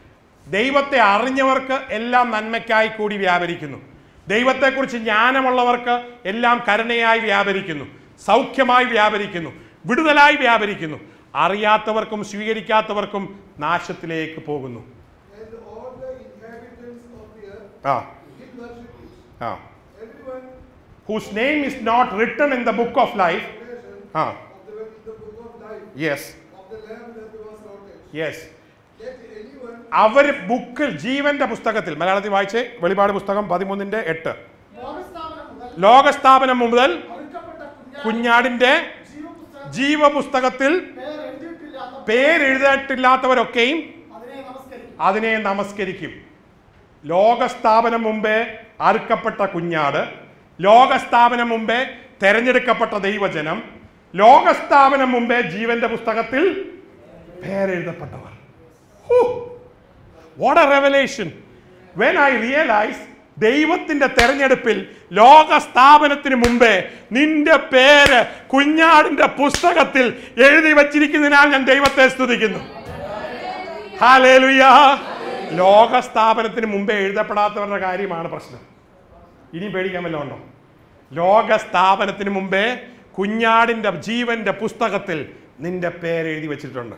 ദൈവത്തെ അറിഞ്ഞവർക്ക് എല്ലാം നന്മയ്ക്കായി കൂടി വ്യാപരിക്കുന്നു ദൈവത്തെക്കുറിച്ച് ജ്ഞാനമുള്ളവർക്ക് എല്ലാം കരുണയായി വ്യാപരിക്കുന്നു സൗഖ്യമായി വ്യാപരിക്കുന്നു വിടുതലായി വ്യാപരിക്കുന്നു അറിയാത്തവർക്കും സ്വീകരിക്കാത്തവർക്കും നാശത്തിലേക്ക് പോകുന്നു And all the inhabitants of the earth ആ did worship you. Ah Everyone whose name is not written in the book of life nation ah of the, in the book of life yes of the Lamb that was slaughtered. Yes Let anyone അവർ ബുക്കിൽ ജീവന്റെ പുസ്തകത്തിൽ മലയാളത്തിൽ വായിച്ചേ വെളിപാട് പുസ്തകം പതിമൂന്നിന്റെ എട്ട് ലോകസ്ഥാപനം മുതൽ ലോകസ്ഥാപനം മുതൽ അറുക്കപ്പെട്ട കുഞ്ഞാട് കുഞ്ഞാടിന്റെ ജീവപുസ്തകം ജീവപുസ്തകത്തിൽ പേർ എഴുതിയിട്ടില്ലാത്ത പേരെഴുതിയിട്ടില്ലാത്തവരൊക്കെയും അതിനെ നമസ്കരിക്കും അതിനെ നമസ്കരിക്കും ലോകസ്ഥാപനം മുമ്പേ അറുക്കപ്പെട്ട കുഞ്ഞാട് ലോകസ്ഥാപനം മുമ്പേ തെരഞ്ഞെടുക്കപ്പെട്ട ദൈവജനം ലോകസ്ഥാപനം മുമ്പേ ജീവന്റെ പുസ്തകത്തിൽ പേരെഴുതപ്പെട്ടവർ what a revelation when I realize ദൈവത്തിന്റെ തെരഞ്ഞെടുപ്പിൽ ലോക സ്ഥാപനത്തിന് മുമ്പേ നിന്റെ പേര് കുഞ്ഞാടിന്റെ പുസ്തകത്തിൽ എഴുതി വച്ചിരിക്കുന്നതിനാൽ ഞാൻ ദൈവത്തെ സ്തുതിക്കുന്നു ഹാലേലുയാ ലോക സ്ഥാപനത്തിന് മുമ്പേ എഴുതപ്പെടാത്തവരുടെ കാര്യമാണ് പ്രശ്നം ഇനി പേടിക്കാൻ വല്ലതും ഉണ്ടോ ലോക സ്ഥാപനത്തിന് മുമ്പേ കുഞ്ഞാടിന്റെ ജീവന്റെ പുസ്തകത്തിൽ നിന്റെ പേര് എഴുതി വെച്ചിട്ടുണ്ട്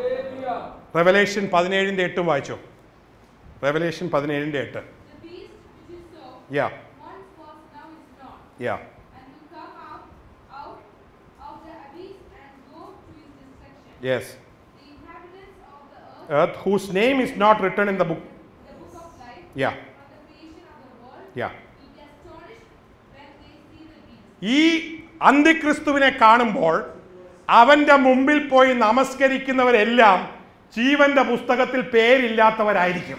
റെവലേഷൻ പതിനേഴിന്റെ എട്ടും വായിച്ചോ റെവലേഷൻ പതിനേഴിന്റെ എട്ട് The beast which you saw yeah once was now is not, yeah and will come out, out of the abyss and go to his destruction. Yes The inhabitants of the earth, earth whose name is not written in the book the book of life, Yeah. from the creation of the world, Yeah. will be astonished when they see the beast. ഈ അന്തിക്രിസ്തുവിനെ കാണുമ്പോൾ അവന്റെ മുമ്പിൽ പോയി നമസ്കരിക്കുന്നവരെല്ലാം ജീവന്റെ പുസ്തകത്തിൽ പേരില്ലാത്തവരായിരിക്കും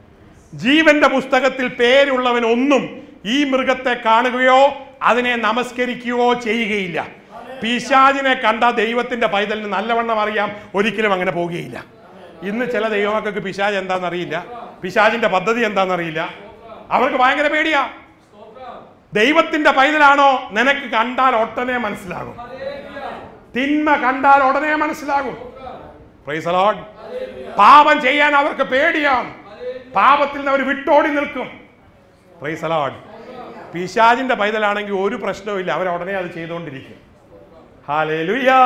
ജീവന്റെ പുസ്തകത്തിൽ പേരുള്ളവൻ ഒന്നും ഈ മൃഗത്തെ കാണുകയോ അതിനെ നമസ്കരിക്കുകയോ ചെയ്യുകയില്ല പിശാചിനെ കണ്ട ദൈവത്തിന്റെ പൈതലിന് നല്ലവണ്ണം അറിയാം ഒരിക്കലും അങ്ങനെ പോവുകയില്ല ഇന്ന് ചില ദൈവമക്കൾക്ക് പിശാജ് എന്താണെന്നറിയില്ല പിശാജിന്റെ പദ്ധതി എന്താണെന്നറിയില്ല അവർക്ക് ഭയങ്കര പേടിയാ ദൈവത്തിന്റെ പൈതലാണോ നിനക്ക് കണ്ടാൽ ഒട്ടനെ മനസ്സിലാകും തിന്മ കണ്ടാൽ ഉടനെ മനസ്സിലാകും Praise the Lord. പാപം ചെയ്യാൻ അവർക്ക് പേടിയാണ് പാപത്തിൽ നിന്ന് അവർ വിട്ടോടി നിൽക്കും Praise the Lord. പിശാജിന്റെ പൈതലാണെങ്കിൽ ഒരു പ്രശ്നവും അവർ ഉടനെ അത് ചെയ്തുകൊണ്ടിരിക്കും ഹാലേലുയാ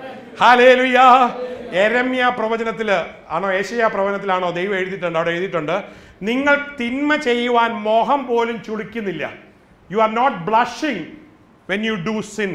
ഹാലേലുയാ എരമ്യ പ്രവചനത്തില് ആണോ ഏഷ്യ പ്രവചനത്തിലാണോ ദൈവം എഴുതിയിട്ടുണ്ട് അവിടെ എഴുതിയിട്ടുണ്ട് നിങ്ങൾ തിന്മ ചെയ്യുവാൻ മോഹം പോലും ചുളിക്കുന്നില്ല you are not blushing when you do sin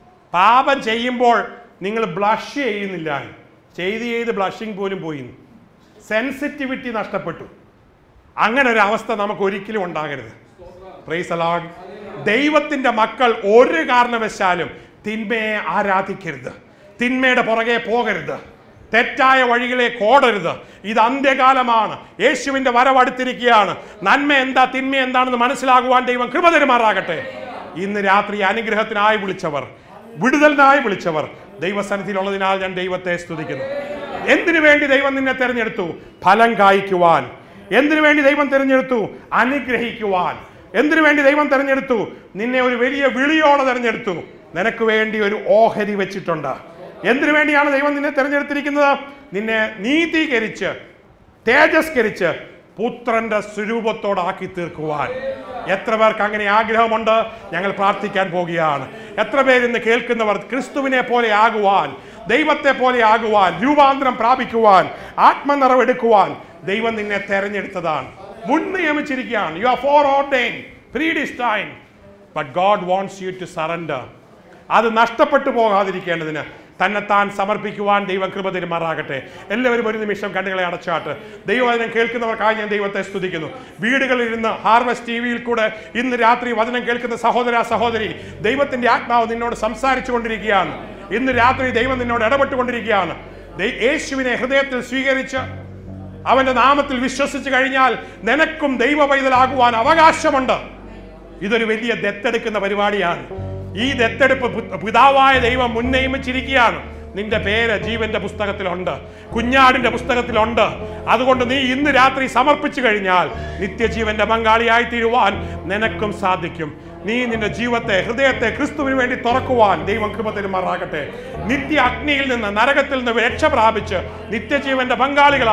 പാപം ചെയ്യുമ്പോൾ നിങ്ങൾ ബ്ലഷ് ചെയ്യുന്നില്ല ചെയ്ത് ചെയ്ത് ബ്ലഷിങ് പോലും പോയി സെൻസിറ്റിവിറ്റി നഷ്ടപ്പെട്ടു അങ്ങനെ ഒരു അവസ്ഥ നമുക്ക് ഒരിക്കലും ഉണ്ടാകരുത് പ്രൈസ് അലോഡ് ദൈവത്തിന്റെ മക്കൾ ഒരു കാരണവശാലും തിന്മയെ ആരാധിക്കരുത് തിന്മയുടെ പുറകെ പോകരുത് തെറ്റായ വഴികളിലേക്ക് ഓടരുത് ഇത് അന്ത്യകാലമാണ് യേശുവിന്റെ വരവടുത്തിരിക്കുകയാണ് നന്മ എന്താ തിന്മ എന്താണെന്ന് മനസ്സിലാകുവാൻ ദൈവം കൃപ തരുമാറാകട്ടെ ഇന്ന് രാത്രി അനുഗ്രഹത്തിനായി വിളിച്ചവർ വിടുതലിനായി വിളിച്ചവർ ദൈവസന്നിധിയിലുള്ളതിനാൽ ഞാൻ ദൈവത്തെ സ്തുതിക്കുന്നു എന്തിനു വേണ്ടി ദൈവം നിന്നെ തെരഞ്ഞെടുത്തു ഫലം കായ്ക്കുവാൻ എന്തിനു വേണ്ടി ദൈവം തിരഞ്ഞെടുത്തു അനുഗ്രഹിക്കുവാൻ എന്തിനു വേണ്ടി ദൈവം തിരഞ്ഞെടുത്തു നിന്നെ ഒരു വലിയ വിളിയോടെ തിരഞ്ഞെടുത്തു നിനക്ക് വേണ്ടി ഒരു ഓഹരി വെച്ചിട്ടുണ്ട് എന്തിനു വേണ്ടിയാണ് ദൈവം നിന്നെ തിരഞ്ഞെടുത്തിരിക്കുന്നത് നിന്നെ നീതീകരിച്ച് തേജസ്കരിച്ച് പുത്രന്റെ സ്വരൂപത്തോടാക്കി തീർക്കുവാൻ എത്ര പേർക്ക് അങ്ങനെ ആഗ്രഹമുണ്ട് ഞങ്ങൾ പ്രാർത്ഥിക്കാൻ പോകുകയാണ് എത്ര പേര് ഇന്ന് കേൾക്കുന്നവർ ക്രിസ്തുവിനെ പോലെ ആകുവാൻ ദൈവത്തെ പോലെ ആകുവാൻ രൂപാന്തരം പ്രാപിക്കുവാൻ ആത്മനിറവെടുക്കുവാൻ ദൈവം നിന്നെ തെരഞ്ഞെടുത്തതാണ് മുൻ നിയമിച്ചിരിക്കുകയാണ് you are foreordain predestine but God wants you to surrender അത് നഷ്ടപ്പെട്ടു പോകാതിരിക്കേണ്ടതിന് തന്നെത്താൻ സമർപ്പിക്കുവാൻ ദൈവം കൃപ തരുമാറാകട്ടെ എല്ലാവരും ഒരു നിമിഷം കണ്ണുകളെ അടച്ചാട്ട് ദൈവവചനം കേൾക്കുന്നവർക്കായി ഞാൻ ദൈവത്തെ സ്തുതിക്കുന്നു വീടുകളിൽ ഇരുന്ന് ഹാർവസ്റ്റ് ടി വിയിൽ കൂടെ ഇന്ന് രാത്രി വചനം കേൾക്കുന്ന സഹോദര സഹോദരി ദൈവത്തിന്റെ ആത്മാവ് നിന്നോട് സംസാരിച്ചു കൊണ്ടിരിക്കുകയാണ് ഇന്ന് രാത്രി ദൈവം നിന്നോട് ഇടപെട്ടുകൊണ്ടിരിക്കുകയാണ് ദൈ- യേശുവിനെ ഹൃദയത്തിൽ സ്വീകരിച്ച് അവന്റെ നാമത്തിൽ വിശ്വസിച്ച് കഴിഞ്ഞാൽ നിനക്കും ദൈവ പൈതലാകുവാൻ അവകാശമുണ്ട് ഇതൊരു വലിയ ദത്തെടുക്കുന്ന പരിപാടിയാണ് ഈ ദത്തെടുപ്പ് പു- പിതാവായ ദൈവം മുൻനിയമിച്ചിരിക്കുകയാണ് നിന്റെ പേര് ജീവന്റെ പുസ്തകത്തിലുണ്ട് കുഞ്ഞാടിന്റെ പുസ്തകത്തിലുണ്ട് അതുകൊണ്ട് നീ ഇന്ന് രാത്രി സമർപ്പിച്ചു കഴിഞ്ഞാൽ നിത്യജീവന്റെ പങ്കാളിയായി തീരുവാൻ നിനക്കും സാധിക്കും നീ നിന്റെ ജീവിതത്തെ ഹൃദയത്തെ ക്രിസ്തുവിന് വേണ്ടി തുറക്കുവാൻ ദൈവം കൃപ തരുമാറാകട്ടെ നിത്യ അഗ്നിയിൽ നിന്ന് നരകത്തിൽ നിന്ന് രക്ഷ പ്രാപിച്ച് നിത്യജീവന്റെ പങ്കാളികളായി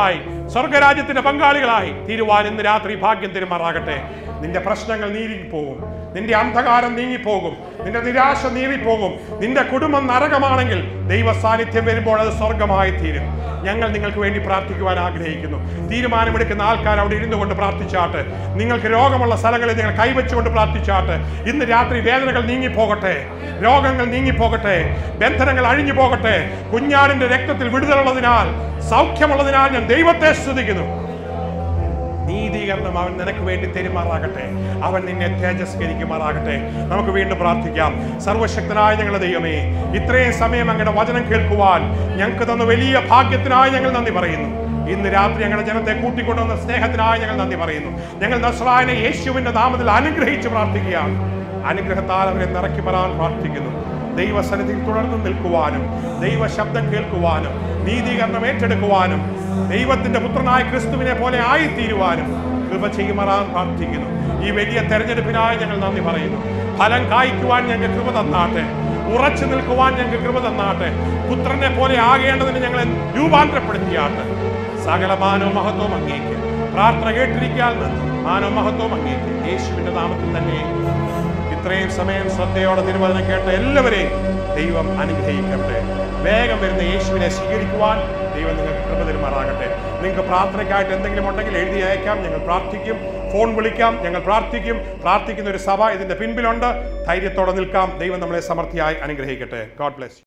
സ്വർഗരാജ്യത്തിന്റെ പങ്കാളികളായി തീരുവാൻ ഇന്ന് രാത്രി ഭാഗ്യം തിരുമാറാകട്ടെ നിന്റെ പ്രശ്നങ്ങൾ നീങ്ങിപ്പോകും നിന്റെ അന്ധകാരം നീങ്ങിപ്പോകും നിന്റെ നിരാശ നീങ്ങിപ്പോകും നിന്റെ കുടുംബം നരകമാണെങ്കിൽ ദൈവ സാന്നിധ്യം വരുമ്പോൾ അത് സ്വർഗമായി തീരും ഞങ്ങൾ നിങ്ങൾക്ക് വേണ്ടി പ്രാർത്ഥിക്കുവാൻ ആഗ്രഹിക്കുന്നു തീരുമാനമെടുക്കുന്ന ആൾക്കാർ അവിടെ ഇരുന്നു കൊണ്ട് പ്രാർത്ഥിച്ചാട്ട് നിങ്ങൾക്ക് രോഗമുള്ള സ്ഥലങ്ങളിൽ നിങ്ങൾ കൈവച്ചുകൊണ്ട് പ്രാർത്ഥിച്ചാട്ട് ഇന്ന് രാത്രി വേദനകൾ നീങ്ങിപ്പോകട്ടെ രോഗങ്ങൾ നീങ്ങിപ്പോകട്ടെ ബന്ധനങ്ങൾ അഴിഞ്ഞു പോകട്ടെ കുഞ്ഞാടിന്റെ രക്തത്തിൽ വിടുതലുള്ളതിനാൽ സൗഖ്യമുള്ളതിനാൽ ഞാൻ ദൈവത്തെ സ്തുതിക്കുന്നു നീതീകരണം അവൻ നിനക്ക് വേണ്ടി തെരുമാറാകട്ടെ അവൻ നിന്നെ തേജസ്കരിക്കുമാറാകട്ടെ നമുക്ക് വീണ്ടും പ്രാർത്ഥിക്കാം സർവശക്തനായ ഞങ്ങളുടെ ദൈവമേ ഇത്രയും സമയം അങ്ങയുടെ വചനം കേൾക്കുവാൻ ഞങ്ങൾക്ക് തന്ന വലിയ ഭാഗ്യത്തിനായി ഞങ്ങൾ നന്ദി പറയുന്നു ഇന്ന് രാത്രി ഞങ്ങളുടെ ജനത്തെ കൂട്ടിക്കൊണ്ടുവന്ന സ്നേഹത്തിനായി ഞങ്ങൾ നന്ദി പറയുന്നു ഞങ്ങൾ നസ്രായനെ യേശുവിന്റെ നാമത്തിൽ അനുഗ്രഹിച്ച് പ്രാർത്ഥിക്കുകയാണ് അനുഗ്രഹത്താൽ അവരെ നിറക്കി വരാൻ പ്രാർത്ഥിക്കുന്നു ദൈവസന്നിധിയിൽ തുടർന്ന് നിൽക്കുവാനും ദൈവ ശബ്ദം കേൾക്കുവാനും നീതീകരണം ഏറ്റെടുക്കുവാനും ദൈവത്തിന്റെ പുത്രനായ ക്രിസ്തുവിനെ പോലെ ആയിത്തീരുവാനും കൃപ ചെയ്യുമാറാൻ പ്രാർത്ഥിക്കുന്നു ഈ വലിയ തെരഞ്ഞെടുപ്പിനായി ഞങ്ങൾ നന്ദി പറയുന്നു ഫലം കായ്ക്കുവാൻ ഞങ്ങൾക്ക് കൃപ തന്നാട്ടെ ഉറച്ചു നിൽക്കുവാൻ ഞങ്ങൾക്ക് കൃപ തന്നാട്ടെ പുത്രനെ പോലെ ആകേണ്ടതിന് ഞങ്ങളെ രൂപാന്തരപ്പെടുത്തിയാട്ടെ സകല മാനവും മഹത്വവും അങ്ങേക്ക് പ്രാർത്ഥന കേട്ടിരിക്കാൻ നന്ദി മാനവും മഹത്വവും അങ്ങേക്ക് യേശുവിന്റെ നാമത്തിൽ തന്നെ ഇത്രയും സമയം ശ്രദ്ധയോടെ തിരുവചനം കേട്ട എല്ലാവരെയും ദൈവം അനുഗ്രഹിക്കട്ടെ വേഗം വരുന്ന യേശുവിനെ സ്വീകരിക്കുവാൻ ദൈവം നിങ്ങൾക്ക് കൃപ തരുമാറാകട്ടെ നിങ്ങൾക്ക് പ്രാർത്ഥനയ്ക്കായിട്ട് എന്തെങ്കിലും ഉണ്ടെങ്കിൽ എഴുതി അയക്കാം ഞങ്ങൾ പ്രാർത്ഥിക്കും ഫോൺ വിളിക്കാം ഞങ്ങൾ പ്രാർത്ഥിക്കും പ്രാർത്ഥിക്കുന്ന ഒരു സഭ ഇതിന്റെ പിൻപിലുണ്ട് ധൈര്യത്തോടെ നിൽക്കാം ദൈവം നമ്മളെ സമൃദ്ധിയായി അനുഗ്രഹിക്കട്ടെ ഗോഡ് ബ്ലെസ്